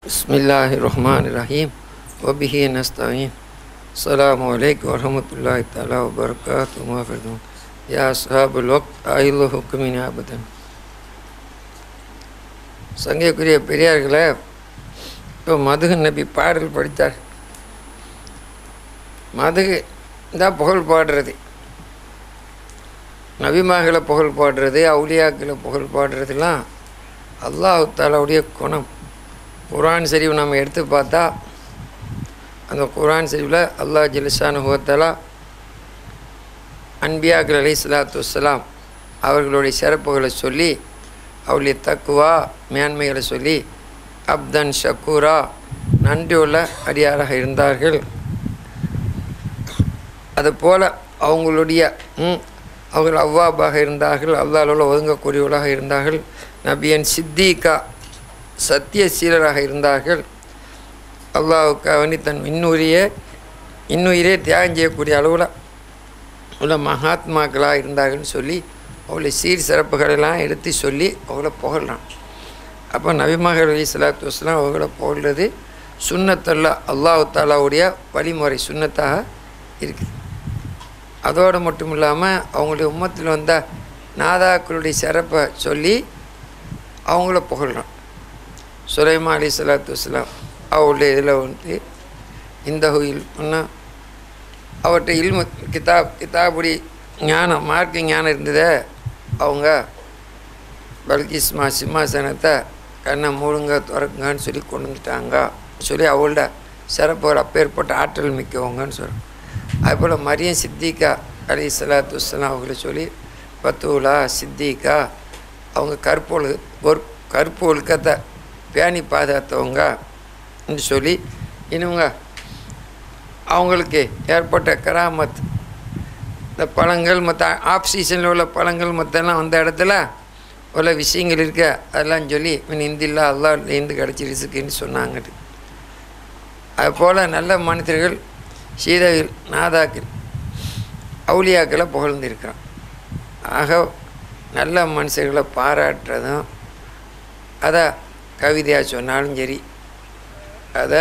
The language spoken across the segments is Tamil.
بسم الله الرحمن الرحيم وبه نستعين السلام عليكم ورحمة الله تعالى وبركاته ومغفرة يا أصحاب الوقت آيل حكمين أبدا சங்கைக்குரிய பெரியார்களே இப்போ மதுகு நபி பாடல் படித்தார் மதுகு தான் புகழ் பாடுறது நபிமார்களை புகழ் பாடுறது அவுலியாக்களை புகழ் பாடுறதுலாம் அல்லாஹு தாலாவுடைய குணம் குரான் சரிவு நம்ம எடுத்து பார்த்தா அந்த குரான் சரிவில் அல்லாஹ் ஜலிசானு ஹோத்தலா அன்பியாக்கள் அலி சலாத்து வலாம் அவர்களுடைய சிறப்புகளை சொல்லி அவளுடைய தக்குவா மேன்மைகளை சொல்லி அப்தன் ஷக்கூரா நன்றியுள்ள அடியாராக இருந்தார்கள் அதுபோல் அவங்களுடைய ம், அவர்கள் அவ்வாபாக இருந்தார்கள் அல்லாஹ்வுல ஒதுங்கக்கூடியவர்களாக இருந்தார்கள் நபியன் சித்திகா சத்தியசீலராக இருந்தார்கள் அல்லாஹுக்கு அவனி தன் இன்னுயிரையே இன்னுயிரே தியாகம் செய்யக்கூடிய அளவில் உள்ள மகாத்மாக்களாக இருந்தார்கள்னு சொல்லி அவளை சீர் சிறப்புகளெல்லாம் எடுத்து சொல்லி அவளை புகழலாம் அப்போ நபிமகள் அலி சலாத்து வஸ்லாம் அவங்கள புகழ்றது சுண்ணத்தல்ல அல்லாஹு தாலாவுடைய வழிமுறை சுண்ணத்தாக இருக்குது அதோடு மட்டும் இல்லாமல் அவங்களுடைய உம்மத்தில் வந்த நாதாக்களுடைய சிறப்பை சொல்லி அவங்கள புகழலாம் சுலைமா அலி சலாத்து வஸ்லாம் அவருடைய இதில் வந்து இந்த ஹுயில் அவர்கிட்ட இல்மு கிதாப் கிதாபுடி ஞானம் மார்க்க ஞானம் இருந்ததே அவங்க பல்கிஸ்மா சிம்மாசனத்தை கண்ணை மூடுங்க திறக்குங்கன்னு சொல்லி கொண்டு வந்துட்டாங்க சொல்லி அவளோட சிறப்புகள் அப்பேற்பட்ட ஆற்றல் மிக்கவங்கன்னு சொல்கிறோம் அதுபோல் மரியம் சித்திகா அலி சலாத்து வஸ்லாம் அவங்கள சொல்லி பத்துலா சித்திகா அவங்க கற்பொழு ஒரு கற்பு ஒழுக்கத்தை பேணி பாதுகாத்தவங்க என்று சொல்லி இன்னுங்க அவங்களுக்கு ஏற்பட்ட கராமத் இந்த பழங்கள் மற்ற ஆஃப் சீசனில் உள்ள பழங்கள் மற்றெல்லாம் வந்த இடத்துல உள்ள விஷயங்கள் இருக்க அதெல்லாம் சொல்லி இவன் இந்தில்லா அல்லா இருந்து கிடச்சிருச்சுக்குன்னு சொன்னாங்கட்டு அதுபோல் நல்ல மனிதர்கள் சீதவில் நாதாக்கள் அவுலியாக்களை புகழ்ந்திருக்கிறான் ஆக நல்ல மனுஷர்களை பாராட்டுறதும் அதை கவிதையாக சொன்னாலும் சரி அதை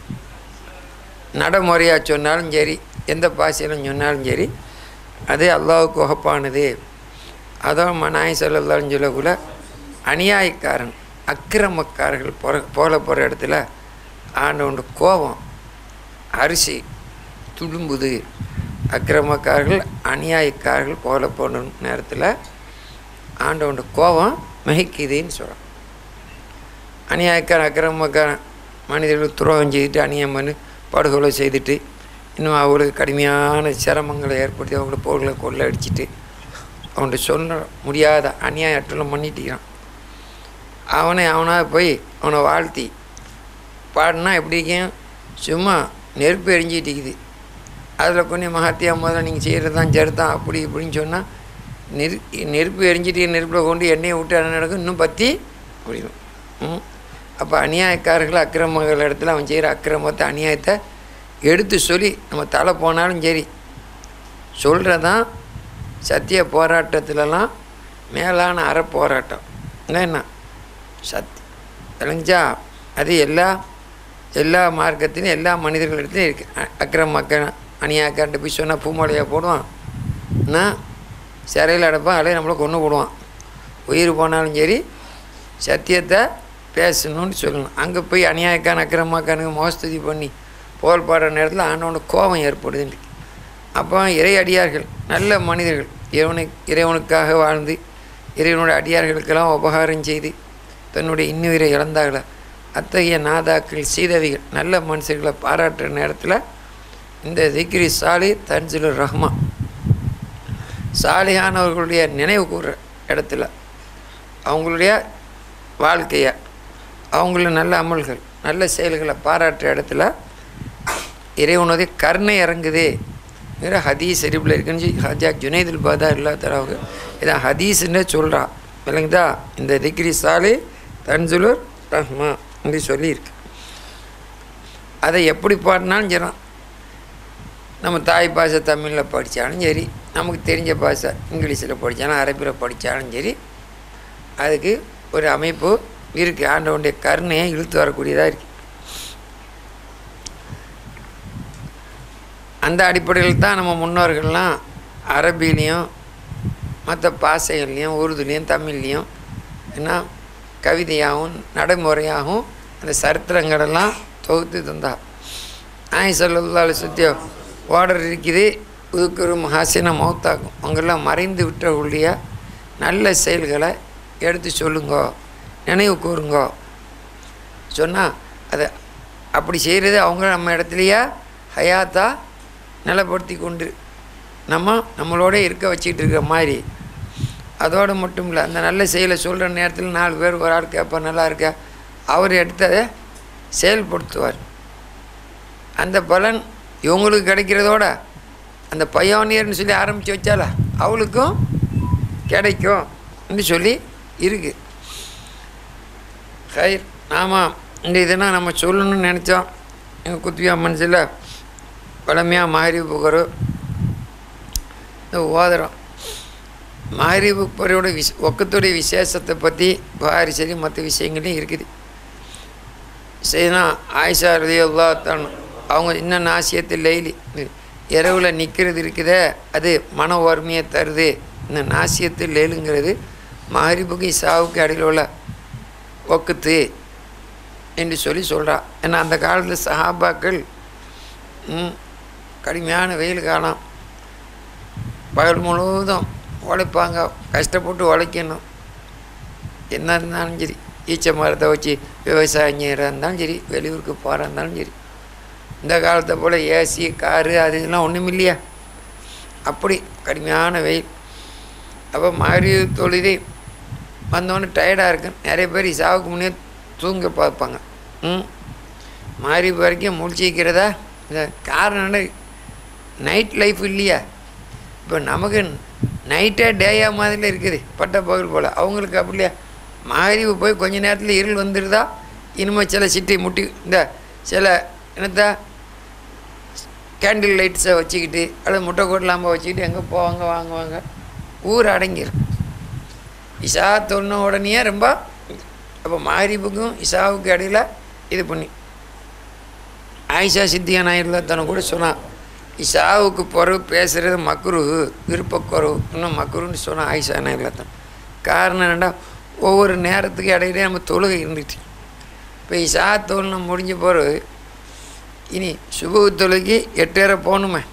நடைமுறையாக சொன்னாலும் சரி எந்த பாஷையிலும் சொன்னாலும் சரி அது அல்லாவுக்கு உகப்பானது அதுவும் மனாய் சொல்லலாம்னு சொல்லக்குள்ள அநியாயக்காரன் அக்கிரமக்காரர்கள் போகிற போல போகிற இடத்துல ஆண்டவன் கோபம் அரிசி துடும்புது அக்கிரமக்காரர்கள் அநியாயக்காரர்கள் போல போன நேரத்தில் ஆண்டவன் கோபம் மிகைக்குதுன்னு சொல்கிறான் அநியாயக்காரன் அக்கிரமக்காரன் மனிதர்கள் துரோகம் செய்துட்டு அநியாயம் பண்ணி படுகொலை செய்துட்டு இன்னும் அவங்களுக்கு கடுமையான சிரமங்களை ஏற்படுத்தி அவங்கள பொருளை கொள்ளை அடிச்சிட்டு அவன்கிட்ட சொல்ல முடியாத அநியாய அட்டெல்லாம் பண்ணிட்டுக்கிறான் அவனை அவனாக போய் அவனை வாழ்த்தி பாடினா எப்படி இருக்கும் சும்மா நெருப்பு எரிஞ்சிட்டு இருக்குது அதில் கொஞ்சம் மகத்தியா முதல்ல நீங்கள் செய்கிறது தான் சரிதான் அப்படி இப்படின்னு சொன்னால் நெரு நெருப்பு எரிஞ்சிட்டு நெருப்பில் கொண்டு எண்ணெயை விட்டு என்ன நடக்கும் இன்னும் பற்றி முடியும் ம் அப்போ அநியாயக்காரர்கள் அக்கிரமங்கள் இடத்துல அவன் செய்கிற அக்கிரமத்தை அநியாயத்தை எடுத்து சொல்லி நம்ம தலை போனாலும் சரி சொல்கிறதான் சத்திய போராட்டத்திலலாம் மேலான அற போராட்டம் என்ன சத் விளங்கிச்சா அது எல்லா எல்லா மார்க்கத்திலும் எல்லா மனிதர்களிடத்துலையும் இருக்குது அக்கிரம் அக்கற அநியாயக்காரன்ட்டு போய் சொன்னால் பூமலையாக போடுவான் நான் சிறையில் அடைப்பான் அலையை நம்மளை கொண்டு போடுவான் உயிர் போனாலும் சரி சத்தியத்தை பேசணும்னு சொல்லணும் அங்கே போய் அநியாயக்கான அக்கிரமாக்கானுங்க மோஸ்துதி பண்ணி புகழ் பாடுற நேரத்தில் ஆண்டவனோட கோபம் ஏற்படுதுன்னு அப்போ இறை அடியார்கள் நல்ல மனிதர்கள் இறைவனை இறைவனுக்காக வாழ்ந்து இறைவனுடைய அடியார்களுக்கெல்லாம் உபகாரம் செய்து தன்னுடைய இன்னுயிரை இழந்தார்கள அத்தகைய நாதாக்கள் சீதவிகள் நல்ல மனுஷர்களை பாராட்டுற நேரத்தில் இந்த திக்ரி சாலி தன்சிலுர் ரஹ்மான் சாலியானவர்களுடைய நினைவு கூறுற இடத்துல அவங்களுடைய வாழ்க்கையை அவங்கள நல்ல அமல்கள் நல்ல செயல்களை பாராட்டுற இடத்துல இறைவனுடைய கருணை இறங்குதே வேறு ஹதீஸ் எரிப்பில் இருக்குன்னு சொல்லி ஹஜா ஜுனைதுல் பாதா இல்லா தராவுக்கு இதான் ஹதீஸ்ன்னே சொல்கிறா விளங்குதா இந்த திக்ரி சாலி தன்சுலுர் ரஹ்மா என்று சொல்லியிருக்கு அதை எப்படி பாடினாலும் சரி நம்ம தாய் பாஷை தமிழில் படித்தாலும் சரி நமக்கு தெரிஞ்ச பாஷை இங்கிலீஷில் படித்தாலும் அரபியில் படித்தாலும் சரி அதுக்கு ஒரு அமைப்பு இருக்குது ஆண்டவனுடைய கருணையை இழுத்து வரக்கூடியதாக இருக்குது அந்த அடிப்படையில் தான் நம்ம முன்னோர்கள்லாம் அரபிலையும் மற்ற பாஷைகள்லையும் உருதுலேயும் தமிழ்லேயும் என்ன கவிதையாகவும் நடைமுறையாகவும் அந்த சரித்திரங்களெல்லாம் தொகுத்து தந்தா ஆய் சொல்லி சுத்தியோ ஓடர் இருக்குது உதுக்குறும் ஹாசின மௌத்தாக்கும் உங்கெல்லாம் மறைந்து விட்டவர்களுடைய நல்ல செயல்களை எடுத்து சொல்லுங்கோ நினைவு கூறுங்கோ சொன்னால் அதை அப்படி செய்கிறது அவங்க நம்ம இடத்துலையா ஹயாத்தா நிலைப்படுத்தி கொண்டு நம்ம நம்மளோட இருக்க வச்சிட்டு இருக்கிற மாதிரி அதோடு மட்டும் இல்லை அந்த நல்ல செயலை சொல்கிற நேரத்தில் நாலு பேர் ஒரு ஆள் கேட்பா நல்லா இருக்க அவர் எடுத்து அதை செயல்படுத்துவார் அந்த பலன் இவங்களுக்கு கிடைக்கிறதோட அந்த பயோனியர்னு சொல்லி ஆரம்பித்து வச்சால அவளுக்கும் கிடைக்கும் சொல்லி இருக்குது ஹைர் ஆமாம் இந்த இதெல்லாம் நம்ம சொல்லணும்னு நினச்சோம் எங்கள் குத்துவியா மனசில் பழமையாக மாறி புகரும் இந்த ஓதுறோம் மாரிபு பொறையோட விஷ ஒக்கத்துடைய விசேஷத்தை பற்றி பாரி சரி மற்ற விஷயங்களையும் இருக்குது சரினா ஆயிஷா ரதியுல்லா தான் அவங்க இன்னும் நாசியத்தில் லெய்லி இரவில் நிற்கிறது இருக்குதே அது மன ஓர்மையை தருது இந்த நாசியத்தில் லேலுங்கிறது மாரிபுக்கு இசாவுக்கு இடையில உள்ள ஒக்குத்து என்று சொல்லி சொல்கிறா ஏன்னா அந்த காலத்தில் சஹாபாக்கள் ம், கடுமையான வெயில் காலம் பகல் முழுவதும் உழைப்பாங்க கஷ்டப்பட்டு உழைக்கணும் என்ன இருந்தாலும் சரி ஈச்ச மரத்தை வச்சு விவசாயம் செய்கிறா இருந்தாலும் சரி வெளியூருக்கு போகிறா இருந்தாலும் சரி இந்த காலத்தை போல் ஏசி காரு அது இதெல்லாம் ஒன்றும் இல்லையா அப்படி கடுமையான வெயில் அப்போ மாறி தொழுதி வந்தோடனே டயர்டாக இருக்கு நிறைய பேர் இசாவுக்கு முன்னே தூங்க பார்ப்பாங்க ம் மாறி வரைக்கும் முடிச்சிக்கிறதா இந்த காரணம் என்ன நைட் லைஃப் இல்லையா இப்போ நமக்கு நைட்டே டேயா மாதிரி இருக்குது பட்ட பகல் போல் அவங்களுக்கு அப்படி இல்லையா மாறி போய் கொஞ்ச நேரத்தில் இருள் வந்துடுதா இனிமேல் சில சிட்டி முட்டி இந்த சில என்னத்த கேண்டில் லைட்ஸை வச்சுக்கிட்டு அல்லது முட்டை கோட்டலாமல் வச்சுக்கிட்டு எங்கே போவாங்க வாங்குவாங்க ஊர் அடங்கிடும் இஷா தொன்ன உடனே ரொம்ப அப்போ மாரிபுக்கும் இஷாவுக்கு இடையில இது பண்ணி ஆயிஷா சித்தியா நாயரில் தன கூட சொன்னான் இஷாவுக்கு பிறகு பேசுகிறது மக்குருகு விருப்பக்குறவு இன்னும் மக்குருன்னு சொன்னான் ஆயிஷா நாயரில் தான் காரணம் என்னடா ஒவ்வொரு நேரத்துக்கு இடையிலே நம்ம தொழுகை இருந்துச்சு இப்போ இஷா தொழுன முடிஞ்ச பிறகு இனி சுபு தொழுகி எட்டரை போகணுமே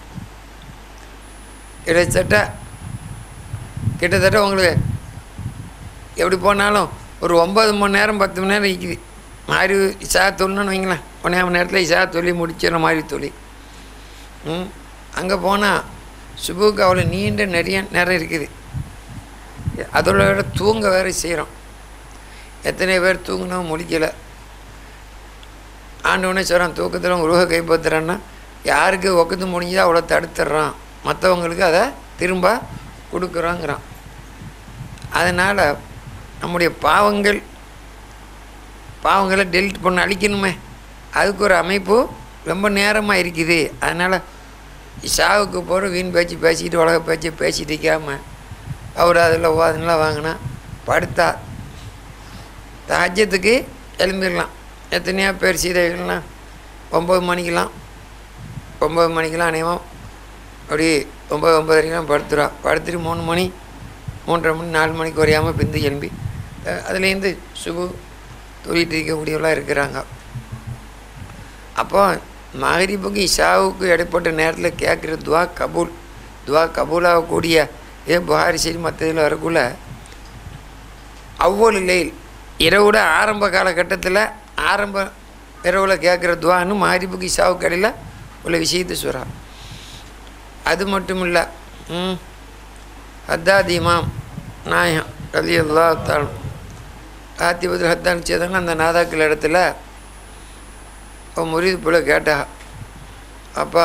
கிட்டத்தட்ட கிட்டத்தட்ட உங்களுக்கு எப்படி போனாலும் ஒரு ஒம்பது மணி நேரம் பத்து மணி நேரம் இருக்குது மாறி இசா தொழில்னு வைங்களேன் ஒன்றே மணி நேரத்தில் இசா தொழில் முடிச்சிடற மாதிரி தொழில் ம் அங்கே போனால் சுபுக்கு அவ்வளோ நீண்ட நிறைய நேரம் இருக்குது அதோட விட தூங்க வேறு செய்கிறோம் எத்தனை பேர் தூங்கினோம் முடிக்கலை ஆண்டவனே சொல்கிறான் தூக்கத்தில் உருவ கைப்பற்றுறான்னா யாருக்கு ஒக்கத்து முடிஞ்சதோ அவ்வளோ தடுத்துடுறான் மற்றவங்களுக்கு அதை திரும்ப கொடுக்குறோங்கிறான் அதனால் நம்முடைய பாவங்கள் பாவங்களை டெலிட் பண்ண அழிக்கணுமே அதுக்கு ஒரு அமைப்பு ரொம்ப நேரமாக இருக்குது அதனால் இஷாவுக்கு போகிற வீண் பேச்சு பேசிக்கிட்டு உலக பேச்சு பேசிட்டு இருக்காம அவர் அதில் அதெல்லாம் வாங்கினா படுத்தா தாஜ்யத்துக்கு எழும்பிடலாம் எத்தனையோ பேர் சீதைகள்லாம் ஒம்பது மணிக்கெலாம் ஒம்பது மணிக்கெலாம் அனைவம் அப்படி ஒம்பது ஒம்பதரைக்கெலாம் படுத்துறா படுத்துட்டு மூணு மணி மூன்றரை மணி நாலு மணிக்கு குறையாமல் பிந்து எழும்பி அஹ் அதுலேருந்து சுபு தொழிட்டு இருக்கக்கூடியவளாக இருக்கிறாங்க அப்போ மகரிப்புக்கு இஷாவுக்கு இடைப்பட்ட நேரத்தில் கேட்குற துவா கபூல் துவா கபூலாகக்கூடிய ஏ புகாரி சரி மற்ற இதில் வரக்குள்ள அவ்வளவு லைல் இரவோட ஆரம்ப காலகட்டத்தில் ஆரம்ப இரவில் கேட்குற துவான்னு மாரிப்புக்கு இஷாவுக்கு இடையில உள்ள விஷயத்தை சொல்கிறா அது மட்டும் இல்லை ம் ஹத்தாத் இமாம் நாயம் ரலி அல்லா தான் ஆத்திபத்தில் ஹத்தான் செய்தாங்க அந்த நாதாக்கள் இடத்துல அவன் முறிது போல கேட்டா அப்பா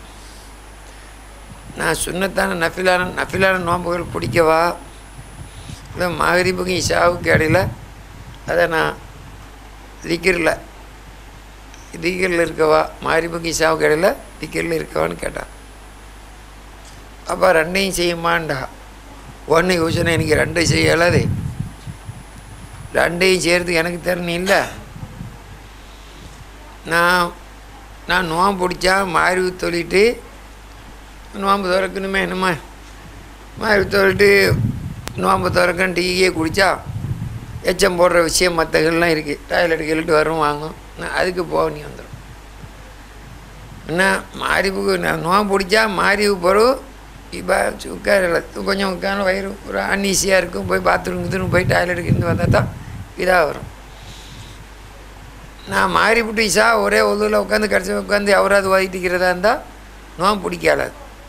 நான் சுண்ணத்தான நஃபிலான நஃபிலான நோம்புகள் பிடிக்கவா இல்லை மகரிப்புக்கும் இஷாவுக்கு இடையில அதை நான் திக்கிரில் திக்கிரில் இருக்கவா மகரிப்புக்கும் இஷாவுக்கு இடையில திக்கிரில் இருக்கவான்னு கேட்டான் அப்போ ரெண்டையும் செய்யுமாண்டா ஒன்று யோசனை எனக்கு ரெண்டையும் செய்ய இயலாது ரெண்டையும் செய்கிறதுக்கு எனக்கு திறன் இல்லை நான் நான் நோம் பிடிச்சா மாறி தொழிட்டு நோம்பு திறக்கணுமே என்னம்மா மாதிரி திறட்டு நோம்பு திறக்கன்னு டீயே குடித்தா எச்சம் போடுற விஷயம் மற்றகள்லாம் இருக்குது டாய்லெட் கீழட்டு வரும் வாங்கும் நான் அதுக்கு போக நீ வந்துடும் என்ன மாரிவுக்கு நான் நோம்பு பிடிச்சா மாரிவு பிறகு இப்போ உட்கார கொஞ்சம் உட்கார வயிறு ஒரு அன்ஈஸியாக இருக்கும் போய் பாத்ரூம் கீத்ரூம் போய் டாய்லெட்டுக்கு இருந்து வந்தால் தான் இதாக வரும் நான் மாறி விட்டுச்சா ஒரே ஒதுவில் உட்காந்து கடைசி உட்காந்து அவராது ஓதிட்டுக்கிறதா இருந்தால் நோம்பு பிடிக்காது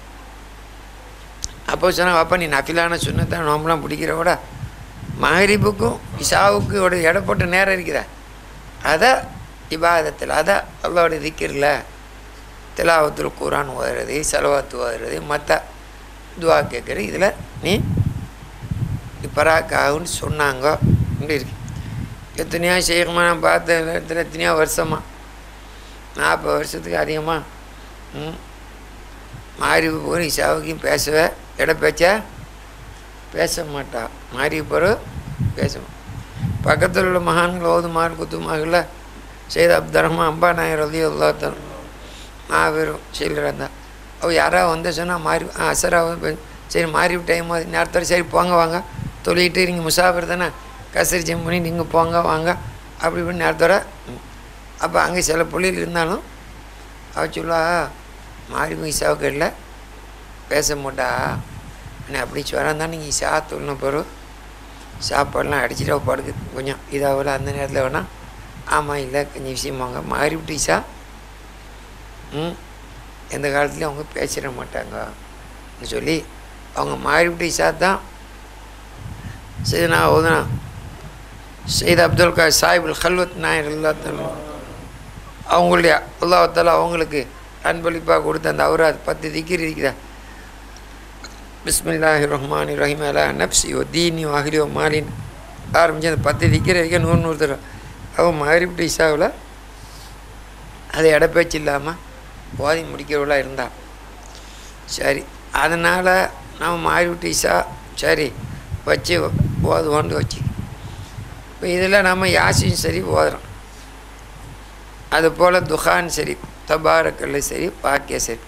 அப்போ சொன்னால் அப்பா நீ நஃபிலான சுண்ணத்தான் நோம்புலாம் பிடிக்கிற விட மகரிப்புக்கும் இஷாவுக்கும் ஒரு இடப்பட்ட நேரம் இருக்கிற அதை இபாதத்தில் அதை அல்லாவுடைய திக்கிரில் திலாவத்தில் குரான் ஓதுறது செலவாத்து ஓதுறது மற்ற துவா கேட்குறது இதில் நீ பராக்காகுன்னு சொன்னாங்க இப்படி இருக்கு எத்தனையோ செய்யமா நான் பார்த்த இடத்துல எத்தனையோ வருஷமா நாற்பது வருஷத்துக்கு அதிகமாக ம் மாறி போய் இஷாவுக்கும் பேசுவேன் இட பேச்சா பேச மாட்டா மாறி பிறகு பேசுவோம் பக்கத்தில் உள்ள மகான்கள் ஓதுமார் குத்துமார்கள செய்த அப்துரமா அம்பா நாயர் ரதி அல்லா தரும் மாபெரும் சில்லறன் தான் அவ யாராவது வந்து சொன்னால் மாறி ஆ அசராவது சரி மாறி டைம் ஆகுது நேரத்தோட சரி போங்க வாங்க தொழிட்டு நீங்கள் முசாஃபர் தானே கசரி ஜம்மனி நீங்கள் போங்க வாங்க அப்படி இப்படி நேரத்தோட அப்போ அங்கே சில புள்ளிகள் இருந்தாலும் அவ சொல்லுவா மாறி இசாவுக்கு இல்லை பேச மாட்டா ஆனால் அப்படி சொல்கிறான் தான் நீங்கள் சா தொழின பிறகு சாப்பாடெலாம் அடிச்சுட்டு படுக்கு கொஞ்சம் இதாகல அந்த நேரத்தில் வேணால் ஆமாம் இல்லை கொஞ்சம் விஷயம் வாங்க மாறி விட்டு இசா ம் எந்த காலத்துலையும் அவங்க பேசிட மாட்டாங்க சொல்லி அவங்க மாறி விட்டு இசா தான் சரி நான் ஓதுனா செய்த அப்துல் கா சாஹிபுல் ஹல்வத் நாயர் அல்லா அவங்களுடைய அல்லாஹால அவங்களுக்கு அன்பளிப்பாக கொடுத்த அந்த அவராது பத்து திக்கிர் இருக்குதா பிஸ்மில்லாஹி ரஹ்மான் ரஹீம் அலா நப்சி ஓ தீனி அகிலி ஓ மாலின் ஆரம்பித்து அந்த பத்து திக்கிற வைக்க நூறு நூறு தரும் அவன் மாறிவிட்டு இசாவில் அது இடப்பேச்சு இல்லாமல் ஓதி முடிக்கிறவளாக இருந்தான் சரி அதனால் நம்ம மாறிவிட்டு இசா சரி வச்சு ஓதுவோண்டு வச்சு இப்போ இதில் நம்ம யாசியும் சரி ஓதுறோம் அது போல் துஹான் சரி தபாரக்கல்ல சரி பாக்கிய சரி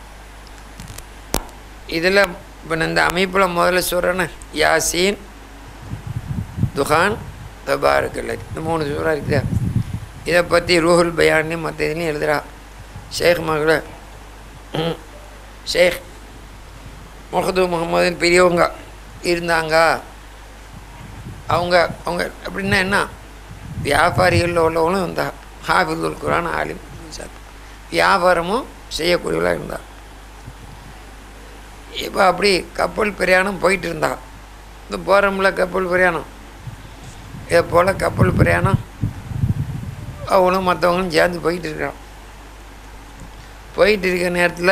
இதில் இப்போ நான் இந்த அமைப்பில் முதல்ல சொல்கிறேன்னு யாசீன் துஹான் தபாரக்கல்ல இந்த மூணு சூறா இருக்குதா இதை பற்றி ரூஹுல் பயான்னு மற்ற இதுலையும் எழுதுகிறா ஷேக் மகள ஷேக் முகது முகமதுன்னு பெரியவங்க இருந்தாங்க அவங்க அவங்க அப்படின்னா என்ன வியாபாரிகளில் உள்ளவங்களும் இருந்தா ஹாஃபிதுல் குரான் ஆலிம் வியாபாரமும் செய்யக்கூடியவளாக இருந்தா இப்போ அப்படி கப்பல் பிரயாணம் போயிட்டு இருந்தா இந்த போகிறோம்ல கப்பல் பிரயாணம் இதை போல் கப்பல் பிரயாணம் அவங்களும் மற்றவங்களும் சேர்ந்து போயிட்டு இருக்கிறோம் போயிட்டு இருக்க நேரத்தில்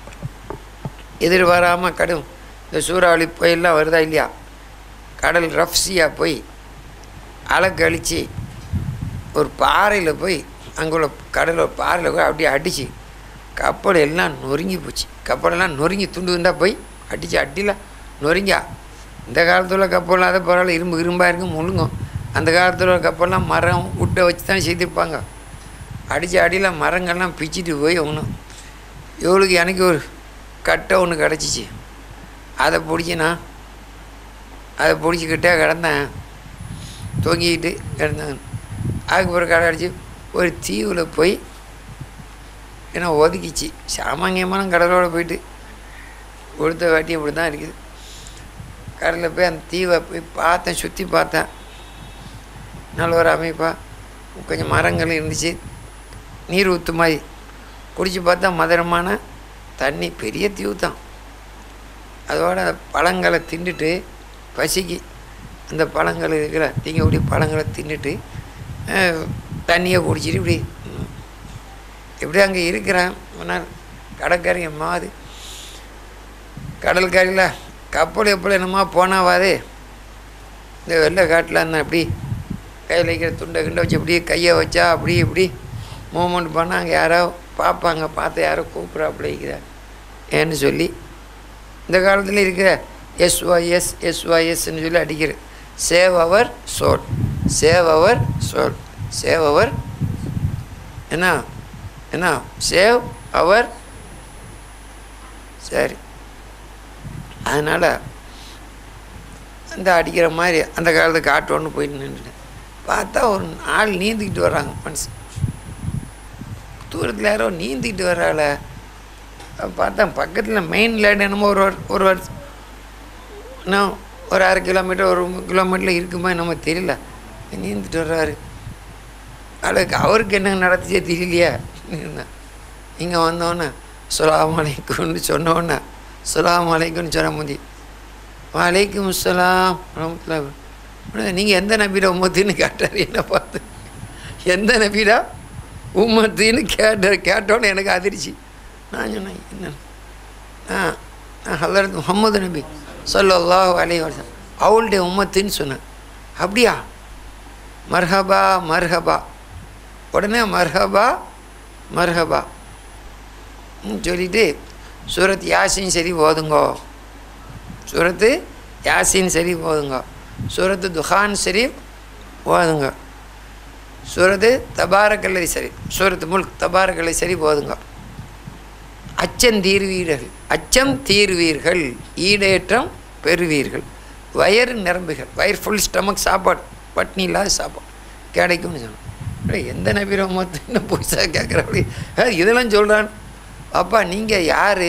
எதிர் வராமல் கடும் இந்த சூறாவளி புயல்லாம் வருதா இல்லையா கடல் ரஃப்ஸியாக போய் அலை கழித்து ஒரு பாறையில் போய் அங்கே உள்ள கடலில் பாறையில் போய் அப்படியே அடித்து கப்பல் எல்லாம் நொறுங்கி போச்சு கப்பலெல்லாம் நொறுங்கி துண்டு துண்டாக போய் அடித்து அடியில் நொறுங்கா இந்த காலத்தில் உள்ள கப்பல்லாம் அதை பரவாயில்ல இரும்பு இரும்பாக இருக்கும் முழுங்கும் அந்த காலத்தில் உள்ள கப்பல்லாம் மரம் விட்டை வச்சு தான் செய்திருப்பாங்க அடித்த அடியில் மரங்கள்லாம் பிச்சுட்டு போய் ஒன்று இவளுக்கு எனக்கு ஒரு கட்டை ஒன்று கிடச்சிச்சு அதை பிடிச்சினா அதை பிடிச்சிக்கிட்டே கிடந்தேன் தொங்கிக்கிட்டு கிடந்தேன் அதுக்கப்புறம் கடை அடிச்சு ஒரு தீவில் போய் ஏன்னா ஒதுக்கிச்சு சாமானியமான கடலோட போயிட்டு கொடுத்த வாட்டி அப்படி தான் இருக்குது கடலில் போய் அந்த தீவை போய் பார்த்தேன் சுற்றி பார்த்தேன் நல்ல ஒரு அமைப்பாக கொஞ்சம் மரங்கள் இருந்துச்சு நீர் ஊற்று மாதிரி குடிச்சு பார்த்தா மதுரமான தண்ணி பெரிய தீவு தான் அதோட அந்த பழங்களை தின்னுட்டு பசிக்கு அந்த பழங்கள் இருக்கிற திங்கக்கூடிய பழங்களை தின்னுட்டு அஹ், தண்ணியை குடிச்சிட்டு இப்படி ம், எப்படி அங்கே இருக்கிறேன் ஆனால் கடற்கரைங்க மாது கடற்கரையில் கப்பல் எப்படி என்னமோ போனாவாது இந்த வெள்ளை காட்டில் அந்த அப்படி கையில் வைக்கிற துண்டை கிண்டை வச்சு அப்படியே கையை வச்சா அப்படி இப்படி மூமெண்ட் பண்ணால் அங்கே யாரோ பார்ப்பாங்க பார்த்து யாரோ கூப்பிட்றா அப்படி இருக்கிற ஏன்னு சொல்லி இந்த காலத்தில் இருக்கிற எஸ்ஒய்எஸ் எஸ்ஒய்எஸ்ன்னு சொல்லி அடிக்கிற save our soul save our soul save our என்ன என்ன சேவ் அவர் சரி அதனால் அந்த அடிக்கிற மாதிரி அந்த காலத்து காட்டோன்னு போயிட்டு நின்றுட்டேன் பார்த்தா ஒரு ஆள் நீந்திக்கிட்டு வர்றாங்க மனுஷன் தூரத்தில் யாரோ நீந்திக்கிட்டு வர்றாள பார்த்தா பக்கத்தில் மெயின் லைன் என்னமோ ஒரு வரு- ஒரு வருஷம் இன்னும் ஒரு அரை கிலோமீட்டர் ஒரு கிலோமீட்டரில் இருக்குமா நம்ம தெரியல நீந்திட்டு வர்றாரு அதுக்கு அவருக்கு என்ன நடந்துச்சே தெரியலையா இங்கே வந்தோன்னே சுலாம் அலைக்கும்னு சொன்னோன்னே சுலாம் அலைக்கும்னு சொன்ன முந்தி வலைக்கும் சலாம் ரஹமத்துல்லாஹி நீங்கள் எந்த நபிடா உம்மத்தின்னு கேட்டார் என்ன பார்த்து எந்த நபிடா உம்மத்தின்னு கேட்டார் கேட்டோன்னே எனக்கு அதிர்ச்சி நான் சொன்னேன் என்ன ஆ நான் ஹலரத் முகமது நபி ஸல்லல்லாஹு அலைஹி வஸல்லம் அவளுடைய உம்மத்துன்னு சொன்னேன் அப்படியா மர்ஹபா மர்ஹபா உடனே மர்ஹபா மர்ஹபா ம், சொல்லிட்டு சூரத் யாசின் சரி ஓதுங்கோ சூரத்து யாசின் சரி ஓதுங்க சூரத்து துஹான் சரி ஓதுங்க சூரத்து தபாரக்கல்லை சரி சூரத்து முல்க் தபாரக்கல்லை சரி ஓதுங்க அச்சம் தீர்வீர்கள் அச்சம் தீர்வீர்கள் ஈடேற்றம் பெறுவீர்கள் வயிறு நிரம்புகள் வயிறு ஃபுல் ஸ்டமக் சாப்பாடு பட்னி இல்லாத சாப்பாடு கிடைக்கும்னு சொன்னோம் அடே, எந்த நபிரோ மொத்தம் புதுசாக கேட்குறப்படி இதெல்லாம் சொல்கிறான் அப்பா நீங்கள் யார்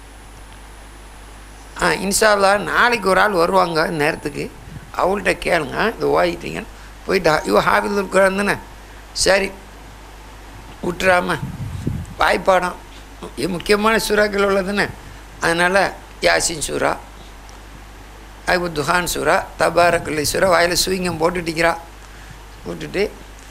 ஆ இன்ஷால்லா நாளைக்கு ஒரு ஆள் வருவாங்க நேரத்துக்கு அவள்கிட்ட கேளுங்க இது ஓதிட்டீங்கன்னு போயிட்டா இவ ஹாஃபில் குரான் தானே சரி விட்டுறாம வாய்ப்பாடம் இது முக்கியமான சூறாக்கள் உள்ளதுன்னு அதனால் யாசின் சூறா அதுக்கு துஹான் சூறா தபாரக்கல்லி சூறா வாயில் சுவிங்கம் போட்டுட்டிக்கிறா விட்டுட்டு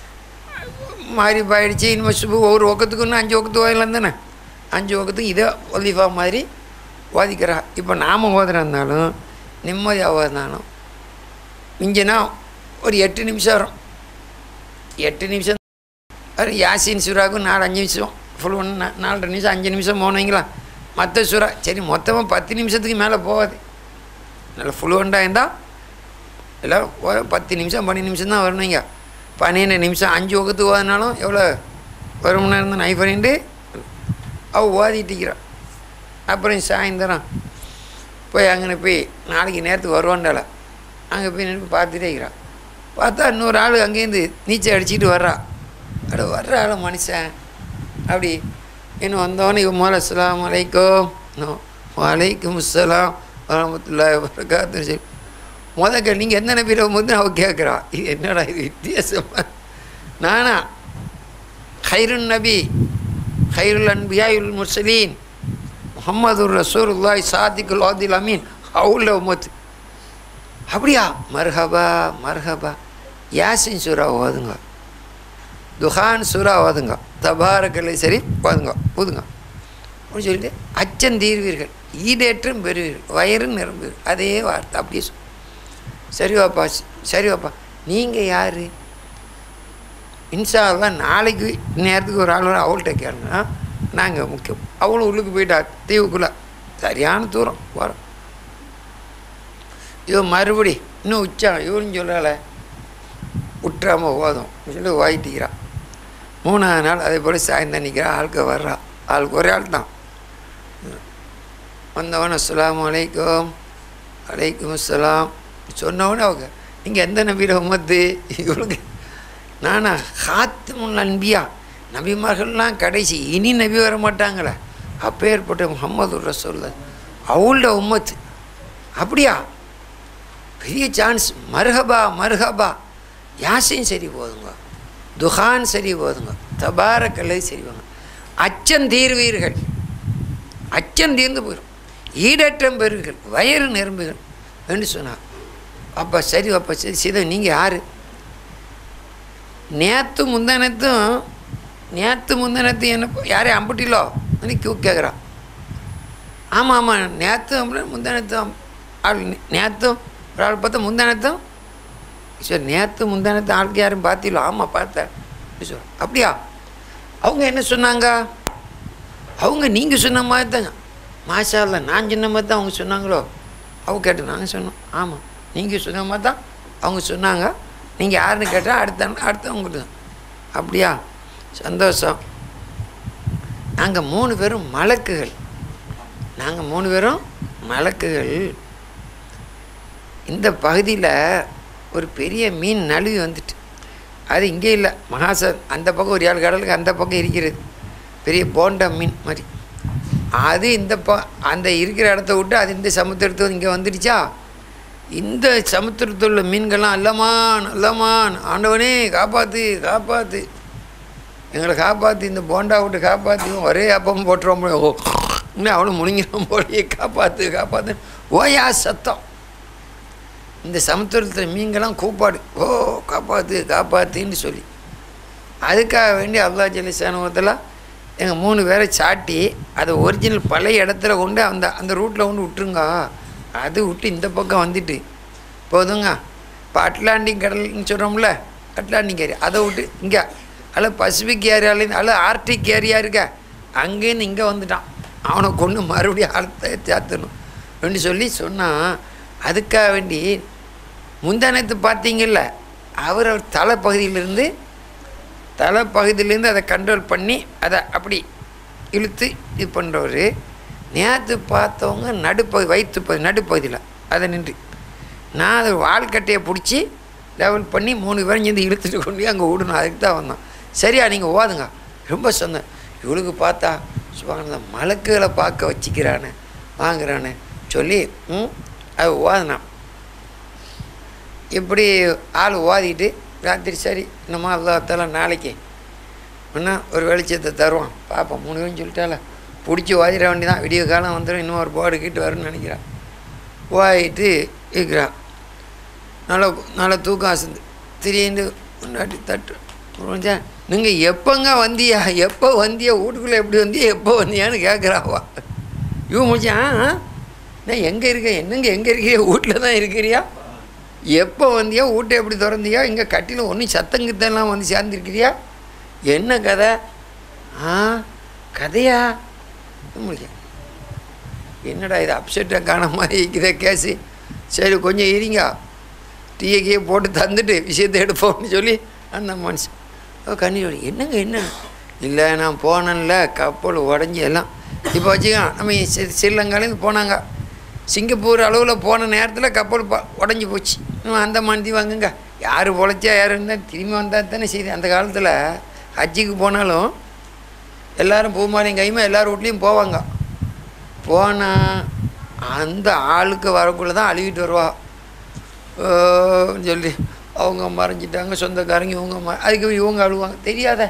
மாறி போயிடுச்சு இனிமேல் சுபு ஒவ்வொரு ஒக்கத்துக்கு இன்னும் அஞ்சு ஒக்கத்து ஓதலாம் தானே அஞ்சு ஒக்கத்துக்கு இதே ஒலிஃபா மாதிரி ஓதிக்கிறா இப்போ நாம் ஓதுறந்தாலும் நிம்மதியாக ஓதுனாலும் மிஞ்சினா ஒரு எட்டு நிமிஷம் வரும் எட்டு நிமிஷம் அது யாசின் சுறாவுக்கும் நாலு அஞ்சு நிமிஷம் ஃபுல் ஒன்று நா- நாலரை நிமிஷம் அஞ்சு நிமிஷம் போனீங்களா மற்ற சுறா சரி மொத்தமாக பத்து நிமிஷத்துக்கு மேலே போகாது நல்லா ஃபுல்லுவண்டாக இருந்தால் எல்லாம் ஒரு பத்து நிமிஷம் பன்னெண்டு நிமிஷம் தான் வரணுங்க பன்னெண்டு நிமிஷம் அஞ்சு வகுத்து ஓதினாலும் எவ்வளோ ஒரு மணி நேரம் தான் நை பண்ணிட்டு அவள் ஓதிட்டிக்கிறான் அப்புறம் சாயந்தரம் போய் அங்கே போய் நாளைக்கு நேரத்துக்கு வருவான்டால அங்கே போய் நின்று பார்த்துட்டே இருக்கிறான் பார்த்தா இன்னொரு ஆள் அங்கேருந்து நீச்சல் அடிச்சுட்டு வர்றா அட வர்ற ஆள் மனுஷன் அப்படி இன்னும் வந்தவொடனே இவன் முதல்ல அஸ்ஸலாமு அலைக்கும் நோ வலைக்கும் அஸ்ஸலாம் வரமத்துல்லாஹி வரகாத்து சரி முத கே நீங்கள் எந்த நபியில் போது அவள் கேட்குறா இது என்னடா இது வித்தியாசமா நானா ஹைருன் நபி ஹைருல் அன்பியாயுல் முர்சலீன் முகமது ரசூலுல்லாய் சாதிக்குல் ஆதில் அமீன் அவுல உமத்து அப்படியா மர்ஹபா மர்ஹபா யாசின் சூறா ஓதுங்க துஹான் சூறா ஓதுங்க தபாரக்கலை சரி ஓதுங்க ஓதுங்க அப்படின்னு சொல்லிட்டு அச்சம் தீர்வீர்கள் ஈடேற்றம் பெறுவீர்கள் வயிறு நிரம்புவீர்கள் அதே வார்த்தை அப்படியே சொல் சரி வாப்பா சரி வாப்பா நீங்கள் யார் இன்ஷா அல்லாஹ் நாளைக்கு நேரத்துக்கு ஒரு ஆள் வரும், அவள்கிட்ட கேளுங்க நாங்கள் முக்கியம் அவளும் உள்ளுக்கு போயிட்டா தீவுக்குள்ளே சரியான தூரம் வரோம் இவன் மறுபடி இன்னும் உச்சம் இவனு சொல்லலை விட்டுறாம ஓதும் சொல்லி ஓயிட்டிக்கிறான் மூணாவது நாள் அதே போல் சாயந்தரம் நிற்கிறான் ஆளுக்கு வர்றா ஆளுக்கு ஒரே ஆள் தான் வந்தவன் அஸ்ஸலாமு அலைக்கும் அலைக்கும் அஸ்ஸலாம் சொன்னவொடனே அவங்க நீங்கள் எந்த நபியில் உமத்து இவளுக்கு நானா ஹாத்திமுல் அன்பியா நபிமார்கள்லாம் கடைசி இனி நபி வர மாட்டாங்களே அப்பேற்பட்ட முகமது ரசூல்ல அவளோட உம்மத்து அப்படியா பெரிய சான்ஸ் மர்ஹபா மர்ஹபா யாசையும் சரி போதுங்க துஹான் சரி போதுங்க தபாரக்கல்லை சரி போதுங்க அச்சம் தீர்வீர்கள் அச்சம் தீர்ந்து போயிடும் ஈடற்றம் பெறுவீர்கள் வயிறு நிரம்புகள் என்று சொன்னார் அப்போ சரி அப்போ சரி சீதா நீங்கள் யார் நேற்று முந்தானத்தும் நேற்று முந்தானத்து என்ன யாரையும் அம்புட்டிலோ கியூ கேட்குறான் ஆமாம் ஆமாம் நேற்றும் முந்தானத்தும் ஆள் நேற்றும் ஒரு ஆள் பார்த்தா முந்தானத்தும் சரி நேற்று முந்தானத்து ஆளுக்கு யாரும் பார்த்தீங்களோ ஆமாம் பார்த்தேன் சொல்ல அப்படியா அவங்க என்ன சொன்னாங்க அவங்க நீங்கள் சொன்ன மாதிரி தாங்க மாஷா அல்லா நான் சொன்ன மாதிரி தான் அவங்க சொன்னாங்களோ அவங்க கேட்டு நாங்கள் சொன்னோம் ஆமாம் நீங்கள் சொன்ன மாதிரி தான் அவங்க சொன்னாங்க நீங்கள் யாருன்னு கேட்டால் அடுத்த அடுத்தவங்களுக்கு தான் அப்படியா சந்தோஷம் நாங்கள் மூணு பேரும் மலக்குகள் நாங்கள் மூணு பேரும் மலக்குகள் இந்த பகுதியில் ஒரு பெரிய மீன் நழுவி வந்துட்டு அது இங்கே இல்லை மகாசர் அந்த பக்கம் ஒரு ஏழு கடலுக்கு அந்த பக்கம் இருக்கிறது பெரிய போண்டா மீன் மாதிரி அது இந்த ப அந்த இருக்கிற இடத்த விட்டு அது இந்த சமுத்திரத்து இங்கே வந்துடுச்சா இந்த சமுத்திரத்தில் உள்ள மீன்கள்லாம் அல்லமான் அல்லமான் ஆண்டவனே காப்பாற்று காப்பாற்று எங்களை காப்பாற்றி இந்த போண்டா விட்டு காப்பாற்றி ஒரே அப்பம் போட்டுறோம் ஓ இன்னும் அவனும் முழுங்கிறோம் போலயே காப்பாற்று காப்பாற்று ஓயா சத்தம் இந்த சமுத்திரத்தில் மீன்கள்லாம் கூப்பாடு ஓ காப்பாற்று காப்பாற்றுன்னு சொல்லி அதுக்காக வேண்டி அல்லா ஜலிசானுவத்தில் எங்கள் மூணு பேரை சாட்டி அதை ஒரிஜினல் பழைய இடத்துல கொண்டு அந்த அந்த ரூட்டில் கொண்டு விட்டுருங்க அது விட்டு இந்த பக்கம் வந்துட்டு போதுங்க இப்போ அட்லாண்டிக் கடல்னு சொல்கிறோம்ல அட்லாண்டிக் ஏரியா அதை விட்டு இங்கே அல்ல பசிபிக் ஏரியாலேருந்து அல்ல ஆர்டிக் ஏரியா இருக்க அங்கேருந்து இங்கே வந்துட்டான் அவனை கொண்டு மறுபடியும் அடுத்த சேர்த்தணும் அப்படின்னு சொல்லி சொன்னான் அதுக்காக வேண்டி முந்தானத்து பார்த்தீங்கல்ல அவர் தலைப்பகுதியிலேருந்து தலைப்பகுதியிலேருந்து அதை கண்ட்ரோல் பண்ணி அதை அப்படி இழுத்து இது பண்ணுறவர் நேற்று பார்த்தவங்க நடுப்பகுதி வயிற்று பகுதி நடுப்பகுதியில் அதை நின்று நான் அதை வாழ்க்கட்டையை பிடிச்சி லெவல் பண்ணி மூணு பேரும் சேர்ந்து இழுத்துட்டு கொண்டு போய் அங்கே விடணும் அதுக்கு தான் வந்தோம் சரியா நீங்கள் ஓதுங்க ரொம்ப சொந்தம் இவளுக்கு பார்த்தா சுபானந்த மலக்குகளை பார்க்க வச்சுக்கிறானே வாங்குறானே சொல்லி ம் அது ஓதுனான் இப்படி ஆள் ஓதிட்டு ராத்திரி சரி என்னம்மா அல்லாத்தால நாளைக்கு என்ன ஒரு வெளிச்சத்தை தருவான் பார்ப்போம் மூணு பேரும் சொல்லிட்டால பிடிச்சி ஓதிட வேண்டியதான் விடிய காலம் வந்துடும் இன்னும் ஒரு போர்டு கிட்டு வரும்னு நினைக்கிறான் ஓதிட்டு இருக்கிறான் நல்லா நல்லா தூக்கம் அசந்து திடீர்னு முன்னாடி தட்டு முடிஞ்சா நீங்கள் எப்போங்க வந்தியா எப்போ வந்தியா வீட்டுக்குள்ளே எப்படி வந்தியா எப்போ வந்தியான்னு கேட்குறாவா இவன் முடிச்சான் நான் எங்கே இருக்க என்னங்க எங்கே இருக்கிறியா வீட்டில் தான் இருக்கிறியா எப்போ வந்தியா வீட்டை எப்படி திறந்தியா இங்கே கட்டில் ஒன்றும் சத்தங்கித்தெல்லாம் வந்து சேர்ந்துருக்கிறியா என்ன கதை ஆ கதையா முடியும் என்னடா இது அப்செட்டாக காண மாதிரி இருக்குதே கேஸு சரி கொஞ்சம் இருங்க டீயை கீயை போட்டு தந்துட்டு விஷயத்தை எடுப்போம்னு சொல்லி அந்த மனுஷன் கண்ணீர் என்னங்க என்ன இல்லை நான் போனேன்ல கப்பல் உடஞ்சி எல்லாம் இப்போ வச்சுக்க நம்ம ஸ்ரீ- ஸ்ரீலங்காலேருந்து போனாங்க சிங்கப்பூர் அளவில் போன நேரத்தில் கப்பல் ப உடஞ்சி போச்சு நம்ம அந்த மாந்தி வாங்குங்க யார் பொழைச்சா யார் இருந்தால் திரும்பி வந்தால் தானே செய்யுது அந்த காலத்தில் ஹஜ்ஜுக்கு போனாலும் எல்லாரும் பூமாலையும் கைமா எல்லார் வீட்லேயும் போவாங்க போனால் அந்த ஆளுக்கு வரக்குள்ளே தான் அழுவிட்டு வருவா ஓன்னு சொல்லி அவங்க மறைஞ்சிட்டாங்க சொந்தக்காரங்க இவங்க ம அதுக்கு இவங்க அழுவாங்க தெரியாத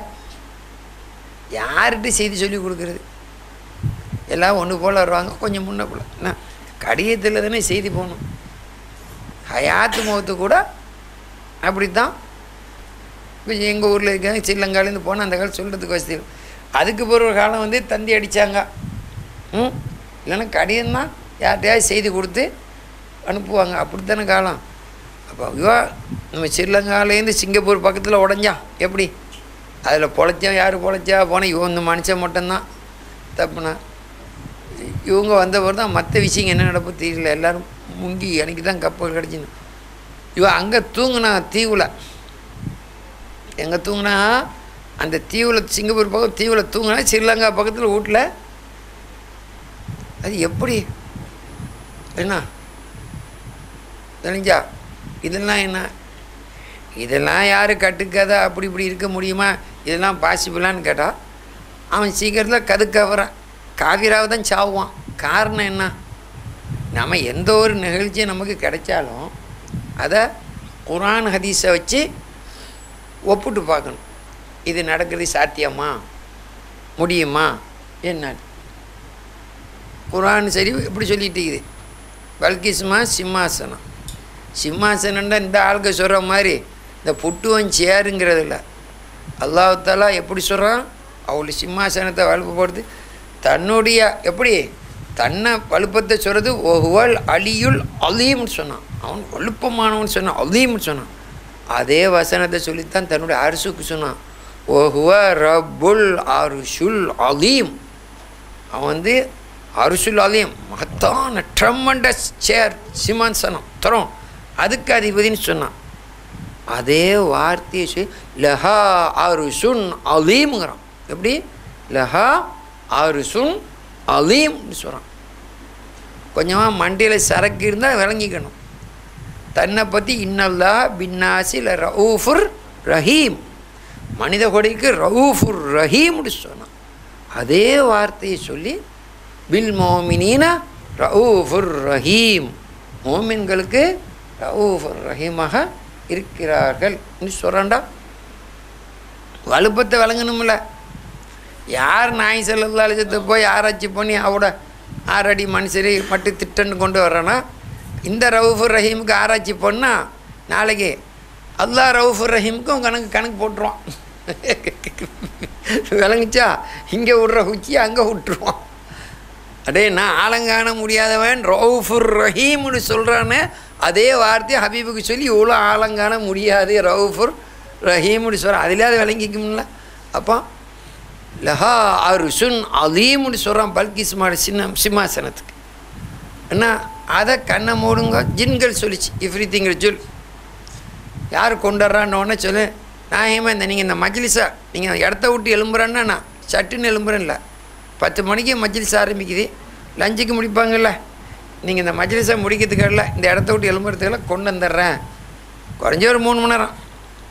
யார்கிட்ட செய்தி சொல்லி கொடுக்குறது எல்லாம் ஒன்று போல் வருவாங்க கொஞ்சம் முன்ன போல் என்ன கடிதத்தில் தானே செய்தி போகணும் ஹயாத்து முகத்து கூட அப்படி தான் இப்போ எங்கள் ஊரில் இருக்காங்க ஸ்ரீலங்காலேருந்து போனால் அந்த காலம் சொல்கிறதுக்கு வசதி இல்லை. அதுக்கு பிறகு ஒரு காலம் வந்து தந்தி அடித்தாங்க ம் இல்லைன்னா கடிதம் தான் யார்கிட்டயாவது செய்தி கொடுத்து அனுப்புவாங்க அப்படித்தானே காலம் அப்போ ஐயோ நம்ம ஸ்ரீலங்காலேருந்து சிங்கப்பூர் பக்கத்தில் உடஞ்சான் எப்படி அதில் பொழைச்சா யார் பொழைச்சா போனால் இவன் இந்த மனுஷன் மட்டும்தான் தப்புனா இவங்க வந்த பிறகு தான் மற்ற விஷயங்க என்ன நடப்போ தெரியல எல்லாரும் முங்கி எனக்கு தான் கப்பல் கிடச்சின்னு இவன் அங்கே தூங்குனா தீவில் எங்கே தூங்குனா அந்த தீவில் சிங்கப்பூர் பக்கம் தீவில் தூங்கினா ஸ்ரீலங்கா பக்கத்தில் வீட்டில் அது எப்படி என்ன தெரிஞ்சா இதெல்லாம் என்ன இதெல்லாம் யார் கட்டுக்கதை அப்படி இப்படி இருக்க முடியுமா இதெல்லாம் பாசிபிளான்னு கேட்டால் அவன் சீக்கிரத்தில் கதுக்கவறான் காவிராவை தான் சாவுவான் காரணம் என்ன நம்ம எந்த ஒரு நிகழ்ச்சியும் நமக்கு கிடைச்சாலும் அதை குரான் ஹதீஸை வச்சு ஒப்பிட்டு பார்க்கணும் இது நடக்கிறது சாத்தியமா முடியுமா என்ன குரான் சரி எப்படி சொல்லிட்டு இருக்குது பல்கிஸ்மா சிம்மாசனம் சிம்மாசனம்டா இந்த ஆளுக்கு சொல்கிற மாதிரி இந்த புட்டுவன் சேருங்கிறது இல்லை அல்லாஹாலா எப்படி சொல்கிறான் அவளு சிம்மாசனத்தை வலுப்படுத்து தன்னுடைய எப்படி தன்னை வலுப்பத்தை சொல்கிறது ஒவ்வொல் அலியுல் அலீம்னு சொன்னான் அவன் வலுப்பமானவன் சொன்னான் அலீம்னு சொன்னான் அதே வசனத்தை சொல்லித்தான் தன்னுடைய அரசுக்கு சொன்னான் ஓஹுவ ரப்புல் அருஷுல் அலீம் அவன் வந்து அருசுல் அலீம் மகத்தான ட்ரம்மண்டஸ் சேர் சிம்மாசனம் தரோம் அதுக்கு அதிபதின்னு சொன்னான் அதே வார்த்தையை சொல்லி லஹா அருசுன் அலீம்ங்கிறான் எப்படி லஹா அருசுன் அலீம்னு சொல்கிறான் கொஞ்சமாக மண்டியில் சரக்கு இருந்தால் விளங்கிக்கணும் தன்னை பற்றி இன்னல்லா பின்னாசில் ரவுஃபுர் ரஹீம் மனித கொடைக்கு ரவுஃபுர் ரஹீம்னு சொன்னான் அதே வார்த்தையை சொல்லி பில் மோமினா ரவுஃபுர் ரஹீம் மோமின்களுக்கு ரவுஃபுர் ரஹீமாக இருக்கிறார்கள் சொல்கிறான்டா வலுப்பத்தை விளங்கணும்ல யார் நாய் செல்லத்தை போய் ஆராய்ச்சி பண்ணி அவட ஆறடி மனுஷரை மட்டும் திட்டன்னு கொண்டு வர்றானா இந்த ரவுஃபுர் ரஹீமுக்கு ஆராய்ச்சி பண்ணால் நாளைக்கு அல்லா ரவுஃபுர் ரஹீமுக்கும் கணக்கு கணக்கு போட்டுருவான் விளங்குச்சா இங்கே விட்ற குச்சி அங்கே விட்டுருவான் அடே நான் ஆலங்காண முடியாதவன் ரவுஃபுர் ரஹீம்னு சொல்கிறானே அதே வார்த்தையை ஹபீபுக்கு சொல்லி இவ்வளோ ஆலங்காண முடியாது ரவுஃபுர் ரஹீம்னு சொல்கிறான் அதிலே அது விளங்கிக்கும்ல அப்போ லஹா அருசுன் அதீம்னு சொல்கிறான் பல்கிஸ்மாட சின்ன சிம்மாசனத்துக்கு என்ன அதை கண்ணை மூடுங்க ஜின்கள் சொல்லிச்சு இஃப்ரித்திங்கிற சொல் யார் கொண்டுறான்னொடனே சொல்லு நான் ஏமா இந்த நீங்கள் இந்த மஜ்லிஸா நீங்கள் இடத்த விட்டு எழும்புறேன்னா நான் சட்டுன்னு எழும்புறேன்ல பத்து மணிக்கு மஜ்லிஸ் ஆரம்பிக்குது லஞ்சுக்கு முடிப்பாங்கல்ல நீங்கள் இந்த மஜ்லிஸை முடிக்கிறதுக்காக இந்த இடத்த விட்டு எழும்புறதுக்கெல்லாம் கொண்டு வந்துடுறேன் குறைஞ்ச ஒரு மூணு மணி நேரம்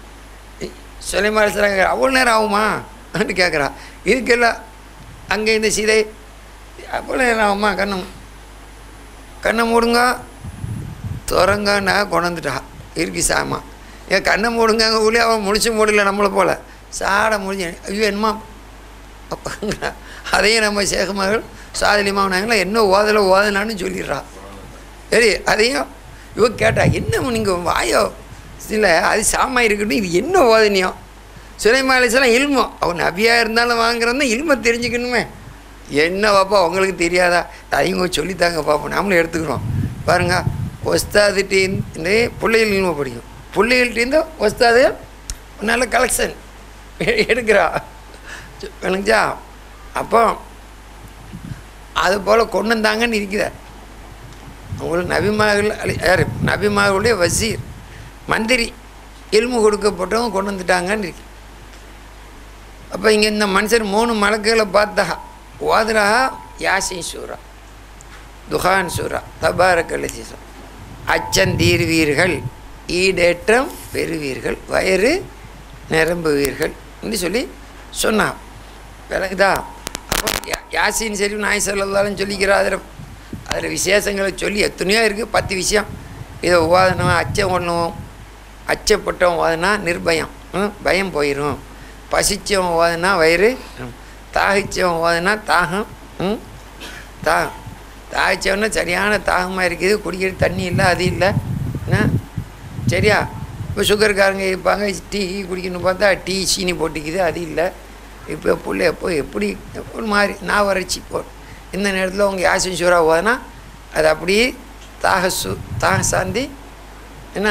சுலைமாரி சொல்கிறாங்க அவ்வளோ நேரம் ஆகுமா அப்படின்னு கேட்குறா இதுக்கெல்லாம் அங்கே இந்த சீதை அவ்வளோ நேரம் ஆகுமா கண்ணம் கண்ணை மூடுங்க திறங்கன்னா கொண்டுட்டா இருக்கு சாமா ஏன் கண்ணை மூடுங்க அங்கே உள்ளே அவன் முடிச்சு மூடல நம்மளை போல் சாடை முடிஞ்சு ஐயோ என்னமா அப்போ அதையும் நம்ம சேகமகள் சாதலிமாவனாங்களா என்ன ஓதலை ஓதலான்னு சொல்லிடுறா சரி அதையும் இவ கேட்டா என்ன நீங்கள் வாயோ இல்லை அது சாமா இருக்கட்டும் இது என்ன ஓதனியோ சுலைமாலிசெல்லாம் இல்மோ அவன் நபியாக இருந்தாலும் வாங்குறதுனா இல்மை தெரிஞ்சுக்கணுமே என்ன பாப்பா உங்களுக்கு தெரியாதா அதையும் சொல்லித்தாங்க பாப்போம் நம்மளும் எடுத்துக்கிறோம் பாருங்க ஒஸ்தாதுட்டேருந்து பிள்ளைகள் இல்மை படிக்கும் பிள்ளைகள்ட்டேருந்து ஒஸ்தாது நல்ல கலெக்ஷன் எடுக்கிறா விளங்குச்சா அப்போ அது போல் கொண்டு வந்தாங்கன்னு இருக்கிறார் அவங்களுக்கு நபிமார்கள் யார் நபிமார்களுடைய வசீர் மந்திரி எலும்பு கொடுக்கப்பட்டவங்க கொண்டு வந்துட்டாங்கன்னு இருக்கு அப்போ இங்கே இந்த மனுஷர் மூணு மலக்குகளை பார்த்தா ஓதுரா யாசின் சூரா துஹான் சூரா தபாரக் அலிசம் அச்சந்தீர்வீர்கள் ஈடேற்றம் பெறுவீர்கள் வயிறு நிரம்புவீர்கள் என்று சொல்லி சொன்னான் விளக்குதா அப்போ யா- யாசின் சரி நாய் சொல்லலாலும் சொல்லிக்கிறா அதில் அதில் விசேஷங்களை சொல்லி எத்தனையோ இருக்குது பத்து விஷயம் இதை ஓதணும் அச்சம் ஒன்றும் அச்சப்பட்டவன் ஓதுனா நிர்பயம் ம், பயம் போயிடும் பசிச்சவன் ஓதுனா வயிறு ம், தாகிச்சவன் ஓதுனா தாகம் ம், தாகம் தாகிச்சவன்னா சரியான தாகமாக இருக்குது குடிக்கிற தண்ணி இல்லை அது இல்லை என்ன சரியா இப்போ சுகர்காரங்க இருப்பாங்க டீ குடிக்கணும்னு பார்த்தா டீ சீனி போட்டுக்குது அது இல்லை இப்போ புள்ள எப்போ எப்படி ஒரு மாதிரி நான் வறட்சி போ இந்த நேரத்தில் உங்கள் யாசின் சூறா ஓதுனா அது அப்படியே தாக சு தாக சாந்தி என்ன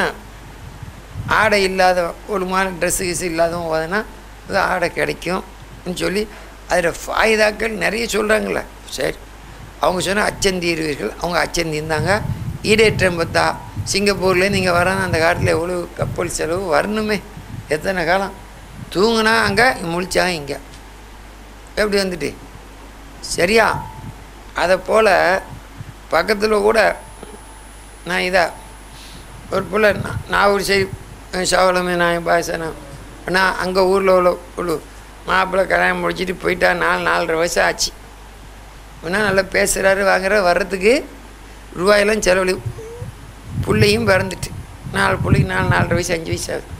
ஆடை இல்லாத ஒரு மாதிரி ட்ரெஸ்ஸு கிஸ்ஸு இல்லாதவன் ஓதுனா அது ஆடை கிடைக்கும்னு சொல்லி அதில் ஃபாயுதாக்கள் நிறைய சொல்கிறாங்களே சரி அவங்க சொன்னால் அச்சந்தீருவீர்கள் அவங்க அச்சந்திருந்தாங்க ஈடேற்றம் பார்த்தா சிங்கப்பூர்லேருந்து இங்கே வரான் அந்த காலத்தில் எவ்வளோ கப்பல் செலவு வரணுமே எத்தனை காலம் தூங்குனா அங்கே முழிச்சா இங்கே எப்படி வந்துட்டு சரியா அதை போல் பக்கத்தில் கூட நான் இதா ஒரு பிள்ளை நான் நான் ஒரு சரி சவளமே நான் பாசனம் நான் அங்கே ஊரில் உள்ள ஒரு மாப்பிள்ளை கல்யாணம் முடிச்சிட்டு போயிட்டா நாலு நாலரை வயசு ஆச்சு இன்னும் நல்லா பேசுகிறாரு வாங்குற வர்றதுக்கு ரூபாயெல்லாம் செலவழி பிள்ளையும் பிறந்துட்டு நாலு பிள்ளைக்கு நாலு நாலரை வயசு அஞ்சு வயசு ஆகுது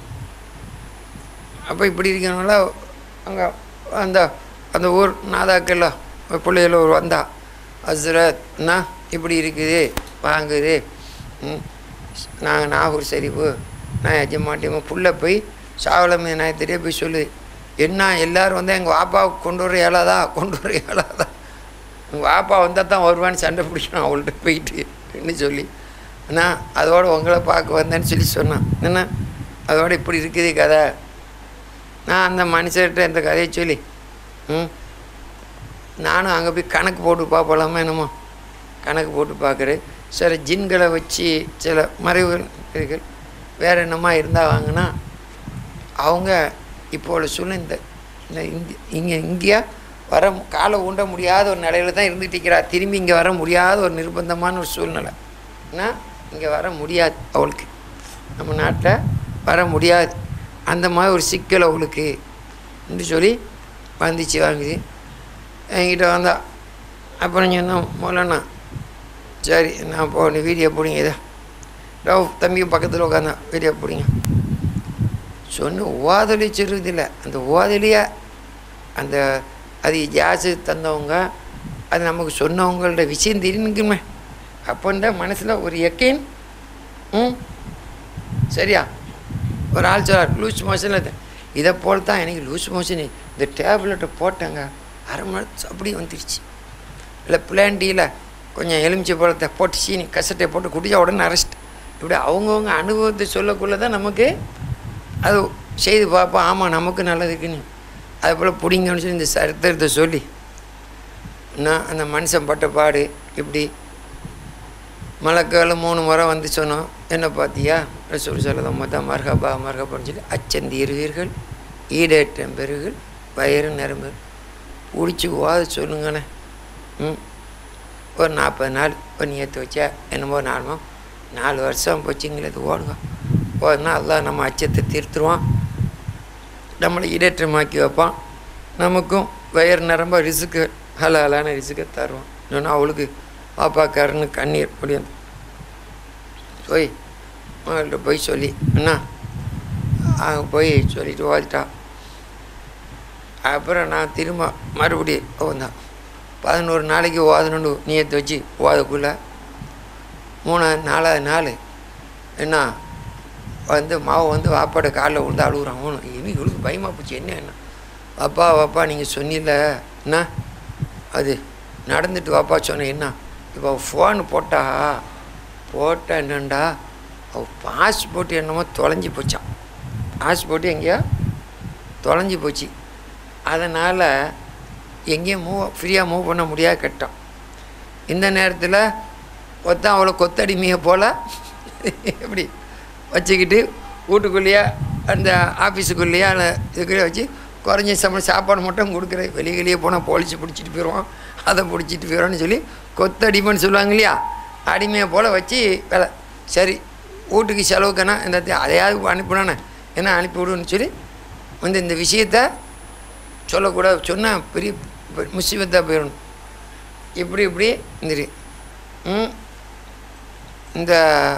அப்போ இப்படி இருக்கணும்ல அங்கே அந்த அந்த ஊர் நாதாக்கள்ல பிள்ளைகள ஒரு வந்தா ஹஸ்ரத் என்ன இப்படி இருக்குது வாங்குது ம் நாங்கள் நாகூர் சரிவு நான் எஜமாட்டியமாக புள்ள போய் சாவலமே நான் தெரிய போய் சொல்லு என்ன எல்லாரும் வந்து எங்கள் வாப்பாவுக்கு கொண்டு வர இயலாதா கொண்டு வர இயலாதா உங்கள் வாப்பா வந்தால் தான் வருவான்னு சண்டை பிடிக்கணும் அவள்கிட்ட போயிட்டு என்ன சொல்லி அண்ணா அதோட உங்களை பார்க்க வந்தேன்னு சொல்லி சொன்னான் என்ன அதோட இப்படி இருக்குது கதை நான் அந்த மனுஷர்கிட்ட இந்த கதையை சொல்லி ம் நானும் அங்கே போய் கணக்கு போட்டு பார்ப்பலாமா என்னமோ கணக்கு போட்டு பார்க்குறேன் சில ஜின்களை வச்சு சில மறைவுகள் வேறு என்னமா இருந்தால் வாங்கினா அவங்க இப்போ உள்ள சூழ்நிலை இந்த இந்த இந்தி இங்கே இந்தியா வர காலை ஊண்ட முடியாத ஒரு நிலையில தான் இருந்துட்டு இருக்கிறா திரும்பி இங்கே வர முடியாத ஒரு நிர்பந்தமான ஒரு சூழ்நிலை ஏன்னா இங்கே வர முடியாது அவளுக்கு நம்ம நாட்டில் வர முடியாது அந்த மாதிரி ஒரு சிக்கல் அவளுக்கு என்று சொல்லி வந்துச்சு வாங்குது என்கிட்ட வந்தா அப்புறம் சொன்னோம் மொல்லண்ணா சரி நான் போ நீ வீடியோ பிடிங்க இதை ரவ் தம்பியும் பக்கத்தில் உட்காந்தா வீடியோ பிடிங்க சொன்ன ஓதலி சொல்லுறதில்ல அந்த ஓதலியை அந்த அது ஜாஸு தந்தவங்க அது நமக்கு சொன்னவங்களோட விஷயம் தெரியுங்குமே அப்போ தான் மனசில் ஒரு எக்கைன் ம் சரியா ஒரு ஆள் சொல்கிறார் லூஸ் மோஷனில் இதை போல் தான் எனக்கு லூஸ் மோஷன் இந்த டேப்லெட்டை போட்டேங்க அரை மணி நேரத்து அப்படியே வந்துடுச்சு இல்லை பிளான்டியில் கொஞ்சம் எலுமிச்சை பழத்தை போட்டு சீனி கசட்டை போட்டு குடிச்சா உடனே அரெஸ்ட் இப்படி அவங்கவுங்க அனுபவத்தை சொல்லக்குள்ளே தான் நமக்கு அது செய்து பார்ப்போம் ஆமாம் நமக்கு நல்லதுக்குன்னு அது போல் பிடிங்கன்னு சொல்லி இந்த சரித்திரத்தை சொல்லி நான் அந்த மனுஷன் பட்ட பாடு இப்படி மழைக்காலம் மூணு முறை வந்து சொன்னோம் என்ன பார்த்தியா சொல்லி சொல்லதான் மொத்தம் மர்ஹபா மர்ஹபான்னு சொல்லி அச்சந்தீருவீர்கள் ஈடேற்றம் பெருகள் வயிறு நிரம்பு பிடிச்சி ஓத சொல்லுங்கண்ணே ம் ஒரு நாற்பது நாள் ஒரு நேற்று வச்சா என்னமோ நாலுமோ நாலு வருஷம் போச்சுங்களே அது ஓடுங்க ஓடுனா அல்லாஹ் நம்ம அச்சத்தை தீர்த்துருவான் நம்மளை இடேற்றமாக்கி வைப்பான் நமக்கும் வயிறு நிரம்ப ரிசுக்கு ஹலாலான ரிசுக்கை தருவான் இல்லைன்னா அவளுக்கு பாப்பாக்காரன்னு கண்ணீர் முடியும் போய் அவங்கள்ட்ட போய் சொல்லி அண்ணா அங்கே போய் சொல்லிட்டு ஓதிட்டா அப்புறம் நான் திரும்ப மறுபடியும் வந்தான் பதினோரு நாளைக்கு ஓதணுன்னு நீயத்தை வச்சு ஓதக்குள்ள மூணாவது நாலாவது நாள் என்ன வந்து மாவு வந்து வாப்பாட காலில் விழுந்து அழுகுறான் அவனும் இனி இவளுக்கு பயமாக போச்சு என்ன என்ன அப்பா வாப்பா நீங்கள் சொன்னில என்ன அது நடந்துட்டு வாப்பா சொன்னேன் என்ன இப்போ ஃபோன் போட்டா போட்டா என்னண்டா அவள் பாஸ்போர்ட் என்னமோ தொலைஞ்சி போச்சான் பாஸ்போர்ட் எங்கேயோ தொலைஞ்சி போச்சு அதனால் எங்கேயும் மூவ் ஃப்ரீயாக மூவ் பண்ண முடியாது கட்டான் இந்த நேரத்தில் ஒருத்தன் அவளை கொத்தடிமையை போல் எப்படி வச்சுக்கிட்டு வீட்டுக்குள்ளேயே அந்த ஆஃபீஸுக்குள்ளேயே அந்த இதுக்குள்ளேயே வச்சு குறைஞ்ச சம்பளம் சாப்பாடு மட்டும் கொடுக்குற வெளியே வெளியே போனால் போலீஸ் பிடிச்சிட்டு போயிடுவான் அதை பிடிச்சிட்டு போயிடுவான்னு சொல்லி கொத்தடிமைன்னு சொல்லுவாங்க இல்லையா அடிமையை போல் வச்சு வேலை சரி வீட்டுக்கு செலவுக்குன்னா இந்த அதையாவது அனுப்பினானே என்ன அனுப்பி விடுன்னு சொல்லி வந்து இந்த விஷயத்த சொல்லக்கூடாது சொன்னால் பெரிய முசிபத்தாக போயிடணும் இப்படி இப்படி இருந்துரு ம் இந்த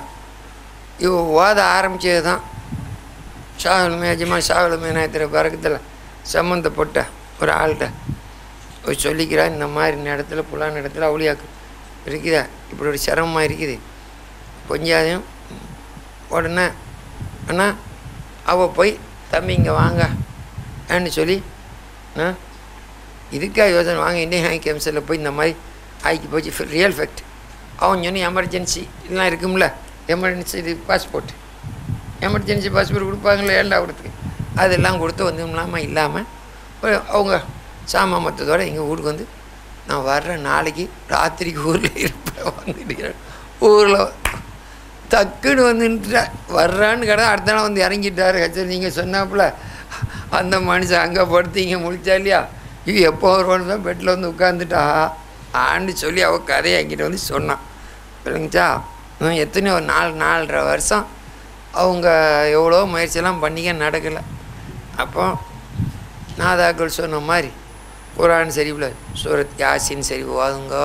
இவ ஓத ஆரம்பித்தது தான் ஷாகுல் மேஜமா ஷாகுல் மேனாயத்திர பறக்கத்தில் சம்மந்தப்பட்ட ஒரு ஆள்கிட்ட போய் சொல்லிக்கிறா இந்த மாதிரி இடத்துல புலான இடத்துல அவளியாக்கு இருக்குதா இப்படி ஒரு சிரமமாக இருக்குது கொஞ்சம் உடனே அண்ணா அவள் போய் தம்பி இங்கே வாங்க ஏன்னு சொல்லி ஆ இதுக்காக யோசனை வாங்க இந்தியன் ஹை கேம்ஸில் போய் இந்த மாதிரி ஆக்கி போச்சு ரியல் ஃபேக்ட் அவன் சொன்ன எமர்ஜென்சி இதெல்லாம் இருக்கும்ல எமர்ஜென்சி இது பாஸ்போர்ட் எமர்ஜென்சி பாஸ்போர்ட் கொடுப்பாங்களே ஏழாவதுக்கு அதெல்லாம் கொடுத்து வந்து இல்லாமல் இல்லாமல் அவங்க சாமா மொத்தத்தோடு எங்கள் ஊருக்கு வந்து நான் வர்ற நாளைக்கு ராத்திரிக்கு ஊரில் இருப்பேன் வந்துட்டு ஊரில் டக்குன்னு வந்துட்டு வர்றான்னு கடை அடுத்த நாள் வந்து இறங்கிட்டாரு ஹெச்சர் நீங்கள் சொன்னாப்புல அந்த மனுஷன் அங்கே படுத்து இங்கே முழிச்சா இல்லையா இது எப்போ வருவான்னு தான் பெட்டில் வந்து உட்காந்துட்டா ஆண்டு சொல்லி அவள் கதையை என்கிட்ட வந்து சொன்னான் இல்லைங்கச்சா இன்னும் எத்தனையோ ஒரு நாலு நாலரை வருஷம் அவங்க எவ்வளோ முயற்சியெல்லாம் பண்ணிக்க நடக்கலை அப்போ நாதாக்கள் சொன்ன மாதிரி குரான் சரிவில் சூரத் யாசின் சரி ஓதுங்கோ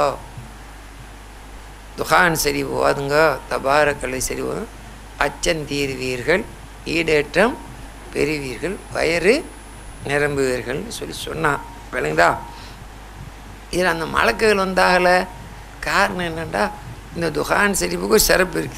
துஹான் சரி ஓதுங்க தபாரக்கலை சரி ஓதுங்க அச்சந்தீர்வீர்கள் ஈடேற்றம் பெறுவீர்கள் வயறு நிரம்புவீர்கள்னு சொல்லி சொன்னான் விளங்குதா இதில் அந்த மலக்குகள் வந்தாகல காரணம் என்னென்னா இந்த துஹான் சரிப்புக்கு ஒரு சிறப்பு இருக்குது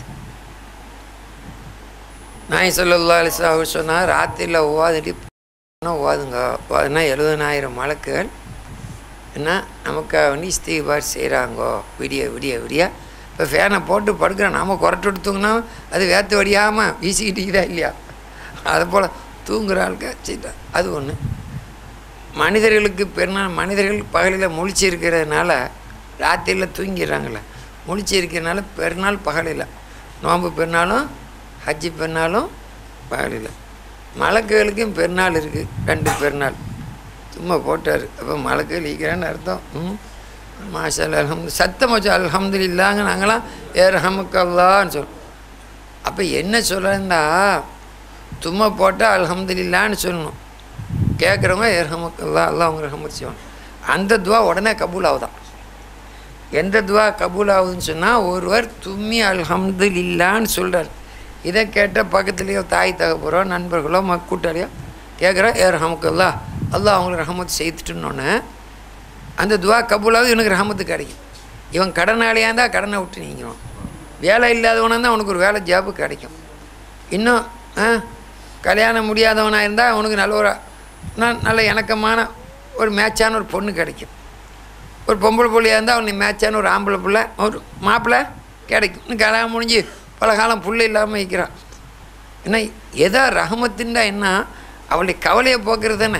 நாய் சொல்லல்லா அலிஸ்லா அவர் சொன்னால் ராத்திரியில் ஓதிட்டு ஓதுங்க ஓதுனா எழுபதனாயிரம் மலக்குகள் என்ன நமக்காக வந்து இஸ்திகார் செய்கிறாங்கோ விடிய விடிய விடிய இப்போ ஃபேனை போட்டு படுக்கிறோம் நாம் குரட்டு விட்டு தூங்கினா அது வேத்து வடியாமல் வீசிக்கிட்டு இல்லையா அதை போல் தூங்குற ஆளுக்கு செய்தா அது ஒன்று மனிதர்களுக்கு பெருநாள் மனிதர்கள் பகலில் முழிச்சு இருக்கிறதுனால ராத்திரியில் தூங்கிடுறாங்களே முழிச்சு இருக்கிறதுனால பெருநாள் பகலில் நோம்பு பெருநாளும் ஹஜ்ஜி பெருநாளும் பகலில் மலக்குகளுக்கும் பெருநாள் இருக்குது ரெண்டு பெருநாள் சும்மா போட்டார் அப்போ மலக்கு லீக்கிறேன்னு அர்த்தம் ம் மாஷால் அல்ஹம்து சத்தம் வச்சு அல்ஹம்து இல்லாங்க நாங்களாம் ஏ ரஹமுக்கல்லான்னு சொல்லுவோம் அப்போ என்ன சொல்கிறேன்னா தும்மா போட்டால் அல்ஹம்துலில்லான்னு சொல்லணும் கேட்குறவங்க ஏர்ஹமக்கல்லா அல்லாஹ் அவங்க ரஹமத் செய்வாங்க அந்த துவா உடனே கபூல் ஆகுதான் எந்த துவா கபூல் ஆகுதுன்னு சொன்னால் ஒருவர் தும்மி அல்ஹம்துலில்லான்னு சொல்கிறார் இதை கேட்ட பக்கத்துலேயோ தாய் தகப்பறோ நண்பர்களோ ம கூட்டாளியோ கேட்குறா ஏர்ஹமக்கல்லா அல்லாஹ் அவங்களுக்கு ரஹமத் செய்துட்டுன்னொன்னே அந்த துவா கபூலாவது இவனுக்கு ரஹமத்து கிடைக்கும் இவன் கடனாளியாக இருந்தால் கடனை விட்டு நீங்கிறோம் வேலை இல்லாதவனாக இருந்தால் அவனுக்கு ஒரு வேலை ஜாப்பு கிடைக்கும் இன்னும் ஆ, கல்யாணம் முடியாதவனாக இருந்தால் அவனுக்கு நல்ல ஒரு ந- நல்ல இணக்கமான ஒரு மேட்சான ஒரு பொண்ணு கிடைக்கும் ஒரு பொம்பளை பிள்ளையாக இருந்தால் அவனுக்கு மேட்சான ஒரு ஆம்பளை பிள்ளை ஒரு மாப்பிள்ளை கிடைக்கும் இன்னும் கல்யாணம் முடிஞ்சு பல காலம் புள்ள இல்லாமல் இருக்கிறான் ஏன்னா எதா ரஹமத்துண்டா என்ன அவளுடைய கவலையை போக்குறது தானே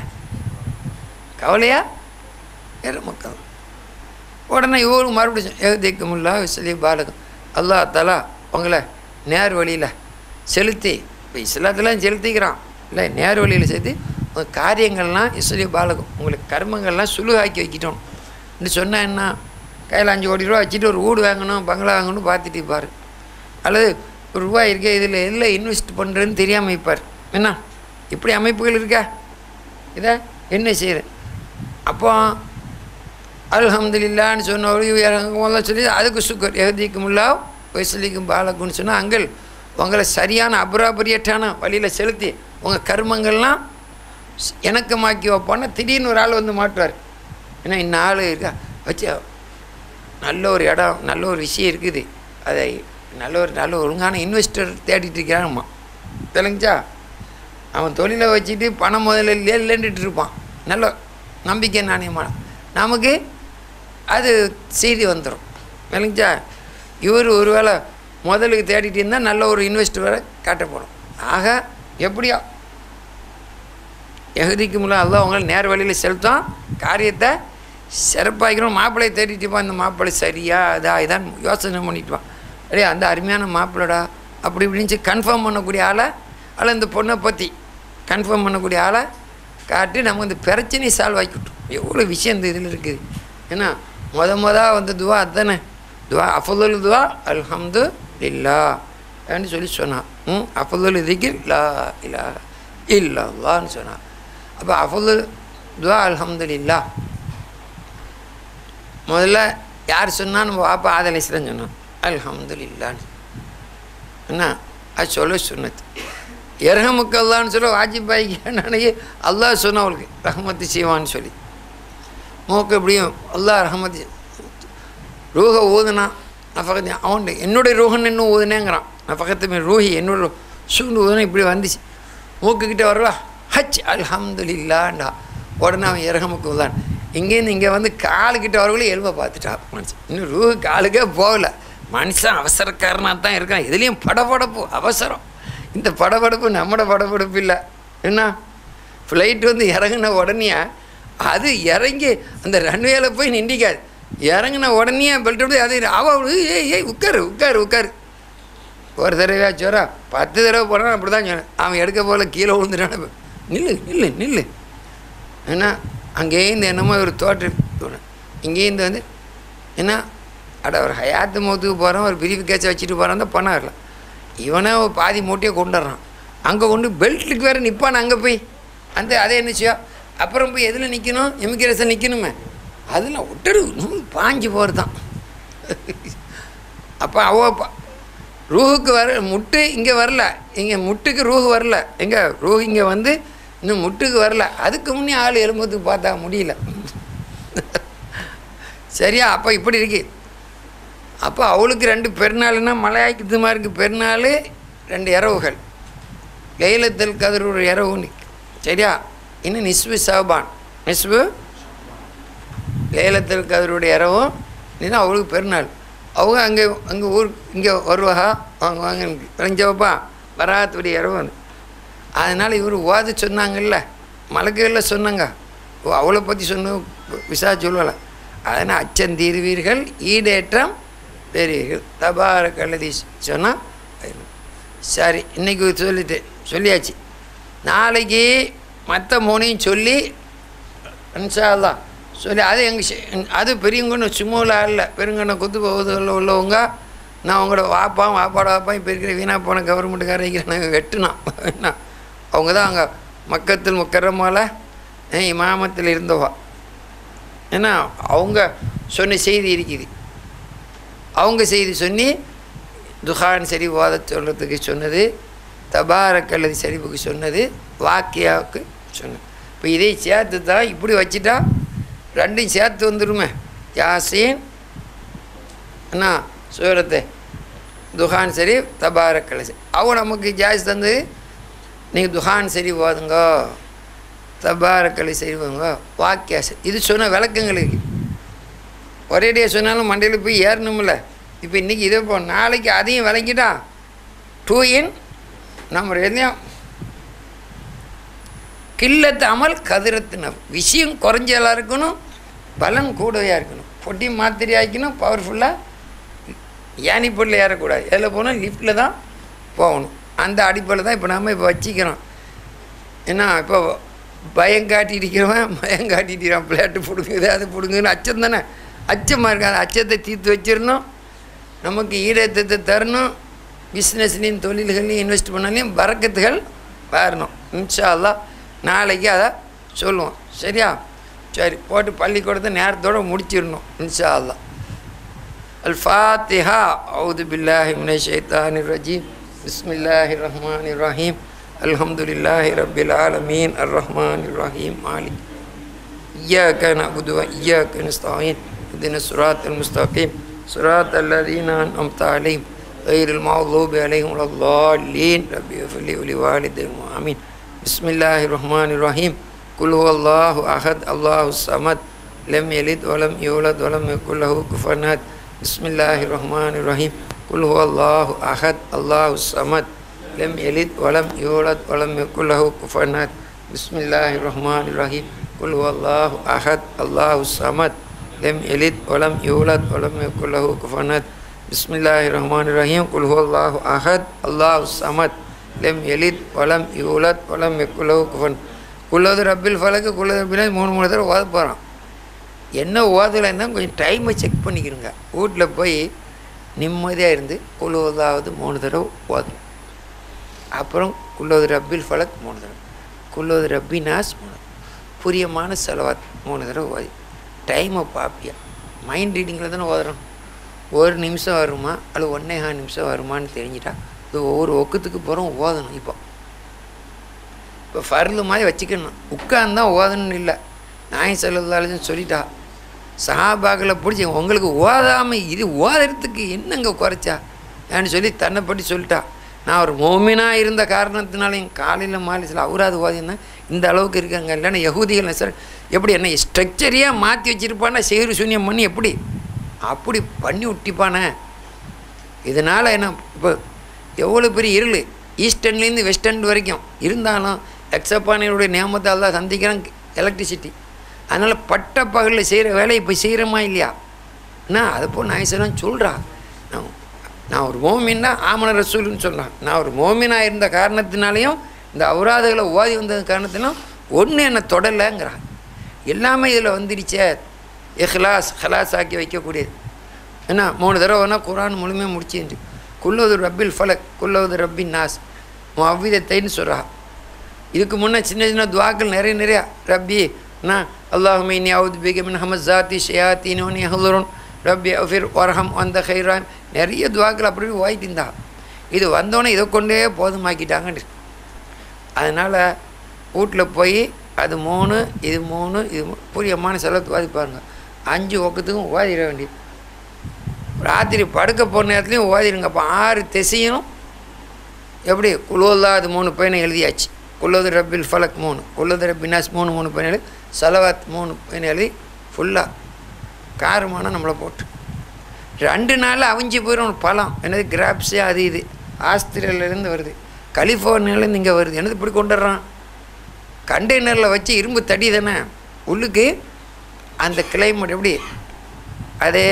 கவலையா வேறு மக்கள் உடனே இவரும் மறுபடியும் எழுதிக்குமுல்லா விசலி பாலகம் அல்லா தலா உங்களை நேர் வழியில் செலுத்தி இப்போ இஸ்லாத்தெல்லாம் செலுத்திக்கிறான் இல்லை நேர் வழியில் சேர்த்து உங்கள் காரியங்கள்லாம் இஸ்லி பாலகம் உங்களுக்கு கர்மங்கள்லாம் சுழுகாக்கி வைக்கிட்டோம் இந்த சொன்னால் என்ன கையில் அஞ்சு கோடி ரூபா வச்சுட்டு ஒரு வீடு வாங்கணும் பங்களா வாங்கணும் பார்த்துட்டு இருப்பார் அல்லது ஒரு ரூபா இருக்கே இதில் எல்லாம் இன்வெஸ்ட் பண்ணுறதுன்னு தெரியாமல் இருப்பார் என்ன இப்படி அமைப்புகள் இருக்கா இதை என்ன செய்கிறேன் அப்போ அல்ஹம்துலில்லான்னு சொன்ன சொல்லி அதுக்கு சுக்கர் எழுதிக்குமுல்லா வயசுலிக்கும் பாலக்குன்னு சொன்னால் அங்கள் உங்களை சரியான அபராபரியட்டான வழியில் செலுத்தி உங்கள் கர்மங்கள்லாம் ஸ்- இணக்கமாக்கி வைப்போன்னா திடீர்னு ஒரு ஆள் வந்து மாட்டுவார் ஏன்னா இன்னும் ஆள் இருக்கா வச்சு நல்ல ஒரு இடம் நல்ல ஒரு விஷயம் இருக்குது அதை நல்ல ஒரு நல்ல ஒழுங்கான இன்வெஸ்டர் தேடிட்டு இருக்கிறான்மா தெலுங்குச்சா அவன் தொழிலை வச்சுட்டு பணம் முதல்ல இல்லைன்னுட்டு இருப்பான் நல்ல நம்பிக்கை நாணயமான நமக்கு அது செய்தி வந்துடும் விளங்குச்சா இவர் ஒருவேளை முதலுக்கு தேடிட்டு இருந்தால் நல்ல ஒரு இன்வெஸ்டர் வர காட்டப்படும் ஆக எப்படியோ எகுதிக்கு முள்ள அல்லாஹ் அவங்கள நேர் வழியில் செலுத்தோம் காரியத்தை சிறப்பாக்கணும் மாப்பிள்ளையை தேடிட்டு இருப்பான் இந்த மாப்பிள்ளை சரியா அதா இதான் யோசனை பண்ணிட்டுவான் அடே அந்த அருமையான மாப்பிள்ளடா அப்படி இப்படின்னு கன்ஃபார்ம் பண்ணக்கூடிய ஆளை அல்ல இந்த பொண்ணை பற்றி கன்ஃபார்ம் பண்ணக்கூடிய ஆளை காட்டி நமக்கு இந்த பிரச்சனையை சால்வ் ஆக்கிவிட்டோம் எவ்வளோ விஷயம் இந்த இதில் இருக்குது ஏன்னா முத முத வந்த துவா அதுதானே துவா அஃபதுல் துவா அல்ஹம்து இல்லா அப்படின்னு சொல்லி சொன்னான் ம் அஃபதுல் இதுக்கு லா இல்லா இல்லான்னு சொன்னான் அப்போ அஃபதுல் துவா அல்ஹம்துலில்லா முதல்ல யார் சொன்னா நம்ம வாப்பா ஆதலிஸ்தான் சொன்னான் அல்ஹம்துலில்லான்னு என்ன அது சொல்ல சொன்னது எரஹமுக்கல்லான்னு சொல்ல வாஜிபாய்க்கு நினைக்க அல்லாஹ் சொன்ன அவளுக்கு ரஹமத்து செய்வான்னு சொல்லி மூக்கு எப்படியும் அல்லாஹ் ரஹமத்து ரூஹ ஊதுனா நஃபகத்து அவன் என்னுடைய ரூஹன் இன்னும் ஊதுனேங்கிறான் நஃபகத்து மீன் ரூஹி என்னோட சூண்டு ஊதுனா இப்படி வந்துச்சு மூக்குக்கிட்ட வருவா ஹச் அல்ஹம்துலில்லாண்டா உடனே அவன் இறகமுக்கு உள்ளான் இங்கேருந்து இங்கே வந்து காலுக்கிட்ட வரக்குள்ளே எலும்பை பார்த்துட்டான் மனுஷன் இன்னும் ரூஹு காலுக்கே போகல மனுஷன் அவசரக்காரனாக தான் இருக்கான் இதுலேயும் படபடப்பு அவசரம் இந்த படபடப்பு நம்மட படபடப்பு இல்லை என்ன ஃப்ளைட் வந்து இறங்குன உடனே அது இறங்கி அந்த ரன்வேல போய் நிண்டிக்காது இறங்குன உடனே பெல்ட் அப்படி அது அவ ஏய் ஏய் உட்காரு உட்காரு உட்காரு ஒரு தடவையா சோரா பத்து தடவை போகிறான் அப்படி தான் சொன்னேன் அவன் எடுக்க போல கீழே விழுந்துட்டான நில்லு நில்லு நில்லு ஏன்னா அங்கேருந்து என்னமோ ஒரு தோற்று தோணும் இங்கேருந்து வந்து என்ன அட ஒரு ஹயாத்து மௌத்துக்கு போகிறான் ஒரு பிரிவு கேட்ச வச்சுட்டு போகிறான் தான் பணம் வரல இவனே ஒரு பாதி மூட்டையை கொண்டுடுறான் அங்கே கொண்டு பெல்ட்டுக்கு வேறு நிற்பான் அங்கே போய் அந்த அதை என்னச்சியோ அப்புறம் போய் எதில் நிற்கணும் இமிக்ரேஷன் நிற்கணுமே அதில் விட்டுடு இன்னும் பாஞ்சு போகிறது தான் அப்போ அவ ப- ரூஹுக்கு வர முட்டு இங்கே வரல இங்கே முட்டுக்கு ரூஹு வரல எங்கே ரூஹு இங்கே வந்து இன்னும் முட்டுக்கு வரல அதுக்கு முன்னே ஆள் எலும்புறதுக்கு பார்த்தா முடியல சரியா அப்போ இப்படி இருக்கு அப்போ அவளுக்கு ரெண்டு பெருநாள்னா மலையாய்க்கு மாதிரி பெருநாள் ரெண்டு இரவுகள் லைலத்தல் கதிர் ஒரு இரவு நிக்கு. சரியா இன்னும் நிஸ்பு சஹபான் நிஸ்பு லேலத்தல் கதிருடைய இரவும் இதுதான் அவளுக்கு பெருநாள் அவங்க அங்கே அங்கே ஊர் இங்கே வருவாங்க வாங்க வாங்க விளைஞ்சவப்பா வராத்துடைய இரவு வந்து அதனால் இவர் ஓத சொன்னாங்கல்ல மலக்குகளில் சொன்னாங்க ஓ அவளை பற்றி சொன்ன விசா சொல்லலை அதனால் அச்சம் தீர்வீர்கள் ஈடேற்றம் பெறுவீர்கள் தபார கழுதி சொன்னால் சரி இன்னைக்கு சொல்லிட்டு சொல்லியாச்சு நாளைக்கு மற்ற மூணையும் சொல்லி இன்ஷா அல்லாஹ் சொல்லி அது எங்கள் அது பெரியவங்கன்னு சும்மாவில் இல்லை பெருங்கண்ண குத்து பகுதிகளில் உள்ளவங்க நான் உங்களோட வாப்பான் வாப்பாட வாப்பான் இப்போ இருக்கிற வீணா போன கவர்மெண்ட்டுக்காரங்க நாங்கள் வெட்டினோம் என்ன அவங்க தான் அங்கே மக்கத்தில் முக்கரமால இமாமத்தில் இருந்தவா ஏன்னா அவங்க சொன்ன செய்தி இருக்குது அவங்க செய்தி சொல்லி துஹான் சரி ஓத சொல்கிறதுக்கு சொன்னது தபாரக் அல்லது சரிவுக்கு சொன்னது வாக்கியாவுக்கு சொன்னது இப்போ இதை சேர்த்து தான் இப்படி வச்சுட்டா ரெண்டையும் சேர்த்து வந்துருமே யாசீன் என்ன சூரத்தை துஹான் சரி தபாரக் அல்லது அவங்க நமக்கு ஜாஸ்தி தந்து நீங்கள் துஹான் சரி ஓதுங்க தபாரக்கலை செய்வாங்க வாக்கியா சரி இது சொன்ன விளக்கங்களுக்கு ஒரேடியாக சொன்னாலும் மண்டையில் போய் ஏறணும்ல இப்போ இன்றைக்கி இதே போ நாளைக்கு அதையும் விளங்கிட்டா டூ இன் நம்ம எதையும் கில்லத்து அமல் கதிரத்தின விஷயம் குறைஞ்சலாக இருக்கணும் பலன் கூடவையாக இருக்கணும் பொட்டி மாத்திரை ஆக்கணும் பவர்ஃபுல்லாக ஏனி பொருள் ஏறக்கூடாது எதில் போனால் லிஃப்ட்டில் தான் போகணும் அந்த அடிப்படையில் தான் இப்போ நம்ம இப்போ வச்சிக்கிறோம் ஏன்னா இப்போ பயம் காட்டிட்டு இருக்கிறவன் பயம் காட்டிட்டு இருக்கிறான் பிளேட்டு பிடுங்குது அது பிடுங்குன்னு அச்சம் தானே அச்சமாக இருக்கு அந்த அச்சத்தை தீர்த்து வச்சிடணும் நமக்கு ஈடேற்றத்தை தரணும் பிஸ்னஸ்லேயும் தொழில்கள்லையும் இன்வெஸ்ட் பண்ணாலையும் பறக்கத்துகள் வரணும் இன்ஷா அல்லாஹ் நாளைக்கு அதை சொல்லுவோம் சரியா சரி போட்டு பள்ளிக்கூடத்தை நேரத்தோடு முடிச்சிடணும் இன்ஷா அல்லாஹ் الفاتحة أعوذ بالله من الشيطان الرجيم بسم الله الرحمن الرحيم الحمد لله رب العالمين الرحمن الرحيم مالك إياك نعبد وإياك نستعين اهدنا الصراط المستقيم صراط الذين أنعمت عليهم غير المغضوب عليهم ولا الضالين رب اغفر لي ولوالدي آمين بسم الله الرحمن الرحيم قل هو الله أحد الله الصمد لم يلد ولم يولد ولم يكن له كفوا أحد بسم الله الرحمن الرحيم قل هو الله أحد الله الصمد لم يلد ولم يولد ولم يكن له كفوا أحد بسم الله الرحمن الرحيم قل هو الله أحد الله الصمد لم يلد ولم يولد ولم يكن له كفوا أحد بسم الله الرحمن الرحيم قل هو الله أحد الله الصمد لم يلد ولم يولد ولم يكن له كفوا أحد குள்ளது ரப்பில் ஃபலக்கு குள்ளது ரப்பில் மூணு மூணு தடவை ஓத போகிறான் என்ன ஓதலைன்னா கொஞ்சம் டைமை செக் பண்ணிக்கிறோங்க வீட்டில் போய் நிம்மதியாக இருந்து குழுவதாவது மூணு தடவை ஓதும் அப்புறம் குள்ளது ரப்பில் ஃபலக் மூணு தடவை குள்ளது ரப்பி நாஸ் மூணு புரியமான செலவாத் மூணு தடவை ஓதி டைமை பார்ப்பியா மைண்ட் ரீடிங்கில் தானே ஓதுறோம் ஒரு நிமிஷம் வருமா அல்லது ஒன்றே கால் நிமிஷம் வருமான்னு தெரிஞ்சிட்டா இது ஒவ்வொரு ஒக்கத்துக்கு போகிறோம் ஓதணும் இப்போ இப்போ ஃபர்லு மாதிரி வச்சுக்கணும் உட்கார்ந்து தான் ஓதணும்னு இல்லை நாய் செல்லதாலும் சொல்லிட்டா சஹாபாக்களை பிடிச்சி உங்களுக்கு ஓதாமல் இது ஓதுறதுக்கு என்னங்க குறைச்சா ஏன்னு சொல்லி தன்னை பற்றி சொல்லிட்டா நான் ஒரு மோமினாக இருந்த காரணத்தினாலையும் காலையில் மாலையில் அவராது ஓதினா இந்த அளவுக்கு இருக்காங்க இல்லைன்னா யகூதிகள் சார் எப்படி என்ன ஸ்ட்ரக்சரியாக மாற்றி வச்சுருப்பானா சேரு சூன்யம் பண்ணி எப்படி அப்படி பண்ணி விட்டிப்பானே இதனால் என்ன இப்போ எவ்வளோ பெரிய இருள் ஈஸ்டர்ன்லேருந்து வெஸ்டர்ன் வரைக்கும் இருந்தாலும் எக்ஸப்பானையுடைய நியமத்தால் தான் சந்திக்கிறான் எலக்ட்ரிசிட்டி அதனால் பட்ட பகலில் செய்கிற வேலையை இப்போ செய்கிறோமா இல்லையா என்ன அதை போல் நாயசெல்லாம் சொல்கிறா நான் நான் ஒரு மோமின்னா ஆமன ரசூல்னு சொல்லலாம் நான் ஒரு மோமினாக இருந்த காரணத்தினாலையும் இந்த அவுராதுகளை ஓதி வந்த காரணத்திலும் ஒன்று என்னை தொடலைங்கிறான் எல்லாமே இதில் வந்துடுச்சே இஹ்லாஸ் ஹலாஸ் ஆக்கி வைக்கக்கூடியது என்ன மூணு தடவை வேணால் குரான் முழுமையாக முடிச்சுட்டு குல்லது ரப்பில் ஃபலக் குல்லது ரப்பின் நாஸ் அவ்விதத்தைன்னு சொல்கிறா இதுக்கு முன்னே சின்ன சின்ன துவாக்கள் நிறைய நிறையா ரப்பி நான் அல்லாஹுமைனி அவுது பிகமின் ஹமஸாத்தி ஷயாத்தினோனி ஹலுருன் ரப்பி அஃபிர் வரஹம் அந்த ஹைராம் நிறைய துவாக்கள் அப்படி ஓய்ட்டு இருந்தா இது வந்தோடனே இதை கொண்டே போதுமாக்கிட்டாங்கன்னு அதனால் வீட்டில் போய் அது மூணு இது மூணு இது மூ- புரியமான செலவு ஓதி பாருங்க அஞ்சு ஒக்கத்துக்கும் ஓதிட வேண்டியது ராத்திரி படுக்க போன நேரத்துலையும் ஓதிடுங்க அப்போ ஆறு திசையும் எப்படி குலோல்லா அது மூணு பையனை எழுதியாச்சு குல்லது ரப்பில் ஃபலக் மூணு குல்லது ரப்பினாஸ் மூணு மூணு பையன் எழுதி சலவாத் மூணு பையன் எழுதி ஃபுல்லாக காரமான நம்மளை போட்டு ரெண்டு நாளில் அவிஞ்சு போயிடும் பழம் என்னது கிராப்ஸு அது இது ஆஸ்திரேலியாலேருந்து வருது கலிஃபோர்னியாலேருந்து இங்கே வருது என்னது இப்படி கொண்டு வர்றான் கண்டெய்னரில் வச்சு இரும்பு தடி தானே உள்ளுக்கு அந்த கிளைமேட் எப்படி அதே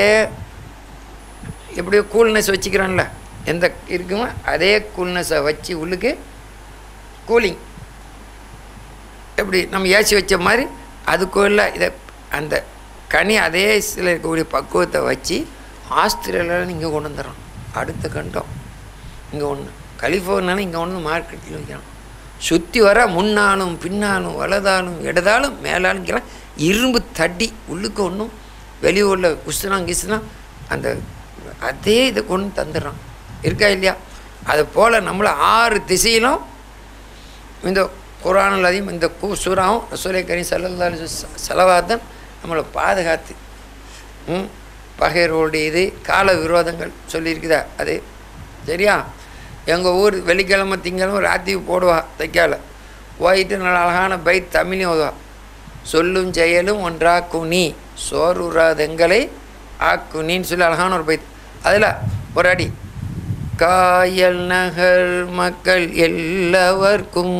எப்படியோ கூல்னஸ் வச்சுக்கிறான்ல எந்த இருக்குமோ அதே கூல்னஸை வச்சு உள்ளுக்கு கூலிங் எப்படி நம்ம ஏசி வச்ச மாதிரி அதுக்குள்ள இதை அந்த கனி அதே சில இருக்கக்கூடிய பக்குவத்தை வச்சு ஆஸ்திரேலியாவில் இங்கே கொண்டு வந்துடுறோம் அடுத்த கண்டம் இங்கே ஒன்று கலிஃபோர்னியாவில் இங்கே ஒன்று மார்க்கெட்டில் வைக்கிறோம் சுற்றி வர முன்னாலும் பின்னாலும் வலதாலும் இடதாலும் மேலாலும் கீழே இரும்பு தட்டி உள்ளுக்கு ஒன்றும் வெளியூரில் குஸ்துனா கிஸ்துனா அந்த அதே இதை கொண்டு தந்துடுறான் இருக்கா இல்லையா அது போல் நம்மளை ஆறு திசையிலும் இந்த குரானில் அதையும் இந்த கூ சூறாவும் ரசூலை கரீம் சல்லல்லா செலவாதன் நம்மளை பாதுகாத்து ம் பகையரோடைய இது கால விரோதங்கள் சொல்லியிருக்குதா அது சரியா எங்கள் ஊர் வெள்ளிக்கிழமை திங்கிழமை ராத்திரி போடுவா தைக்கால போயிட்டு நல்ல அழகான பைத் தமிழையும் ஓதுவா சொல்லும் செயலும் ஒன்றாக்கும் நீ சோறுறாதெங்களை ஆக்குனின்னு சொல்லி அழகான ஒரு பைத் அதில் ஒரு அடி காயல் நகர் மக்கள் எல்லாவர்க்கும்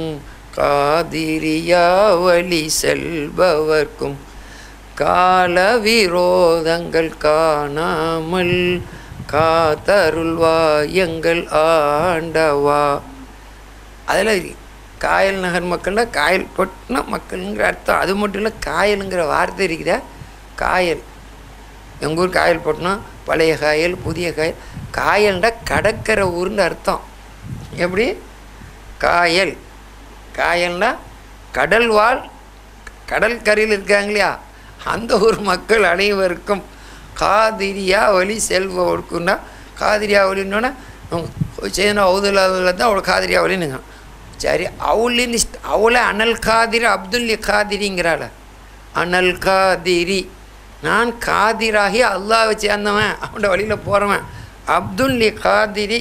காதிரியா வழி செல்பவர்க்கும் கால விரோதங்கள் காணாமல் காத்தருள்வா எங்கள் ஆண்டவா அதில் காயல் நகர் மக்கள்னா காயல் பொட்டின மக்களுங்கிற அர்த்தம் அது மட்டும் இல்லை காயலுங்கிற வார்த்தை இருக்குதா காயல் எங்கள் ஊர் காயல் போட்டோம்னா பழைய காயல் புதிய காயல் காயல்ண்டா கடற்கரை ஊர்னு அர்த்தம் எப்படி காயல் காயல்னா கடல் வாழ் கடல் கரையில் இருக்காங்க இல்லையா அந்த ஊர் மக்கள் அனைவருக்கும் காதிரியா வழி செல்பவருக்குன்னா காதிரியா வழின்னொன்னே செய்யணும் அவுதுல தான் அவளை காதிரியா வழினுங்க சரி அவளின் அவளை அனல் காதிரி அப்துல் காதிரிங்கிறாள அனல் காதிரி நான் காதிராகி அல்லாவை சேர்ந்தவன் அவனோட வழியில் போகிறவன் அப்துல் காதிரி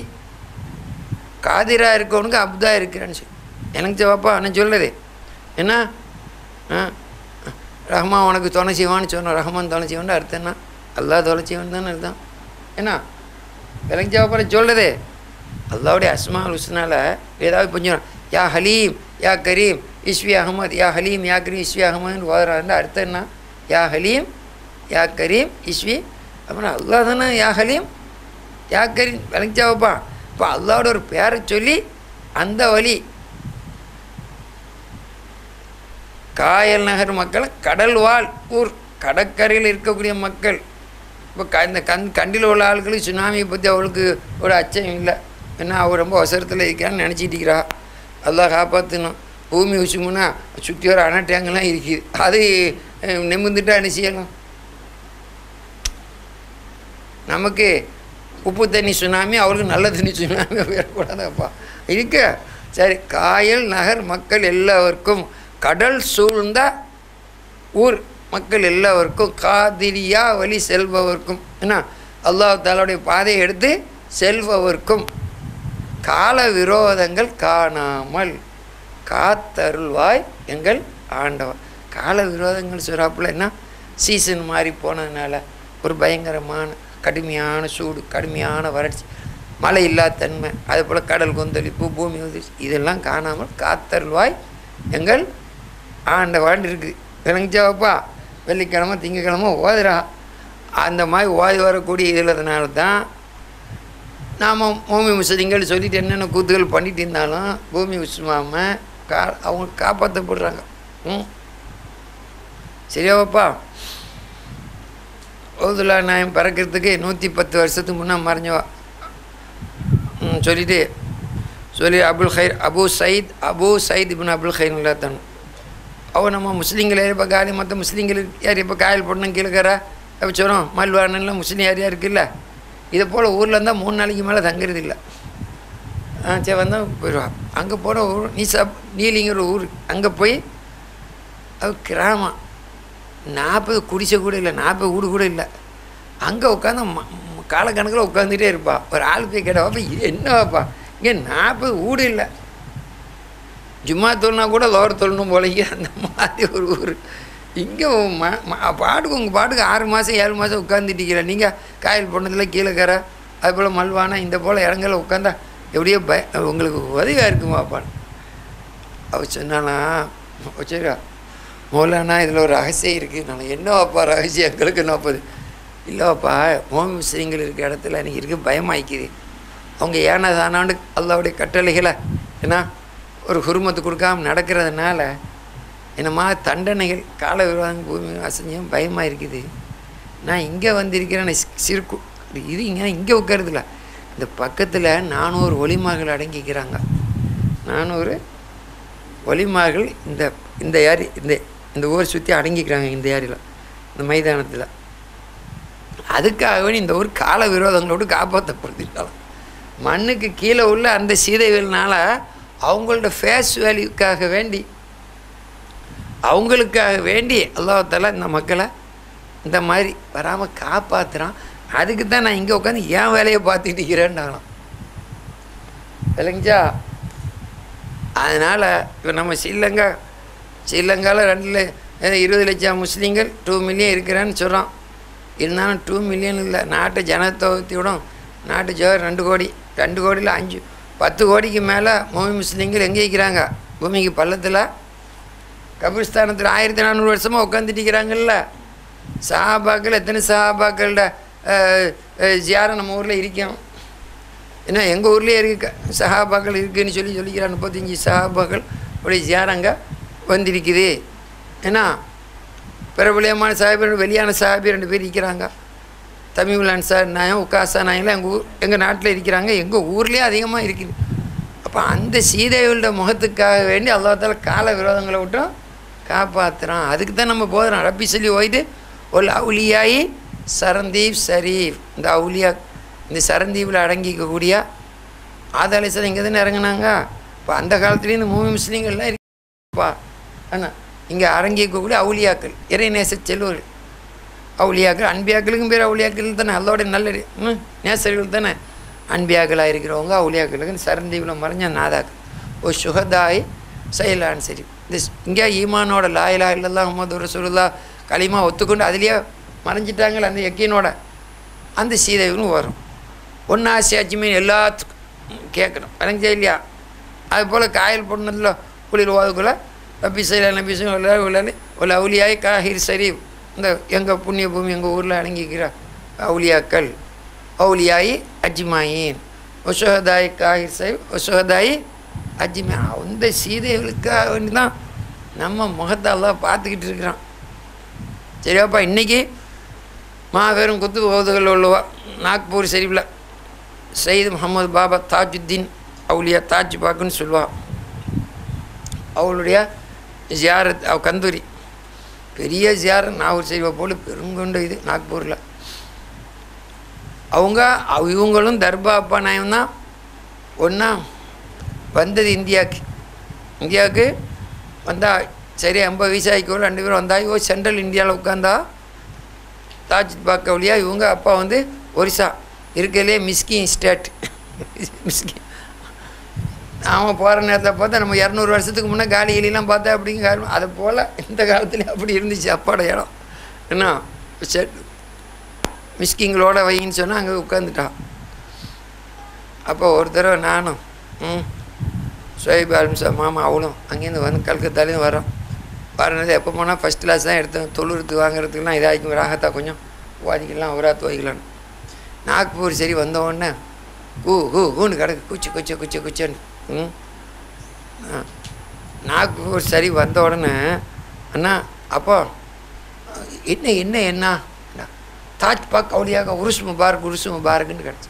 காதிரா இருக்கவனுக்கு அப்தா இருக்கிறான்னு சொல்லி எனக்கு ஜவாப்பா நான் சொல்லுது என்ன ஆ ரஹ்மா உனக்கு துணை செய்வான்னு சொன்னோம் ரஹ்மான் துணை செய்வான்னு அர்த்தம் என்ன அல்லா துணை செய்வான் தானே அர்த்தம் என்ன எனக்கு ஜவாப்பா சொல்லுது அல்லாவுடைய அஸ்மால் உஸ்னால ஏதாவது கொஞ்சம் யா ஹலீம் யா கரீம் இஸ்வி அகமது யா ஹலீம் யா கரீம் இஸ்வி அகமதுன்னு ஓதுறாருன்னு அர்த்தம் என்ன யா ஹலீம் யா கரீம் இஸ்வி அப்புறம் அல்லா தானே யா ஹலீம் யா கரீம் விளங்கி ஜவாப்பா இப்போ அல்லாவோட ஒரு பேரை சொல்லி அந்த வழி காயல் நகர் மக்கள் கடல் வாழ் ஊர் கடற்கரையில் இருக்கக்கூடிய மக்கள் இப்போ க இந்த கண் கண்டில் உள்ள ஆட்களுக்கு சுனாமியை பற்றி அவளுக்கு ஒரு அச்சம் இல்லை ஏன்னா அவள் ரொம்ப அவசரத்தில் இருக்கான்னு நினச்சிட்டு இருக்கிறா அல்லாஹ் காப்பாற்றணும் பூமி உசுமுன்னா சுற்றி வர அணை டேங்கெல்லாம் இருக்குது அது நிமிர்ந்துட்டா என்ன செய்யலாம் நமக்கு உப்பு தண்ணி சுனாமி அவருக்கு நல்ல தண்ணி சுனாமி வரக்கூடாதப்பா இருக்க சரி காயல் நகர் மக்கள் எல்லாருக்கும் கடல் சூழ்ந்த ஊர் மக்கள் எல்லாருக்கும் காதிரியா வழி செல்பவர்க்கும் என்ன அல்லாஹ் தாலாவுடைய பாதையை எடுத்து செல்பவர்க்கும் கால விரோதங்கள் காணாமல் காத்தருள்வாய் எங்கள் ஆண்டவன் கால விரோதங்கள் சொல்கிறாப்புல என்ன சீசன் மாறி போனதுனால ஒரு பயங்கரமான கடுமையான சூடு கடுமையான வறட்சி மழை இல்லா தன்மை அதே போல் கடல் கொந்தளிப்பு பூமி உதிர்ச்சி இதெல்லாம் காணாமல் காத்தருள்வாய் எங்கள் ஆண்டவான் இருக்குது விளங்கிச்சாப்பா வெள்ளிக்கிழமை திங்கக்கிழமை ஓதுறா அந்த மாதிரி ஓதி வரக்கூடிய இதில்னால தான் நாம் பூமி முஸ்லிம்கள் சொல்லிட்டு என்னென்ன கூத்துகள் பண்ணிட்டு இருந்தாலும் பூமி உசுமாமல் கா அவங்க காப்பாற்றப்படுறாங்க ம் சரியாவாப்பா ஓதுல்லா நாயம் பிறக்கிறதுக்கு நூற்றி பத்து வருஷத்துக்கு முன்னே மறைஞ்சவா ம் சொல்லிட்டு சொல்லி அபுல் ஹைர் அபு சயீத் அபு சயீத் இபின் அபுல் ஹைர்ங்களா தான் அவன் நம்ம முஸ்லீம்கள் யார் இப்போ காலி மற்ற முஸ்லீம்கள் யார் இப்போ காயல் போடணும் கீழக்கறா அப்போ சொல்கிறோம் மல்வானெல்லாம் முஸ்லீம் யார் யார் இருக்குல்ல இதை போல் ஊரில் இருந்தால் மூணு நாளைக்கு மேலே தங்குறது இல்லை ஆ சரி வந்தால் போயிடுவா அங்கே போகிற ஊர் நீசா நீலிங்கிற ஊர் அங்கே போய் அது கிராமம் நாற்பது குடிசை கூட இல்லை நாற்பது வீடு கூட இல்லை அங்கே உட்காந்து காலக்கணக்கில் உட்காந்துட்டே இருப்பா ஒரு ஆள் போய் கேட்டாப்பா இது என்னவாப்பா இங்கே நாற்பது வீடு இல்லை ஜும்மா தொழில்னா கூட லோர் தொழணும் போலங்க அந்த மாதிரி ஒரு ஊர் இங்கே ம ம- பாட்டுக்கு உங்கள் பாட்டுக்கு ஆறு மாதம் ஏழு மாதம் உட்காந்துட்டிக்கிற நீங்கள் காயல் பொண்ணத்தில் கீழே கரை அது போல் மல்வானா இந்த போல் இடங்களில் உட்காந்தா எப்படியோ பய உங்களுக்கு உதவியாக இருக்குமாப்பான்னு அவ சொன்னானா வச்சுக்கா மௌலானா இதில் ஒரு ரகசியம் இருக்குது நான் என்னவாப்பா ரகசியம் எங்களுக்கு நாற்பது இல்லைவாப்பா ஓம் முஸ்லீம்கள் இருக்க இடத்துல எனக்கு இருக்க பயமாய்க்குது அவங்க ஏனா தானாண்டு அல்லாவுடைய கட்டளைகளை ஏன்னா ஒரு குருமத்து கொடுக்காம நடக்கிறதுனால என்னம்மா தண்டனைகள் கால விரோதம் பூமி அசைஞ்சும் பயமாக இருக்குது நான் இங்கே வந்திருக்கிறேன் சிறுக்கு இது இங்கே இங்கே உட்காருதுல இந்த பக்கத்தில் நானூறு ஒளிமார்கள் அடங்கிக்கிறாங்க நானூறு ஒளிமார்கள் இந்த இந்த ஏரி இந்த இந்த ஊரை சுற்றி அடங்கிக்கிறாங்க இந்த ஏரியில் இந்த மைதானத்தில் அதுக்காக வேண்டி இந்த ஊர் கால விரோதங்களோடு காப்பாற்றப்படுத்திட்டாலும் மண்ணுக்கு கீழே உள்ள அந்த சீதைகள்னால அவங்களோட ஃபேஸ் வேல்யூக்காக வேண்டி அவங்களுக்காக வேண்டி அல்லாஹால இந்த மக்களை இந்த மாதிரி வராமல் காப்பாற்றுறான் அதுக்கு தான் நான் இங்கே உட்காந்து என் வேலையை பார்த்துட்டு இருக்கிறேன்னாங்களாம் விளங்கிச்சா அதனால் இப்போ நம்ம ஸ்ரீலங்கா ஸ்ரீலங்காவில் ரெண்டு இருபது லட்சம் முஸ்லீம்கள் டூ மில்லியன் இருக்கிறேன்னு சொல்கிறோம் இருந்தாலும் டூ மில்லியன் இல்லை நாட்டு ஜனத்தொகையோட நாட்டு ஜோர் ரெண்டு கோடி ரெண்டு கோடியில் அஞ்சு பத்து கோடிக்கு மேலே மூமி முஸ்லீம்கள் எங்கே இருக்கிறாங்க பூமிக்கு பள்ளத்தில் கபிரிஸ்தானத்தில் ஆயிரத்தி நானூறு வருஷமாக உட்காந்துட்டு இருக்கிறாங்கல்ல சஹாபாக்கள் எத்தனை சஹாபாக்களோட ஜியாரம் நம்ம ஊரில் இருக்கோம் ஏன்னா எங்கள் ஊர்லேயே இருக்கு சஹாபாக்கள் இருக்குதுன்னு சொல்லி சொல்லிக்கிறான் முப்பத்தஞ்சு சஹாபாக்கள் உடைய ஜியாரங்க வந்திருக்குது ஏன்னா பிரபலியமான சாஹிபர் வெளியான சாஹிபி ரெண்டு பேர் இருக்கிறாங்க தமிழ் அன்சார் நாயம் உக்காசா நாயெல்லாம் எங்கள் ஊர் எங்கள் நாட்டில் இருக்கிறாங்க எங்கள் ஊர்லேயே அதிகமாக இருக்குது அப்போ அந்த சீதைகளோட முகத்துக்காக வேண்டி அல்லாத்தால கால விரோதங்களை விட்டும் காப்பாற்றுறான் அதுக்கு தான் நம்ம போதுறோம் ரப்பி சொல்லி போயிட்டு ஒரு அவுலியாயி சரந்தீப் ஷரீஃப் இந்த அவுலியா இந்த சரந்தீவில் அடங்கிக்கக்கூடிய ஆதாலேசன் இங்கே தானே இறங்குனாங்க இப்போ அந்த காலத்துலேயும் இந்த மூவி முஸ்லீம்கள்லாம் இருக்குப்பா அண்ணா இங்கே அரங்கிக்கக்கூடிய அவுலியாக்கள் இறைநேச செல்வர்கள் அவுலியாக்கள் அன்பியாக்களுக்கும் பேர் அவுலியாக்கள் தானே அதோட நல்ல ம், நேசர்கள் தானே அன்பியாக்களாக இருக்கிறவங்க அவுலியாக்களுக்கு சரந்தீவில் மறைஞ்ச நாதாக்கள் ஓ சுகதாய் செயலான் சரி இந்த ஸ்- இங்கே ஈமானோட லாயிலா இல்லல்லா முகமது ரசூலுல்லா களிமா ஒத்துக்கொண்டு அதுலேயே மறைஞ்சிட்டாங்களே அந்த யக்கீனோட அந்த சீதைகளும் வரும் ஒன்றா சேச்சுமே எல்லாத்துக்கும் கேட்கணும் வரைஞ்சா இல்லையா அது போல் காயல் பொண்ணதில் குளிர் ஓதுக்குள்ள நபி சைலா நபி சொல்லி ஒரு அவுலியாய் காஹிர் ஷரீப் இந்த எங்கள் புண்ணிய பூமி எங்கள் ஊரில் அடங்கிக்கிற அவுலியாக்கள் அவுலியாயி அஜ்மாயின் ஒசுகதாய் காஹிர் சைப் ஒசுகதாயி அஜ்மா அந்த சீதைகளுக்காக வேண்டி தான் நம்ம முகத்தை எல்லாம் பார்த்துக்கிட்டு இருக்கிறான் சரியாப்பா இன்றைக்கி மாபெரும் குத்து ஓதுகள் உள்ளவா நாக்பூர் ஷெரீஃபில் சயீத் முகமது பாபா தாஜுத்தீன் அவுலியா தாஜ் பாக்குன்னு சொல்லுவா அவளுடைய ஜியாரத் அவ கந்தூரி பெரிய ஜியாரத் நாகூர் ஷெரீஃபை போல பெருங்கொண்ட இது நாக்பூரில் அவங்க அவ- இவங்களும் தர்பா அப்பா நாயம் தான் ஒன்றா வந்தது இந்தியாவுக்கு இந்தியாவுக்கு வந்தா சரி ஐம்பது வயசாகிக்கோ ரெண்டு பேரும் வந்தா இவ சென்ட்ரல் இந்தியாவில் உட்காந்தா தாஜ் பாக்கவுலியா இவங்க அப்பா வந்து ஒரிசா இருக்கிறதுலே மிஸ்கின் ஸ்டேட் மிஸ்கின் அவன் போகிற நேரத்தில் பார்த்தா நம்ம இரநூறு வருஷத்துக்கு முன்னே காலி எலிலாம் பார்த்தா அப்படிங்க காரணம் அதை போல் இந்த காலத்துலேயும் அப்படி இருந்துச்சு அப்பாட இடம் என்ன சரி மிஸ்கிங்களோட வைன்னு சொன்னால் அங்கே உட்காந்துட்டான் அப்போ ஒரு தடவை நானும் ம் சுயப் ஆரம்பிச்சா மாமா அவளும் அங்கேருந்து வந்து கல்கத்தாலேருந்து வரோம் வரனது எப்போ போனால் ஃபஸ்ட் கிளாஸ் தான் எடுத்தோம் தொழுறதுக்கு வாங்குறதுக்குலாம் இதாகிக்கும் ராகத்தா கொஞ்சம் வாதிக்கலாம் அவரா துவைக்கலான்னு நாக்பூர் சரி வந்த உடனே கூ கூ கூன்னு கிடக்கு குச்சி குச்சி குச்சி குச்சின்னு ம் ஆ. நாக்பூர் சரி வந்த உடனே அண்ணா அப்போ என்ன என்ன என்ன தாஜ் பாக் அவளியாக உருசு முபாரக் உருசு முபாரக்குன்னு கிடச்சி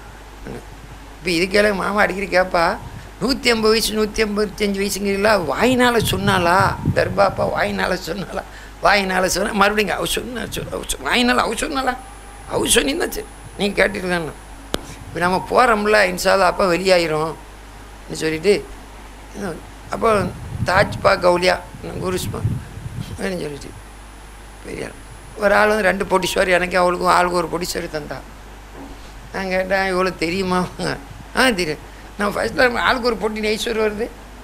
இப்போ இதுக்கெல்லாம் மாமா அடிக்கடி கேட்பா நூற்றி ஐம்பது வயசு நூற்றி ஐம்பத்தஞ்சு வயசுங்களா வாயினால் சொன்னாளா தர்பாப்பா வாயினால் சொன்னாளா வாயினால் சொன்னா மறுபடியும் அவ சொன்னா சொல் அவ சொல் வாயினால் அவ சொன்னாளா அவ சொன்னிருந்தா சரி நீங்கள் கேட்டுருக்கான்னு இப்போ நம்ம போகிறோம்ல இன்ஷால்லா அப்போ வெளியாயிரும் சொல்லிட்டு இன்னும் அப்போ தாஜ் பா கவுலியா குருஸ்மா அப்படின்னு சொல்லிட்டு பெரிய ஆள். ஒரு ஆள் வந்து ரெண்டு பொடிச்சுவார் எனக்கு அவளுக்கும் ஆளுக்கு ஒரு பொடிச்சுவார் தந்தா நான் கேட்டேன் இவ்வளோ தெரியுமா ஆ தெரியும் நான் ஃபஸ்ட்டில் ஆளுக்கு ஒரு பொட்டி நெய்ஸ்வர் வருது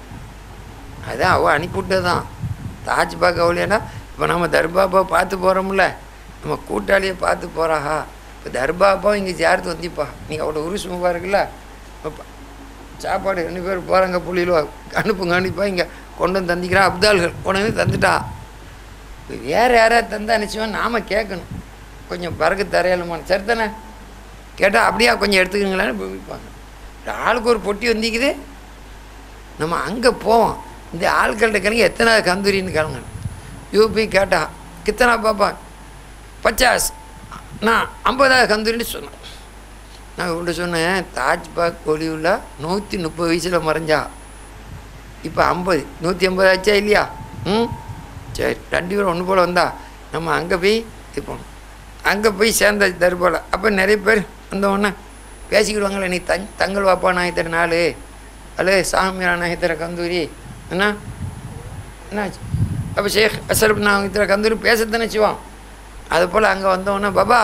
அதான் அவள் அனுப்பிவிட்டது தான் தாஜ் பாக் அவளியானா இப்போ நம்ம தர்பாபா பார்த்து போகிறோம்ல நம்ம கூட்டாளியை பார்த்து போகிறாஹா இப்போ தர்பாபா இங்கே ஜாரத்து வந்திப்பா நீங்கள் அவ்வளோ உருசு முப்பா இருக்குல்ல இப்போ சாப்பாடு ரெண்டு பேர் போகிறாங்க புள்ளியிலோ அனுப்புங்க அனுப்பா இங்கே கொண்டு வந்து தந்திக்கிறான் அப்தால்கள் கொண்டு வந்து தந்துட்டா இப்போ வேறு யாராவது தந்தா நினச்சோம் நாம் கேட்கணும் கொஞ்சம் பறக்கு தரையலுமான சரி தானே கேட்டால் அப்படியா கொஞ்சம் எடுத்துக்கங்களேன்னு விற்பாங்க ஆளுக்கு ஒரு பொட்டி வந்திக்குது நம்ம அங்கே போவோம் இந்த ஆட்கள்கிட்ட கேளுங்க எத்தனை கந்தூரின்னு கேளுங்க யூபி கேட்டா கித்தனா பாப்பா பச்சாஸ் நான் ஐம்பதாவது கந்தூரின்னு சொன்னேன் நான் இவன்கிட்ட சொன்னேன் தாஜ்பாக் ஒளிவுல நூற்றி முப்பது வயசில் மறைஞ்சா இப்போ ஐம்பது நூற்றி ஐம்பது ஆச்சா இல்லையா ம் சரி ரெண்டு பேரும் ஒன்று போல் வந்தா நம்ம அங்கே போய் இது போகணும் அங்கே போய் சேர்ந்த தருபோல் அப்போ நிறைய பேர் வந்தவொடனே பேசிக்கிடுவாங்களே நீ தங் தங்கள் வாப்பா நாயத்தர நாள் அல்லது சாமியா நாயத்தர கந்தூரி என்ன என்னாச்சு அப்போ ஷேக் அசரப் நாயத்தர கந்தூரி பேசத்தானே செய்வான் அது போல் அங்கே வந்தவொடனே பாபா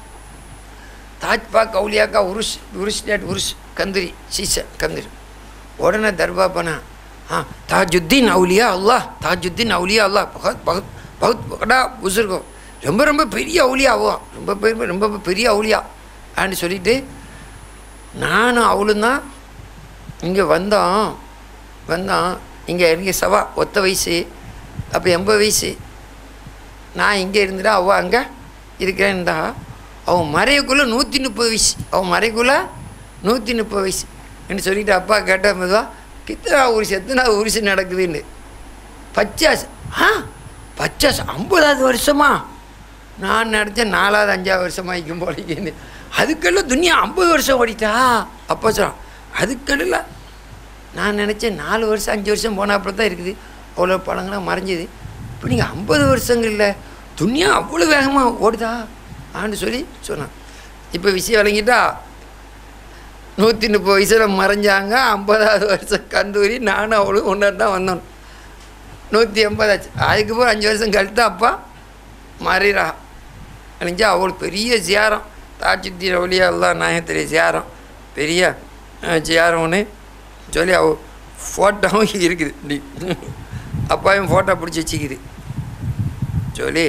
தாஜ்பா கவுலியாக்கா உருஷ் உருஷ் டேட் உருஷ் கந்திரி சீச கந்திரி உடனே தர்பா பண்ணா हाँ ताजुद्दीन अவுலியா அல்லாஹ் தாஜுத்தீன் அவுலியா அல்லாஹ் பகத் பகத் பகத் படா புசுர்கோ ரொம்ப ரொம்ப பெரிய அவுலியாவோ ரொம்ப பெரிய ரொம்ப பெரிய அவுலியா ஆன்னு சொல்லிட்டு நானும் அவளும் தான் இங்கே வந்தோம் வந்தோம் இங்கே எனக்கு சவா ஒத்த வயசு அப்போ எண்பது வயசு நான் இங்கே இருந்துட்டா அவள் அங்கே இருக்கிறேன்டா அவன் மறையக்குள்ளே நூற்றி முப்பது வயசு அவன் மறைக்குள்ளே நூற்றி முப்பது வயசு என்று சொல்லிட்டு அப்பா கேட்ட மெதுவா கித்தனா உரிசு எத்தனை உரிசு நடக்குதுன்னு பச்சாஸ் ஆ பச்சாஸ் ஐம்பதாவது வருஷமா நான் நினச்சேன் நாலாவது அஞ்சாவது வருஷமா இருக்கும் போலிக்குன்னு அதுக்கெல்லாம் துனியா ஐம்பது வருஷம் ஓடிட்டா அப்பா சொல்கிறான் அதுக்கெல்லாம் நான் நினச்சேன் நாலு வருஷம் அஞ்சு வருஷம் போனாப்புல தான் இருக்குது அவ்வளோ பழங்கள்லாம் மறைஞ்சுது இப்போ நீங்கள் ஐம்பது வருஷங்கள்ல துனியா அவ்வளோ வேகமாக ஓடுதா ஆன்னு சொல்லி சொன்னான் இப்போ விஷயம் விளங்கிட்டா நூற்றி முப்பது வயசில் மறைஞ்சாங்க ஐம்பதாவது வருஷம் கந்தூரி நானும் அவளும் ஒன்றா தான் வந்தோம் நூற்றி எண்பதாச்சு அதுக்கப்புறம் அஞ்சு வருஷம் கழித்து அப்பா மறைறா அழிஞ்சா அவளுக்கு பெரிய ஜியாரம் தாஜுத்தீன் ஒளியா எல்லாம் நாயத்திரி ஜியாரம் பெரிய அஹ், ஜியாரம் ஒன்று சொல்லி அவ ஃபோட்டோவும் இருக்குது இப்படி அப்பாவும் ஃபோட்டோ பிடிச்சி வச்சுக்குது சொல்லி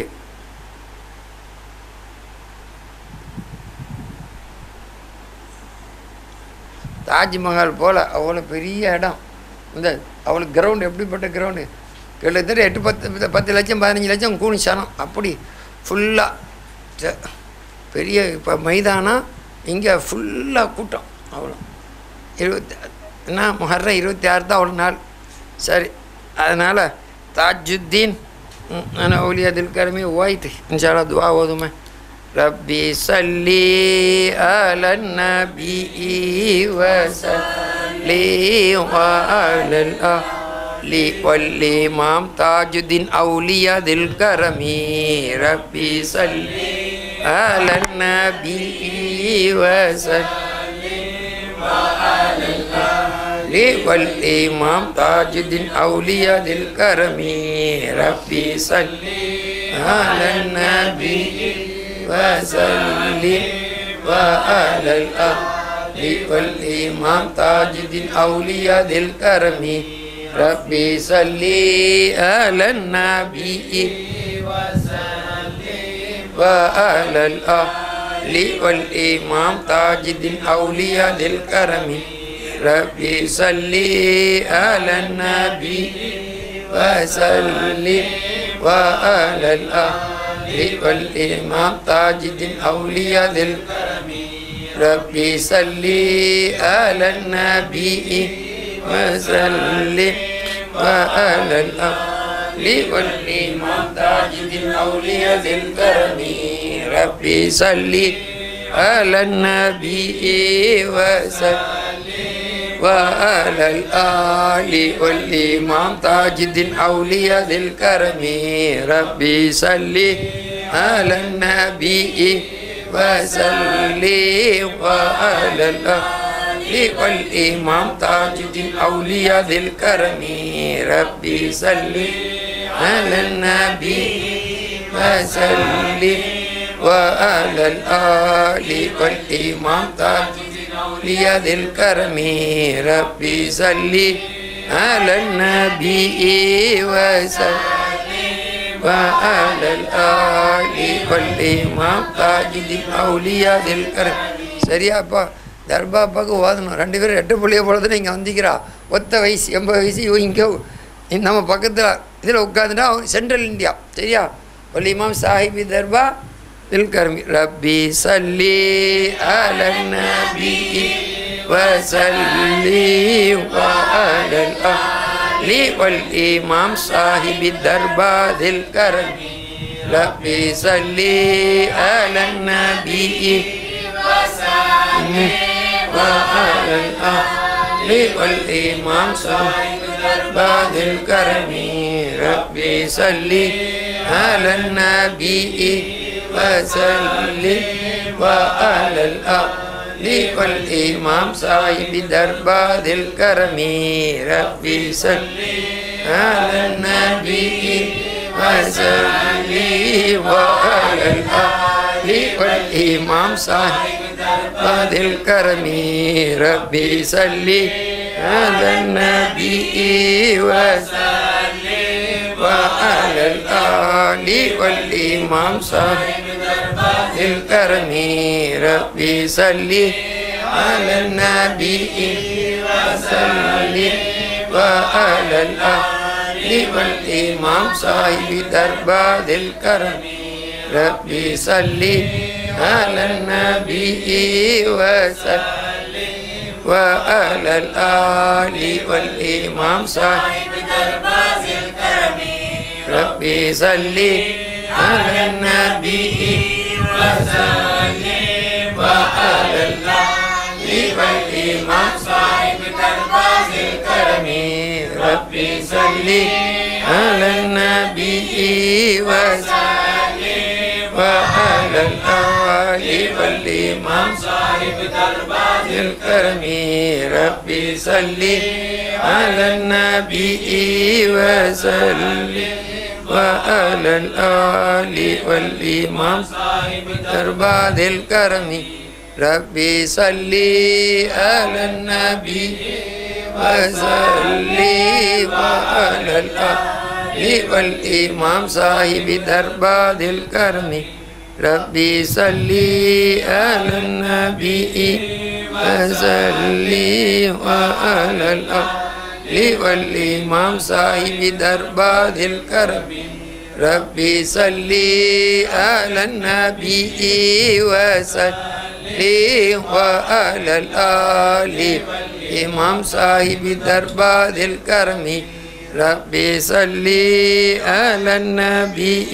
தாஜ்மஹால் போல் அவ்வளோ பெரிய இடம் இந்த அவளுக்கு கிரவுண்டு எப்படிப்பட்ட கிரவுண்டு கிட்டத்தட்ட எட்டு பத்து பத்து லட்சம் பதினஞ்சு லட்சம் கூணி சனம் அப்படி ஃபுல்லாக பெரிய இப்போ மைதானம் இங்கே ஃபுல்லாக கூட்டம் அவ்வளோ இருபத்தி என்ன முஹர்ரம் இருபத்தி ஆறு தான் அவ்வளோ நாள் சரி அதனால் தாஜுத்தீன் أنا أولياء الكرم وايت إن شاء الله دعاء وضمه ربي صلي على النبي وسلم وعلى الأهل والإمام تاج الدين أولياء ذي الكرم ربي صلي على النبي وسلم لي والإمام تاج الدين أولياء ذي الكرم ربي صل على النبي وسلم وعلى الأهل والإمام تاج الدين أولياء ذي الكرم ربي صل على النبي وعلى الأهل والإمام تاج الدين أولياء ذي الكرم ربي صل على النبي وسلم وعلى الأهل والإمام تاج الدين أولياء ذي الكرم ربي صل على النبي وسلم وعلى الأهل والإمام تاج الدين أولياء ذي الكرم ربي صل على النبي وسلم وعلى الآل والإمام تاج الدين أولياء ذي الكرم ربي صل على النبي وسلم وعلى الآل والإمام تاج الدين أولياء ذي الكرم ربي صل على النبي وسلم وعلى الآل والإمام تاج الأولياء ذي الكرم ربي صل على النبي وسلم وعلى الآل والإمام تاج الأولياء ذي الكرم சரியாப்பா தர்பாப்பாவுக்கு ஓதணும் ரெண்டு பேரும் ரெட்டு பிள்ளைய பொழுதுன்னு இங்கே வந்திக்கிறா ஒத்த வயசு எண்பது வயசு இவன் இங்கே நம்ம பக்கத்தில் இதில் உட்காந்துட்டா அவன் சென்ட்ரல் இந்தியா சரியா வலிமாம் சாஹிபி தர்பா الكرم ربي صلي على النبي وسلم وعلى الأهل لي والإمام صاحب الدرباد الكرم ربي صلي على النبي وعلى الآل والإمام صاحب الدرباد الكرم ربي صلي على النبي وسلم وعلى الآل والإمام صاحب درباد الكرم ربي صل على النبي وسلم وعلى الآل والإمام صاحب درباد الكرم ربي صل على النبي وسلم وعلى الآل والإمام صاحب الكرم ربي صلي على النبي وسلم وعلى الآل والإمام صاحب درباد الكرم ربي صلي على النبي وسلم وعلى الآل والإمام صاحب درباد الكرم ربي صلي على النبي وسلم وعلى الآل والإمام صاحب درباز الكرم ربي صلي على النبي وسلم وعلى الآل والإمام صاحب درباز الكرم ربي صلي على النبي وسلم وعلى الآل والإمام صاحب درباد الكرم ربي صلي على النبي وصلي وعلى الآل والإمام صاحب درباد الكرم ربي صلي على النبي وصلي وعلى الآل والإمام صاحب درباد الكرم ربي صلي على النبي وسلم وعلى الآل إمام صاحب درباد الكرم ربي صلي على النبي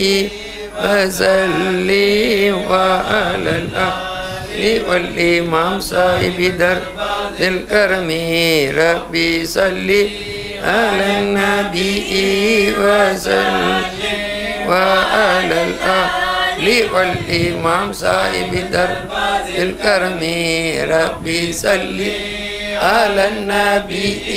وسلم وعلى الآل والإمام صاحب درباد الكرم ربي صلي على النبي وسلم وعلى الآل والإمام صاحب درباد الكرم ربي صلي على النبي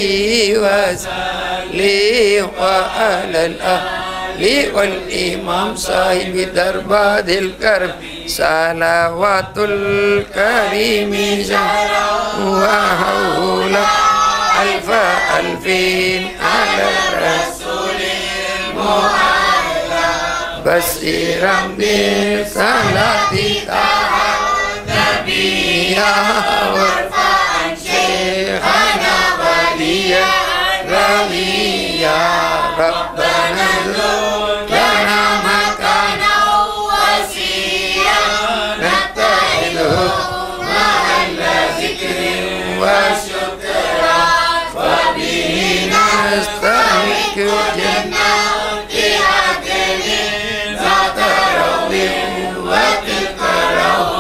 وسلم وعلى الآل والإمام صاحب درباد الكرم صلوات الكريم جهرا وحولا ألف ألفين على الرسول بصيرا بالصلاة نبيا وارفع شيخنا وليا رضيا ربنا لنا مكانا وسيا نتعده مع الذكر وشكرا وبه نستحق جنات عدن ذات روض وتكره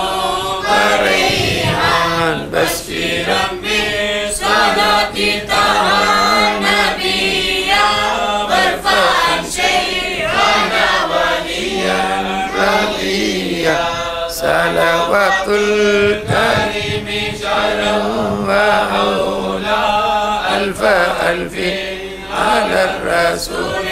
وريحان بشيرا بصلاة طه نبيا وارفع شيخنا وليا رضيا صلوات الكريم شرا وعولا ألف ألف على الرسول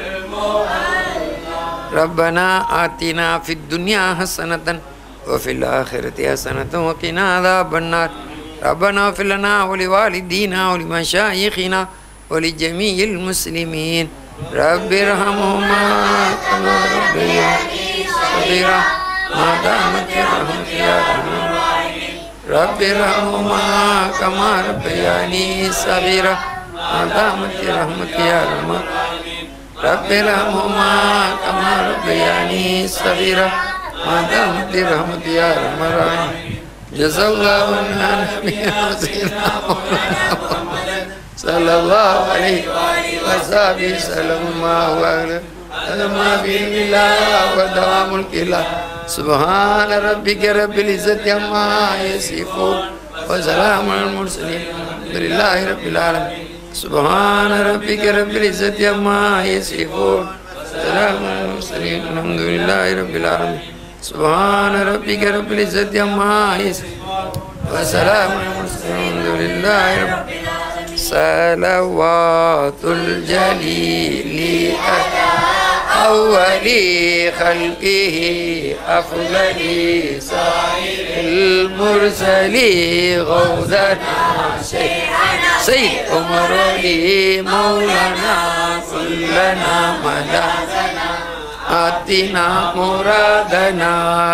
ربنا آتنا في الدنيا حسنة وفي الآخرة حسنة وقنا عذاب النار ربنا اغفر لنا ولوالدينا ولمشايخنا ولجميع المسلمين رب ارحمهما كما ربياني صغيرا ما دامت رحمتك يا رحمن رب ارحمهما كما ربياني صغيرا ما دامت رحمتك يا رحمن رب ارحمهما كما ربياني صغيرا ما دامت رحمتك يا رحمن جزا الله عنا نبينا سيدنا مولانا محمد صلى الله عليه وصحبه سلم ما هو أهله هذا ما في الله ودوام الكلا سبحان ربك رب العزة عما يصفون وسلام على المرسلين الحمد لله رب العالمين سبحان ربك رب العزة عما يصفون سلام على المرسلين الحمد لله رب العالمين سبحان ربك رب العزة عما يصفون وسلام على المرسلين الحمد لله رب صلوات الجليل أول خلقه أفضل سائر المرسلين غوثنا سيد عمر لي مولانا كلنا مدى آتنا مرادنا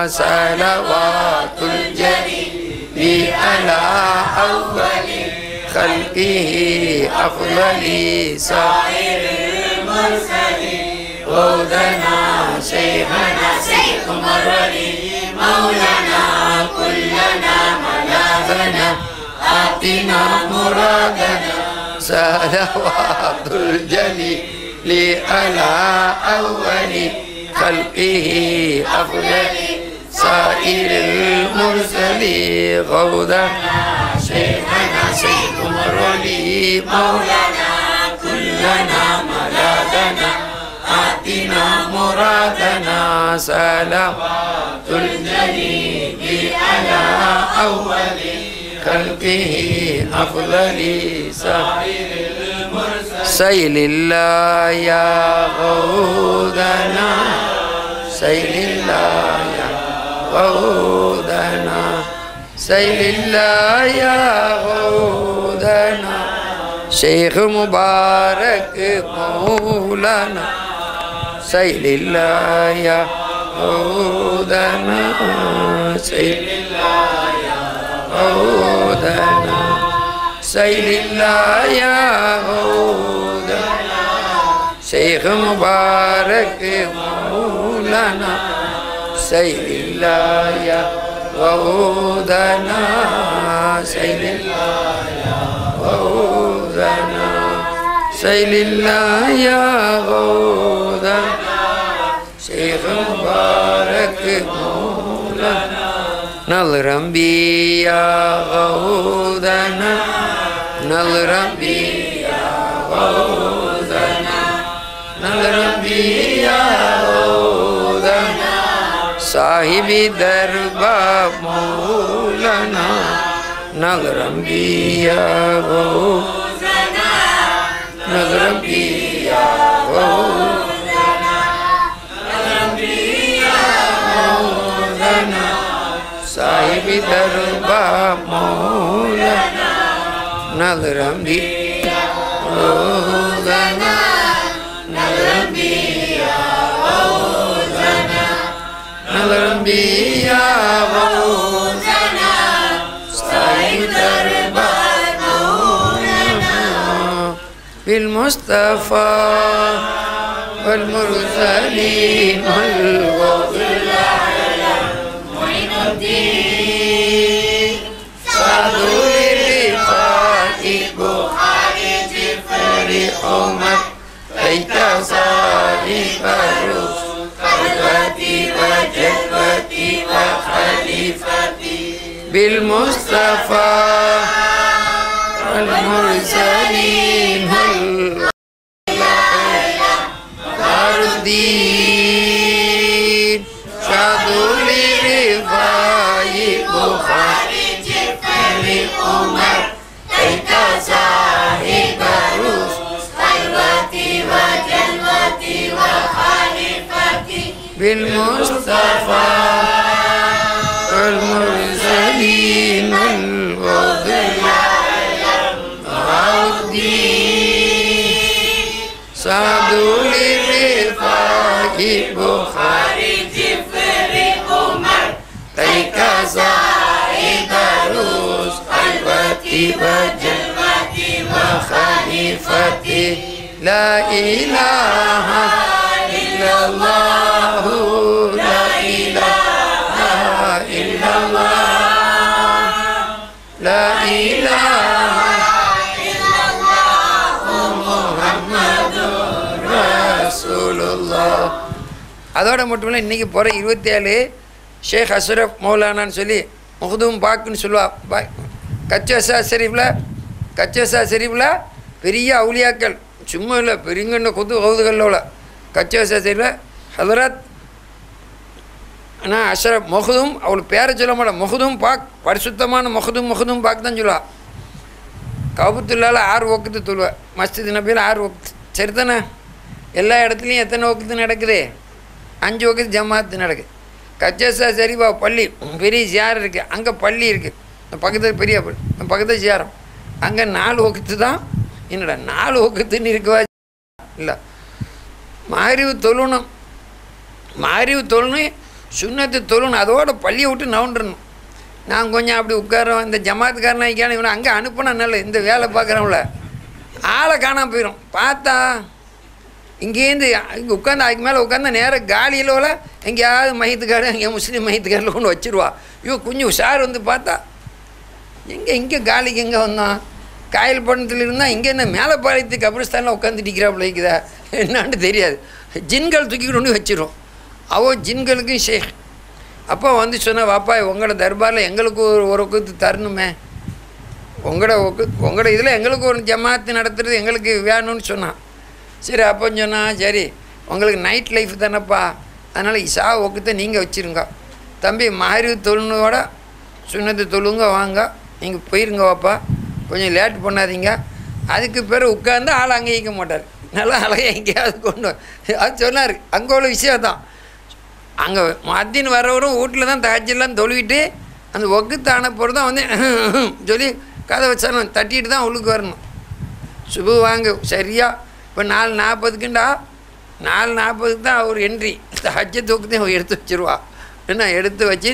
صلوات الجليل على أول خلقه أفضل سائر المرسلين غودنا شيخنا سيد عمر مولانا كلنا ملاذنا آتنا مرادنا صلوات الجليل على أول خلقه أفضل سائر المرسلين غودا شيخنا سيد عمر ولي مولانا كلنا ملاذنا آتنا مرادنا سلامات الجليل على أول خلقه أفضل سائر المرسلين سيل الله يا غودنا سيل الله يا غودنا سيل الله يا غودنا شيخ مبارك مولانا سيل الله يا غودنا سيل الله يا غودنا سيل الله يا غودنا شيخ مبارك مولانا سيل الله يا غودنا سيل الله يا غودنا سيل الله يا غودنا شيخ مبارك مولانا نظرا بي يا غودنا نظرا بي يا غودنا نظرا بي يا غودنا صاحب دربا مولانا نظرا بي يا غودنا نظرا بي يا غودنا نظرا بي يا غودنا صاحب دربا مولانا نظرا بي يا غودنا نظرا بي يا غودنا نظرا بي يا غودنا صاحب دربا مولانا بالمصطفى والمرسلين والغوث معين الدين سعد للرفاق بخاري جفري عمر بيت صاحب الرسل قلبتي وجلبتي وخليفتي بالمصطفى والمرسلين دار الدين شادوا لرفاي بخاري جفري عمر بيت صاحب الرسل قلبتي وجلبتي وخليفتي بالمصطفى والمرسلين الغض الدين سعدوا للرفاق بخاري جفري عمر ليك صاحب الروس قلبتي وجلبتي وخليفتي لا إله إلا الله لا إله إلا الله لا إله إلا الله محمد அல்லாஹ் அதோட மட்டும் இல்லை இன்றைக்கி போகிற இருபத்தி ஏழு ஷேக் அஷ்ரஃப் மௌலானான்னு சொல்லி முகதும் பாக்குன்னு சொல்லுவா பா கச்சசா ஷெரீஃபில் கச்சசா ஷெரீஃபில் பெரிய அவுலியாக்கள் சும்மா இல்லை பெரியங்கண்ண குத்து கவுதுகளில் உள்ள கச்சசா ஷெரீஃபில் ஹதரத் ஆனால் அஷ்ரப் முகதும் அவளுக்கு பேரை சொல்ல மாட்டேன் முகதும் பாக் பரிசுத்தமான முகதும் முகதும் பாக் தான் சொல்லுவா கவுத்துள்ளால ஆறு ஒக்கத்து தொழுவேன் மஸ்ஜித் நபியில் ஆறு ஒக்கத்து சரிதானே எல்லா இடத்துலையும் எத்தனை ஒக்கத்து நடக்குது அஞ்சு ஒக்கத்து ஜமாத்து நடக்குது கச்சசா சரிபா பள்ளி பெரிய ஜியாரம் இருக்குது அங்கே பள்ளி இருக்குது பக்கத்தில் பெரிய பள்ளி பக்கத்தில் ஜியாரம் அங்கே நாலு ஒக்கத்து தான் என்னடா நாலு ஒக்கத்துன்னு இருக்கவா இல்லை மாறிவு தொழணும் மாறிவு தொழணும் சுண்ணத்து தொழணும் அதோட பள்ளியை விட்டு நவுண்டுறணும் நான் கொஞ்சம் அப்படி உட்காரோம் இந்த ஜமாத்துக்காரன் ஐக்கான இவனை அங்கே அனுப்புனா நல்ல இந்த வேலை பார்க்குறவங்கள ஆளை காணாம போயிடும் பார்த்தா இங்கேருந்து இங்கே உட்காந்து அதுக்கு மேலே உட்காந்து நேராக காலியில் எங்கேயாவது மையத்துக்காரர் எங்கேயா முஸ்லீம் மையத்துக்காரில் கொண்டு வச்சிருவா ஐயோ கொஞ்சம் உஷார் வந்து பார்த்தா எங்கே இங்கே காலிக்கு எங்கே வந்தோம் காயல் பட்டணத்தில் இருந்தால் இங்கே என்ன மேலே பாளையத்து கபிரிஸ்தானில் உட்காந்துட்டு இருக்கிறாப்புல இருக்குதா என்னான்னு தெரியாது ஜின்கள் தூக்கிட்டு கொண்டு வச்சிரும் அவோ ஜின்களுக்கும் ஷேக் அப்போ வந்து சொன்னால் வாப்பா உங்களோட தர்பாரில் எங்களுக்கு ஒரு ஒரு ஒக்குத்து தரணுமே உங்களோட ஒக்கு உங்களோட இதில் எங்களுக்கு ஒரு ஜமாத்து நடத்துறது எங்களுக்கு வேணும்னு சொன்னான் சரி அப்போ சொன்னான் சரி உங்களுக்கு நைட் லைஃப் தானேப்பா அதனால் இசா ஒக்குத்தை நீங்கள் வச்சுருங்க தம்பி மாறி தொழுனோட சுண்ணத்து தொழுங்க வாங்க நீங்கள் போயிருங்க வாப்பா கொஞ்சம் லேட் பண்ணாதீங்க அதுக்கு பிறகு உட்காந்து ஆள் அங்கே வைக்க மாட்டார் நல்லா அழகாக எங்கேயாவது கொண்டு வா. அது சொன்னார் அங்கே உள்ள விஷயம் தான் அங்கே மத்தின்னு வரவரும் வீட்டில் தான் தகச்செல்லாம் தொழுவிட்டு அந்த ஒக்குத்தான பொருள் தான் வந்து சொல்லி கதை வச்சாலும் தட்டிட்டு தான் உள்ளுக்கு வரணும் சுபு வாங்க சரியா இப்போ நாலு நாற்பதுக்குண்டா நாலு நாற்பதுக்கு தான் அவர் என்ட்ரி ஹஜ்ஜ தூக்கத்தையும் அவ எடுத்து வச்சிருவா என்ன எடுத்து வச்சு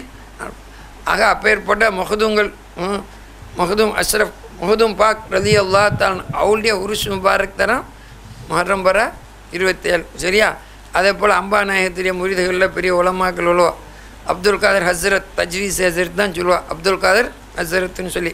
ஆக அப்பேற்பட்ட முகதுங்கள் ம், முகதும் அஷ்ரஃப் முகதும் பாக் ரதி அல்லா தான் அவளுடைய உருஷ் முபாரக் தரம் மரம் பர இருபத்தேழு சரியா அதே போல் அம்பா நாயகத்துடைய முறிதுகளில் பெரிய உலமாக்கள் உள்ளவா அப்துல் காதர் ஹசரத் தஜ்வீஸ் ஹசரத் தான் சொல்லுவா அப்துல் காதர் ஹசரத்னு சொல்லி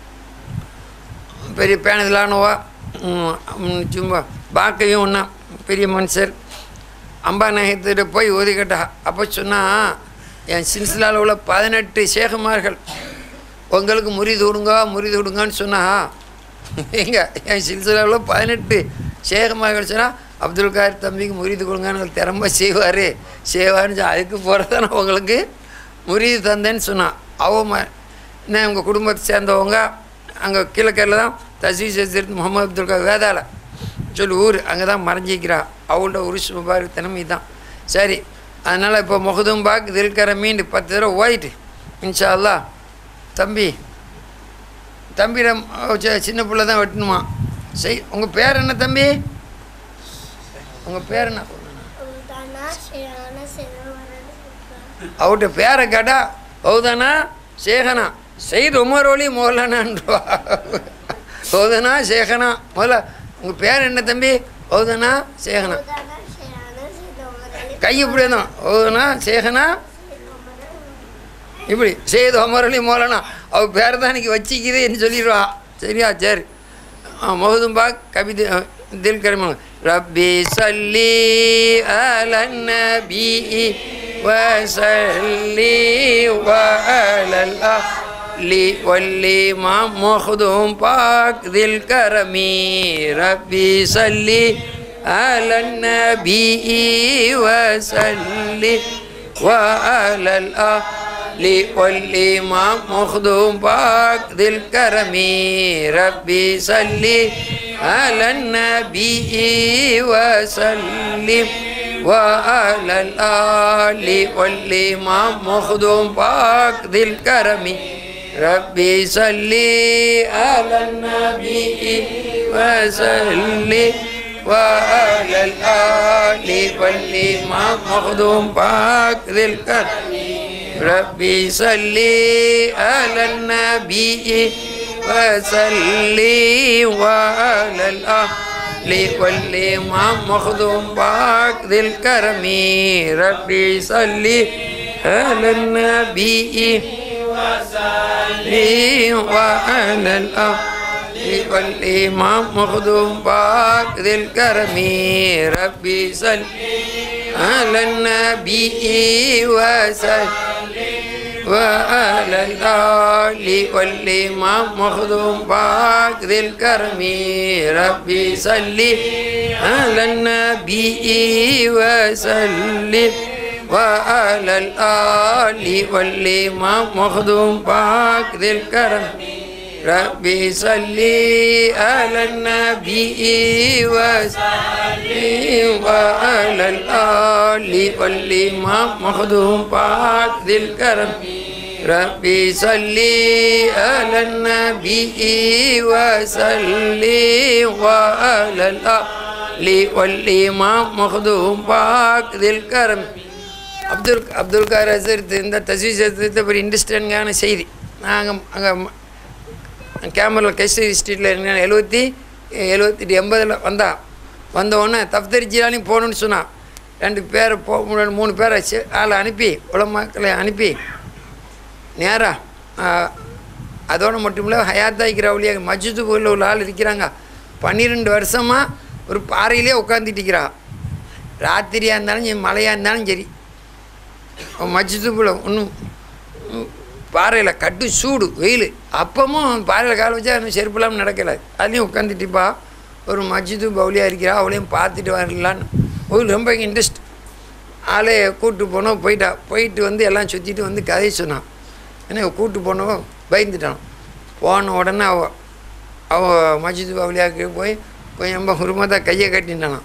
பெரிய பேனதிலானவா ம், ம், சும்மா பார்க்கையும் ஒன்றா பெரிய மனுஷர் அம்பா நாயகத்திட்ட போய் ஒதுக்கிட்டா அப்போ சொன்னால் என் சின்சிலாவில் உள்ள பதினெட்டு சேகுமார்கள் உங்களுக்கு முறிது விடுங்க முறிது விடுங்கன்னு சொன்னா எங்க என் சில்சிலாவில் பதினெட்டு சேகமார்கள் சொன்னால் அப்துல் கார் தம்பிக்கு முறிது கொடுங்கன்னு திறம்ப செய்வார் செய்வார்னு சொன்னா, அதுக்கு போகிறதான உங்களுக்கு முறிது தந்தேன்னு சொன்னான் அவ ம என்ன உங்கள் குடும்பத்தை சேர்ந்தவங்க அங்கே கீழக்கரில் தான் தசீஸ் ஹசரத் முகமது அப்துல் கார் வேதாள சொல்லி ஊர் அங்கே தான் மறைஞ்சிக்கிறா அவள்கிட்ட உருஷ் முபாரக் தினமி தான் சரி அதனால் இப்போ முகதும் பாக் தில்கர மீண்டு பத்து தடவை ஓயிட்டு இன்ஷா அல்லாஹ் தம்பி தம்பிடம் சின்ன பிள்ளை தான் வெட்டணுமா செய் உங்கள் பேர் என்ன தம்பி உங்கள் பேர் என்ன உதானா ஷேரான செல்வரன் அவர்கிட்ட பேரை கேட்டா ஹவுதானா சேகனா செய்து உமர் ஒலி மோலானான்றவா ஹவுதானா சேகனா முதல்ல உங்கள் பேர் என்ன தம்பி ஹவுதானா சேகனா உதானா ஷேரான செல்வரன் கை இப்படி தான் ஹவுதானா சேகனா இப்படி செய்து உமர் அலி மோலானா அவ பேர் தான் இன்னைக்கு வச்சிக்குதுன்னு சொல்லிடுவா சரியா சரி மொஹதும் பாக் கவிதை தில் கரிமன் ரப்பி சல்லி அலன் நபி வசல்லி வஅலல் அஹ்லி வல்லி மா மொஹதும் பாக் தில் கரமி ரப்பி சல்லி அலன் நபி வசல்லி வஅலல் அஹ்லி والإمام مخدوم باك ذي الكرم ربي صلي على النبي وسلم وعلى الآل والإمام مخدوم باك ذي الكرم ربي صلي على النبي وسلم وعلى الآل والإمام مخدوم باك ذي الكرم ربي صلي على النبي وسلم وعلى الأهل والإمام مخدوم باك ذي الكرم ربي صلي على النبي وسلم وعلى الأهل والإمام مخدوم باك ذي الكرم ربي صل على النبي وسلم وعلى الآل والإمام مخدوم باك ذي الكرم ربي صل على النبي وسلم وعلى الآل والإمام مخدوم باك ذي الكرم ربي صل على النبي وسلم وعلى الآل والإمام مخدوم باك ذي الكرم ربي صل على النبي وسلم وعلى الآل والإمام مخدوم باك ذي الكرم அப்துல் அப்துல் கார் அசர்த்து இந்த தஸ்வீஸ் எடுத்து ஒரு இன்ட்ரெஸ்டிங்கான செய்தி நாங்கள் அங்கே கேமரா கிருஷ்ணகிரி ஸ்ட்ரீட்டில் இருந்தேன் எழுபத்தி எழுபத்தி எண்பதில் வந்தான் வந்த உடனே தப்தரி ஜிலாலையும் போகணுன்னு சொன்னான் ரெண்டு பேரை போ மூணு- மூணு பேரை வச்சு ஆளை அனுப்பி உலமாக்களை அனுப்பி நேராக அதோடு மட்டும் இல்லை ஹயாத்தாய்க்கிற அவளியா மஜ்ஜுதுக்குள்ள உள்ள ஆள் இருக்கிறாங்க பன்னிரெண்டு வருஷமாக ஒரு பாறையிலே உட்காந்துட்டு இருக்கிறா ராத்திரியாக இருந்தாலும் சரி மழையாக இருந்தாலும் சரி மஜ்ஜுதுக்குள்ள ஒன்றும் பாறையில் கட்டு சூடு வெயில் அப்பவும் பாறையில் கால் வச்சா இன்னும் செருப்பு இல்லாமல் நடக்கல அதுலேயும் உட்காந்துட்டுப்பா ஒரு மஜ்ஜிது பவுலியாக இருக்கிறா அவளையும் பார்த்துட்டு வரலான்னு ஒரு ரொம்ப இன்ட்ரெஸ்ட் ஆளே கூப்பிட்டு போனோம் போயிட்டா போயிட்டு வந்து எல்லாம் சுற்றிட்டு வந்து கதையை சொன்னான் ஏன்னா கூப்பிட்டு போனவன் பயந்துட்டான் போன உடனே அவ அவ மஜ்ஜிது பவுலியாவுக்கு போய் கொஞ்சம் ரொம்ப உருமதாக கையை கட்டினானான்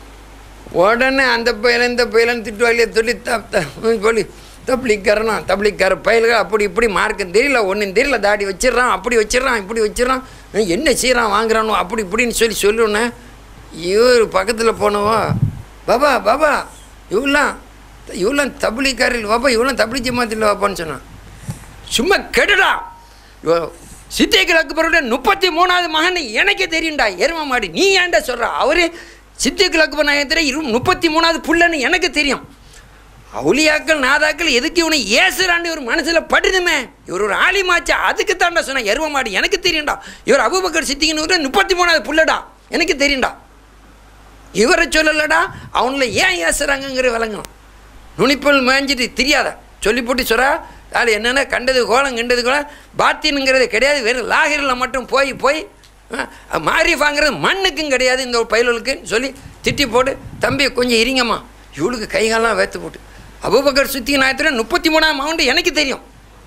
உடனே அந்த பையன் இந்த பையலன்னு திட்டுவாளியே சொல்லி தப் த- சொல்லி தப்ளிக்காரனா தப்ளிக்கார பயல்கள் அப்படி இப்படி மார்க்கும் தெரியல ஒன்றும் தெரியல தாடி வச்சிடுறான் அப்படி வச்சிடுறான் இப்படி வச்சிடுறான் இவன் என்ன செய்கிறான் வாங்குறானோ அப்படி இப்படின்னு சொல்லி சொல்லுனே இவர் பக்கத்தில் போனவோ பாபா பாபா இவெல்லாம் இவெல்லாம் தப்ளிக்காரில் பாபா இவெல்லாம் தப்ளி ஜமாத்தில் வாப்பான்னு சொன்னான் சும்மா கெடுடா சித்திகள் அக்பருடைய முப்பத்தி மூணாவது மகன் எனக்கே தெரியும்டா எரும மாடி நீ ஏன்டா சொல்ற அவரு சித்திகள் அக்பர் நாயகத்தில் இரு முப்பத்தி மூணாவது புள்ளன்னு எனக்கு தெரியும் அவுலியாக்கள் நாதாக்கள் எதுக்கு இவனை ஏசுறான்னு ஒரு மனசில் படுதுமே இவர் ஒரு ஆலிமாச்சா அதுக்கு தாண்டா சொன்னேன் எரும மாடி எனக்கு தெரியும்டா இவர் அபுபக்கர் சித்திகன்னு முப்பத்தி மூணாவது புள்ளடா எனக்கு தெரியும்டா இவரை சொல்லலடா அவங்கள ஏன் ஏசுறாங்கங்கிற விளங்கணும் நுனிப்பல் மேய்ஞ்சிட்டு தெரியாத சொல்லி போட்டு சொல்கிறா அது என்னென்ன கண்டது கோலம் கண்டது கோலம் பாத்தினுங்கிறது கிடையாது வெறும் லாகிரில் மட்டும் போய் போய் மாரிஃபாங்கிறது மண்ணுக்கும் கிடையாது இந்த ஒரு பயலுக்குன்னு சொல்லி திட்டி போட்டு தம்பி கொஞ்சம் இருங்கம்மா இவளுக்கு கைகாலாம் வேத்து போட்டு அபுபக்கர் சுத்தி நாயத்துல முப்பத்தி மூணாம் மவுண்டு எனக்கு தெரியும்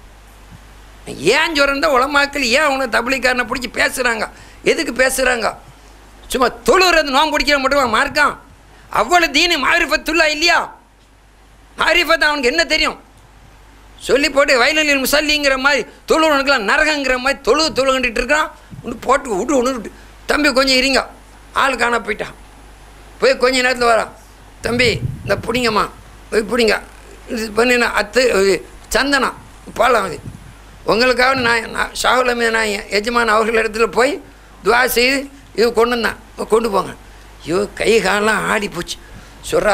ஏன் சொல்கிறா உலமாக்கள் ஏன் அவனை தபிலிக்காரனை பிடிச்சி பேசுகிறாங்க எதுக்கு பேசுகிறாங்க சும்மா தொழுறது நோம்பு பிடிக்கிற மட்டும் மார்க்கான் அவ்வளோ தீனு மாரிஃபத்துல்லா இல்லையா மாரிஃபத் அவனுக்கு என்ன தெரியும் சொல்லி போட்டு வயலில் முசல்லிங்கிற மாதிரி தொழுவனுக்குலாம் நரகங்கிற மாதிரி தொழு தொழுகிட்டு இருக்கான் ஒன்று போட்டு விடு ஒன்று விட்டு தம்பி கொஞ்சம் இருங்க ஆள் காண போயிட்டான் போய் கொஞ்ச நேரத்தில் வரான் தம்பி இந்த பிடிங்கம்மா போய் பிடிங்க இது பண்ணினா அத்து இது சந்தனம் பாலம் அது உங்களுக்காக நான் நான் ஷாகுல் அமீது நான் எஜமான் அவர்கள் இடத்துல போய் துவா செய்து இது கொண்டு வந்தேன் கொண்டு போங்க ஐயோ கை காலெலாம் ஆடி போச்சு சொல்கிறா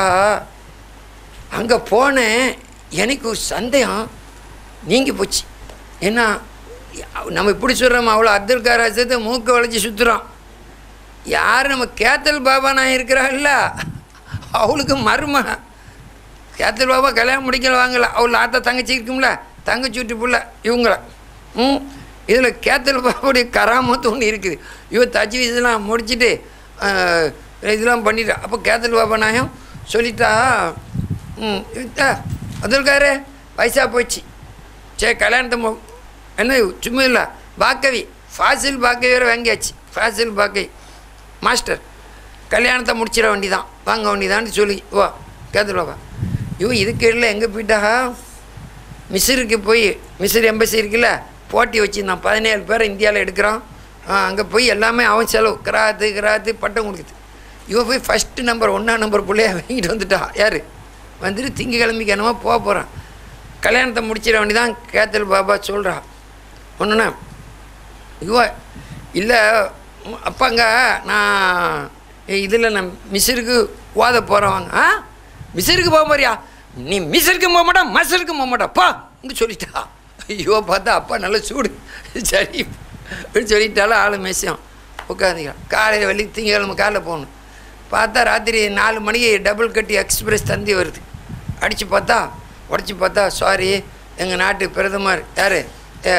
அங்கே போனேன் எனக்கு ஒரு சந்தேகம் நீங்கி போச்சு ஏன்னா நம்ம இப்படி சொல்கிறோம் அவ்வளோ அப்துல் காராஜத்தை மூக்க வளைச்சி சுற்றுறோம் யார் நம்ம கேத்தல் பாபா நான் இருக்கிறாள்ல அவளுக்கு மருமக கேத்தல் பாபா கல்யாணம் முடிக்கல வாங்கல அவள் ஆத்தா தங்கச்சி இருக்கும்ல தங்கச்சி விட்டு புள்ள இவங்கள ம் இதில் கேத்தல் பாபாவுடைய கராமத்து ஒன்று இருக்குது இவ தச்சு இதெல்லாம் முடிச்சுட்டு ஆஹ், இதெல்லாம் பண்ணிட்டா அப்போ கேத்தல் பாபா நாயம் சொல்லிட்டா ம் இத்தா அதுக்காரு வயசாக போச்சு சரி கல்யாணத்தை மு- என்ன சும்மா இல்லை பாக்கவி ஃபாசில் பாக்கவி வேறு வாங்கியாச்சு ஃபாசில் பாக்கவி மாஸ்டர் கல்யாணத்தை முடிச்சிட வேண்டிதான் வாங்க வேண்டிதான்னு சொல்லி வா கேத்துட்டு வாப்பா இவன் இதுக்கு இல்லை எங்கே போயிட்டா மிஸ்ருக்கு போய் மிஸ்ர் எம்பசி இருக்குல்ல போட்டி வச்சுருந்தான் பதினேழு பேரை இந்தியாவில் எடுக்கிறான் அங்கே போய் எல்லாமே அவன் செலவு கிராத்து கிராத்து பட்டம் கொடுக்குது இவன் போய் ஃபஸ்ட்டு நம்பர் ஒன்றாம் நம்பர் பிள்ளைய வாங்கிட்டு வந்துட்டா யார் வந்துட்டு திங்கக்கிழமைக்கு என்னமோ போக போகிறான் கல்யாணத்தை முடிச்சிட வேண்டிதான் கேத்தல் பாபா சொல்கிறா ஒன்றுண்ணா இவ இல்லை அப்பாங்க நான் இதில் நான் மிஸ்ருக்கு ஓத போகிறவங்க ஆ மிஸ்ருக்கு போக மாதிரியா நீ மிஸ்ருக்கு போக மாட்டா மசருக்கு போக மாட்டா பா என்று சொல்லிட்டா ஐயோ பார்த்தா அப்பா நல்ல சூடு சரி அப்படின்னு சொல்லிட்டாலும் ஆள் மெஸ்ஸியம் உட்காந்துக்கலாம் காலையில் வெள்ளி திங்கக்கிழமை காலைல போகணும் பார்த்தா ராத்திரி நாலு மணிக்கு டபுள் கட்டி எக்ஸ்பிரஸ் தந்தி வருது அடித்து பார்த்தா உடச்சி பார்த்தா சாரி எங்கள் நாட்டு பிரதமர் யார் ஏ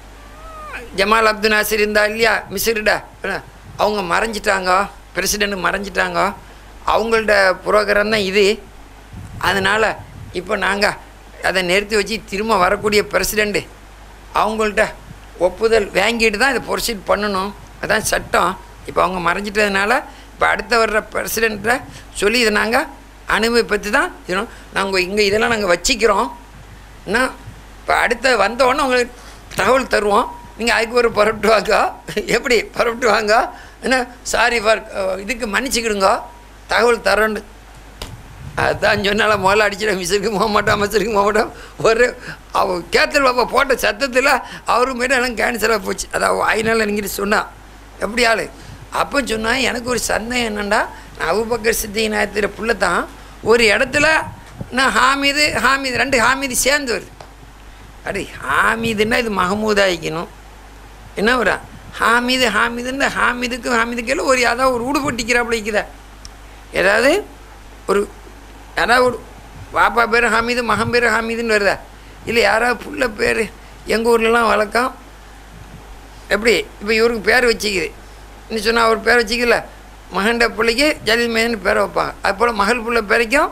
ஜமால் அப்துல் நாசிர் இருந்தா இல்லையா மிஸ்ருடா அவங்க மறைஞ்சிட்டாங்க பிரசிடெண்ட் மறைஞ்சிட்டாங்க அவங்கள்ட்ட புரோகிராம் தான் இது அதனால் இப்போ நாங்கள் அதை நிறுத்தி வச்சு திரும்ப வரக்கூடிய பிரசிடெண்ட்டு அவங்கள்ட்ட ஒப்புதல் வாங்கிட்டு தான் இதை ப்ரொசீட் பண்ணணும் அதான் சட்டம் இப்போ அவங்க மறைஞ்சிட்டதுனால இப்போ அடுத்த வர்ற பிரசிடெண்ட்டை சொல்லி இதை நாங்கள் அனுபவிப்பத்து தான் இதணும் நாங்கள் இங்கே இதெல்லாம் நாங்கள் வச்சிக்கிறோம் என்ன இப்போ அடுத்த வந்தோடனே உங்களுக்கு தகவல் தருவோம் நீங்கள் அதுக்கு ஒரு புறப்பட்டு வாங்க எப்படி புறப்பட்டு வாங்க என்ன சாரி ஃபார் இதுக்கு மன்னிச்சுக்கிடுங்க தகவல் தரோன்னு அதான் சொன்னால முதல்ல அடிச்சிட மிஸ்ஸுக்கு போக மாட்டோம் மிஸ்ஸுக்கு போக மாட்டோம் ஒரு அவ கேத்தல் பாப்பா போட்ட சத்தத்தில் அவரு மேடம் எல்லாம் கேன்சலாக போச்சு அது அவள் ஐநாள் என்கிட்ட சொன்னான் எப்படி ஆள் அப்போ சொன்னா எனக்கு ஒரு சந்தேகம் என்னண்டா நான் அபுபக்கர் சித்தி நாயத்தில் புள்ள தான் ஒரு இடத்துல நான் ஹாமிது ஹாமிது ரெண்டு ஹாமிது சேர்ந்து வருது அடே ஹாமிதுன்னா இது மஹமூதாயிக்கணும் என்ன வரா ஹாமிது ஹாமிதுன்னு ஹாமிதுக்கு ஹாமிதுக்கு ஒரு அதாவது ஒரு உடுபட்டிக்கிறாப்புல இருக்குதா ஏதாவது ஒரு யாராவது ஒரு பாப்பா பேர் ஹாமிது மகன் பேர் ஹாமிதுன்னு வருதா இல்லை யாராவது புள்ள பேர் எங்கள் ஊர்லலாம் வழக்கம் எப்படி இப்போ இவருக்கு பேர் வச்சுக்குது இன்னும் சொன்னால் அவர் பேர் வச்சுக்கல மகண்ட பிள்ளைக்கு ஜலீல் மேன்னு பேரை வைப்பாங்க அது போல் மகள் பிள்ளை பேரைக்கும்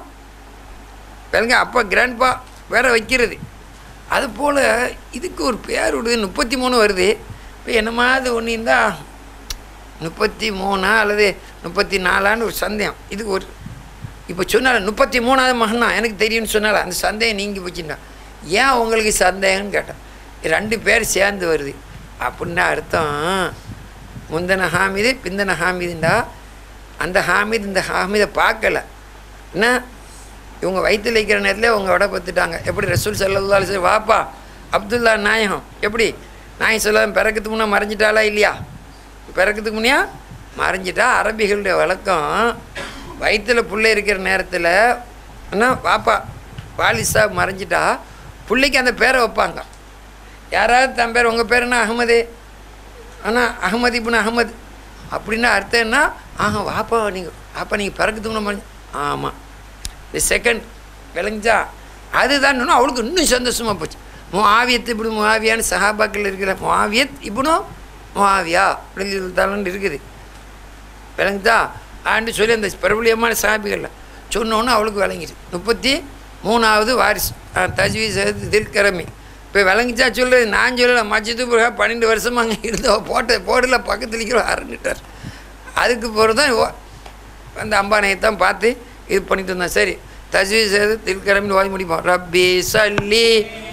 பாருங்க அப்பா கிராண்ட்பா பேரை வைக்கிறது அது போல் இதுக்கு ஒரு பேர் விடுது முப்பத்தி மூணு வருது இப்போ என்னமாவது ஒன்று இருந்தால் முப்பத்தி மூணா அல்லது முப்பத்தி நாலான்னு ஒரு சந்தேகம் இதுக்கு ஒரு இப்போ சொன்னால முப்பத்தி மூணாவது மகனா எனக்கு தெரியும்னு சொன்னால அந்த சந்தேகம் நீங்கி போச்சுன்னா ஏன் உங்களுக்கு சந்தேகம்னு கேட்டேன் ரெண்டு பேர் சேர்ந்து வருது அப்படின்னா அர்த்தம் முந்தின ஹாமிது பிந்தின ஹாமிதுண்டா அந்த ஹாமித் இந்த ஹாமிதை பார்க்கல என்ன இவங்க வயிற்றில் வைக்கிற நேரத்தில் இவங்க விட பத்துட்டாங்க எப்படி ரசூல் சல்லா சரி வாப்பா அப்துல்லா நாயகம் எப்படி நாயகம் சொல்ல பிறக்கிறதுக்கு முன்னே மறைஞ்சிட்டாளா இல்லையா பிறக்கிறதுக்கு முன்னையா மறைஞ்சிட்டா அரபிகளுடைய வழக்கம் வயிற்றில் புள்ளை இருக்கிற நேரத்தில் என்ன பாப்பா வாலிசா மறைஞ்சிட்டா பிள்ளைக்கு அந்த பேரை வைப்பாங்க யாராவது தன் பேர் உங்கள் பேர் என்ன அகமது ஆனால் அகமது இப்னு அகமது அப்படின்னா அர்த்தம் என்ன ஆஹா வாப்பா நீங்கள் அப்போ நீங்கள் பிறக்கிறதுக்கு முன்ன மறைஞ்சு ஆமாம் இந்த செகண்ட் விளைஞ்சா அதுதான் இன்னும் அவளுக்கு இன்னும் சந்தோஷமாக போச்சு முஆவியத் இப்படி முஆவியான்னு சஹாபாக்கள் இருக்கிற முஆவியத் இப்படினோ முஆவியா அப்படின்னு இருக்குது விளங்குதா ஆண்டு சொல்லி அந்த பிரபலியமான சாபிகளில் சொன்னோன்னு அவளுக்கு விளங்கிச்சு முப்பத்தி மூணாவது வாரிசு தஜ்வீஸ் தில்கரமி இப்போ விளங்கிச்சா சொல்கிறது நான் சொல்லலை மஜிது பன்னெண்டு வருஷமாக அங்கே இருந்தோம் போட்ட போடல பக்கத்தில் இருக்கிற அரண்டுட்டார் அதுக்கு பிறகு தான் ஓ- அந்த அம்பானையை தான் பார்த்து இது பண்ணிட்டு இருந்தேன் சரி தஜ்வீஸ் தில்கரமின்னு ஓதி முடிப்போம் ரப்பி சல்லி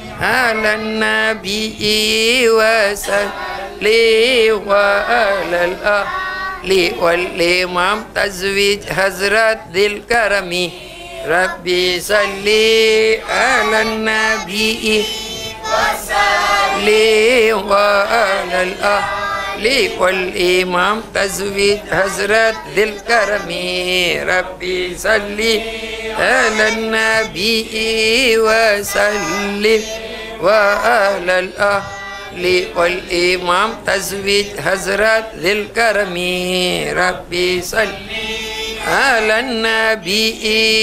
அலன்னபி வசல்லி வலல் லி வல்லிமாம் தஜ்வீஜ் ஹஸ்ரத் தில் கரமி ரப்பி சல்லி அலன்னபி لي وعلى الأهل والإمام تزويد حضرت ذي الكرم ربي صلي على النبي وسلم وعلى الأهل والإمام تزويد حضرت ذي الكرم ربي صلي على النبي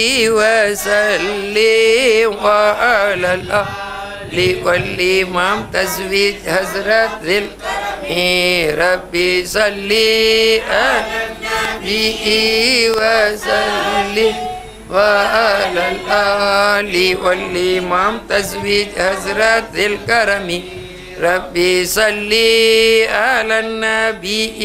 وسلم وعلى الأهل لي والإمام تزويج حضرت ذي الكرم ربي صلي على النبي وسلم وعلى الآل والإمام تزويج حضرت ذي الكرم ربي صلي على النبي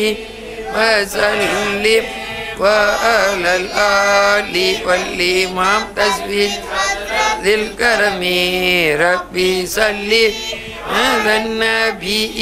وسلم وعلى الآل والإمام تزويج ذي الكرم ربي صلي على النبي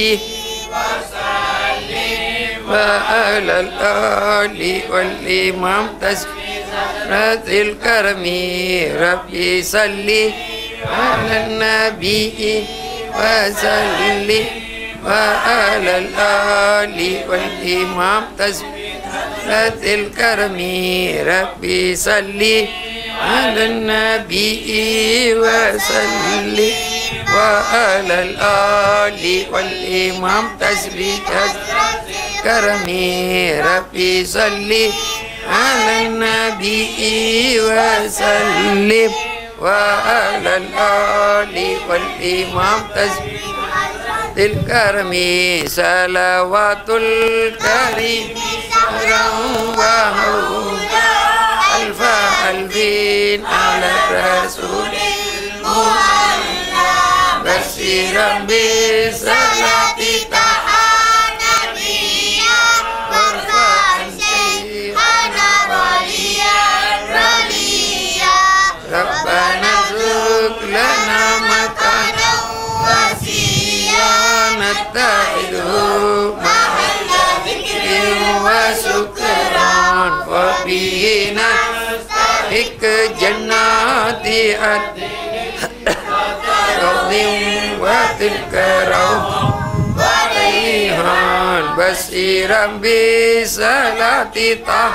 وعلى الآل والإمام تزويج ذي الكرم ربي صلي على النبي وسلم وعلى الآل والإمام تزويج ذي الكرم ربي صلي على النبي وسلم وعلى الآل والإمام تسبيح كرمي ربي صلي على النبي وسلم وعلى الآل والإمام تسبيح الكرم صلوات الكريم وهودا ألف ألفين على الرسول بشيرا بصلاة نبيا وارفع شيخنا وليا رضيا ربنا ارزق لنا مكانا وسيا نتخذه محل ذكر وشكران وبه نستحق جنات عدن روض وتلك روض وريحان بشيرا بصلاة طه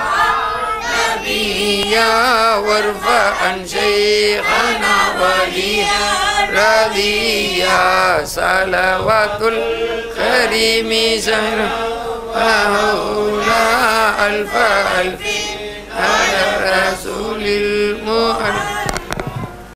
نبيا وارفع عن شيخنا وليا رضيا صلوات الكريم شهر هؤلاء ألف ألف على رسول الله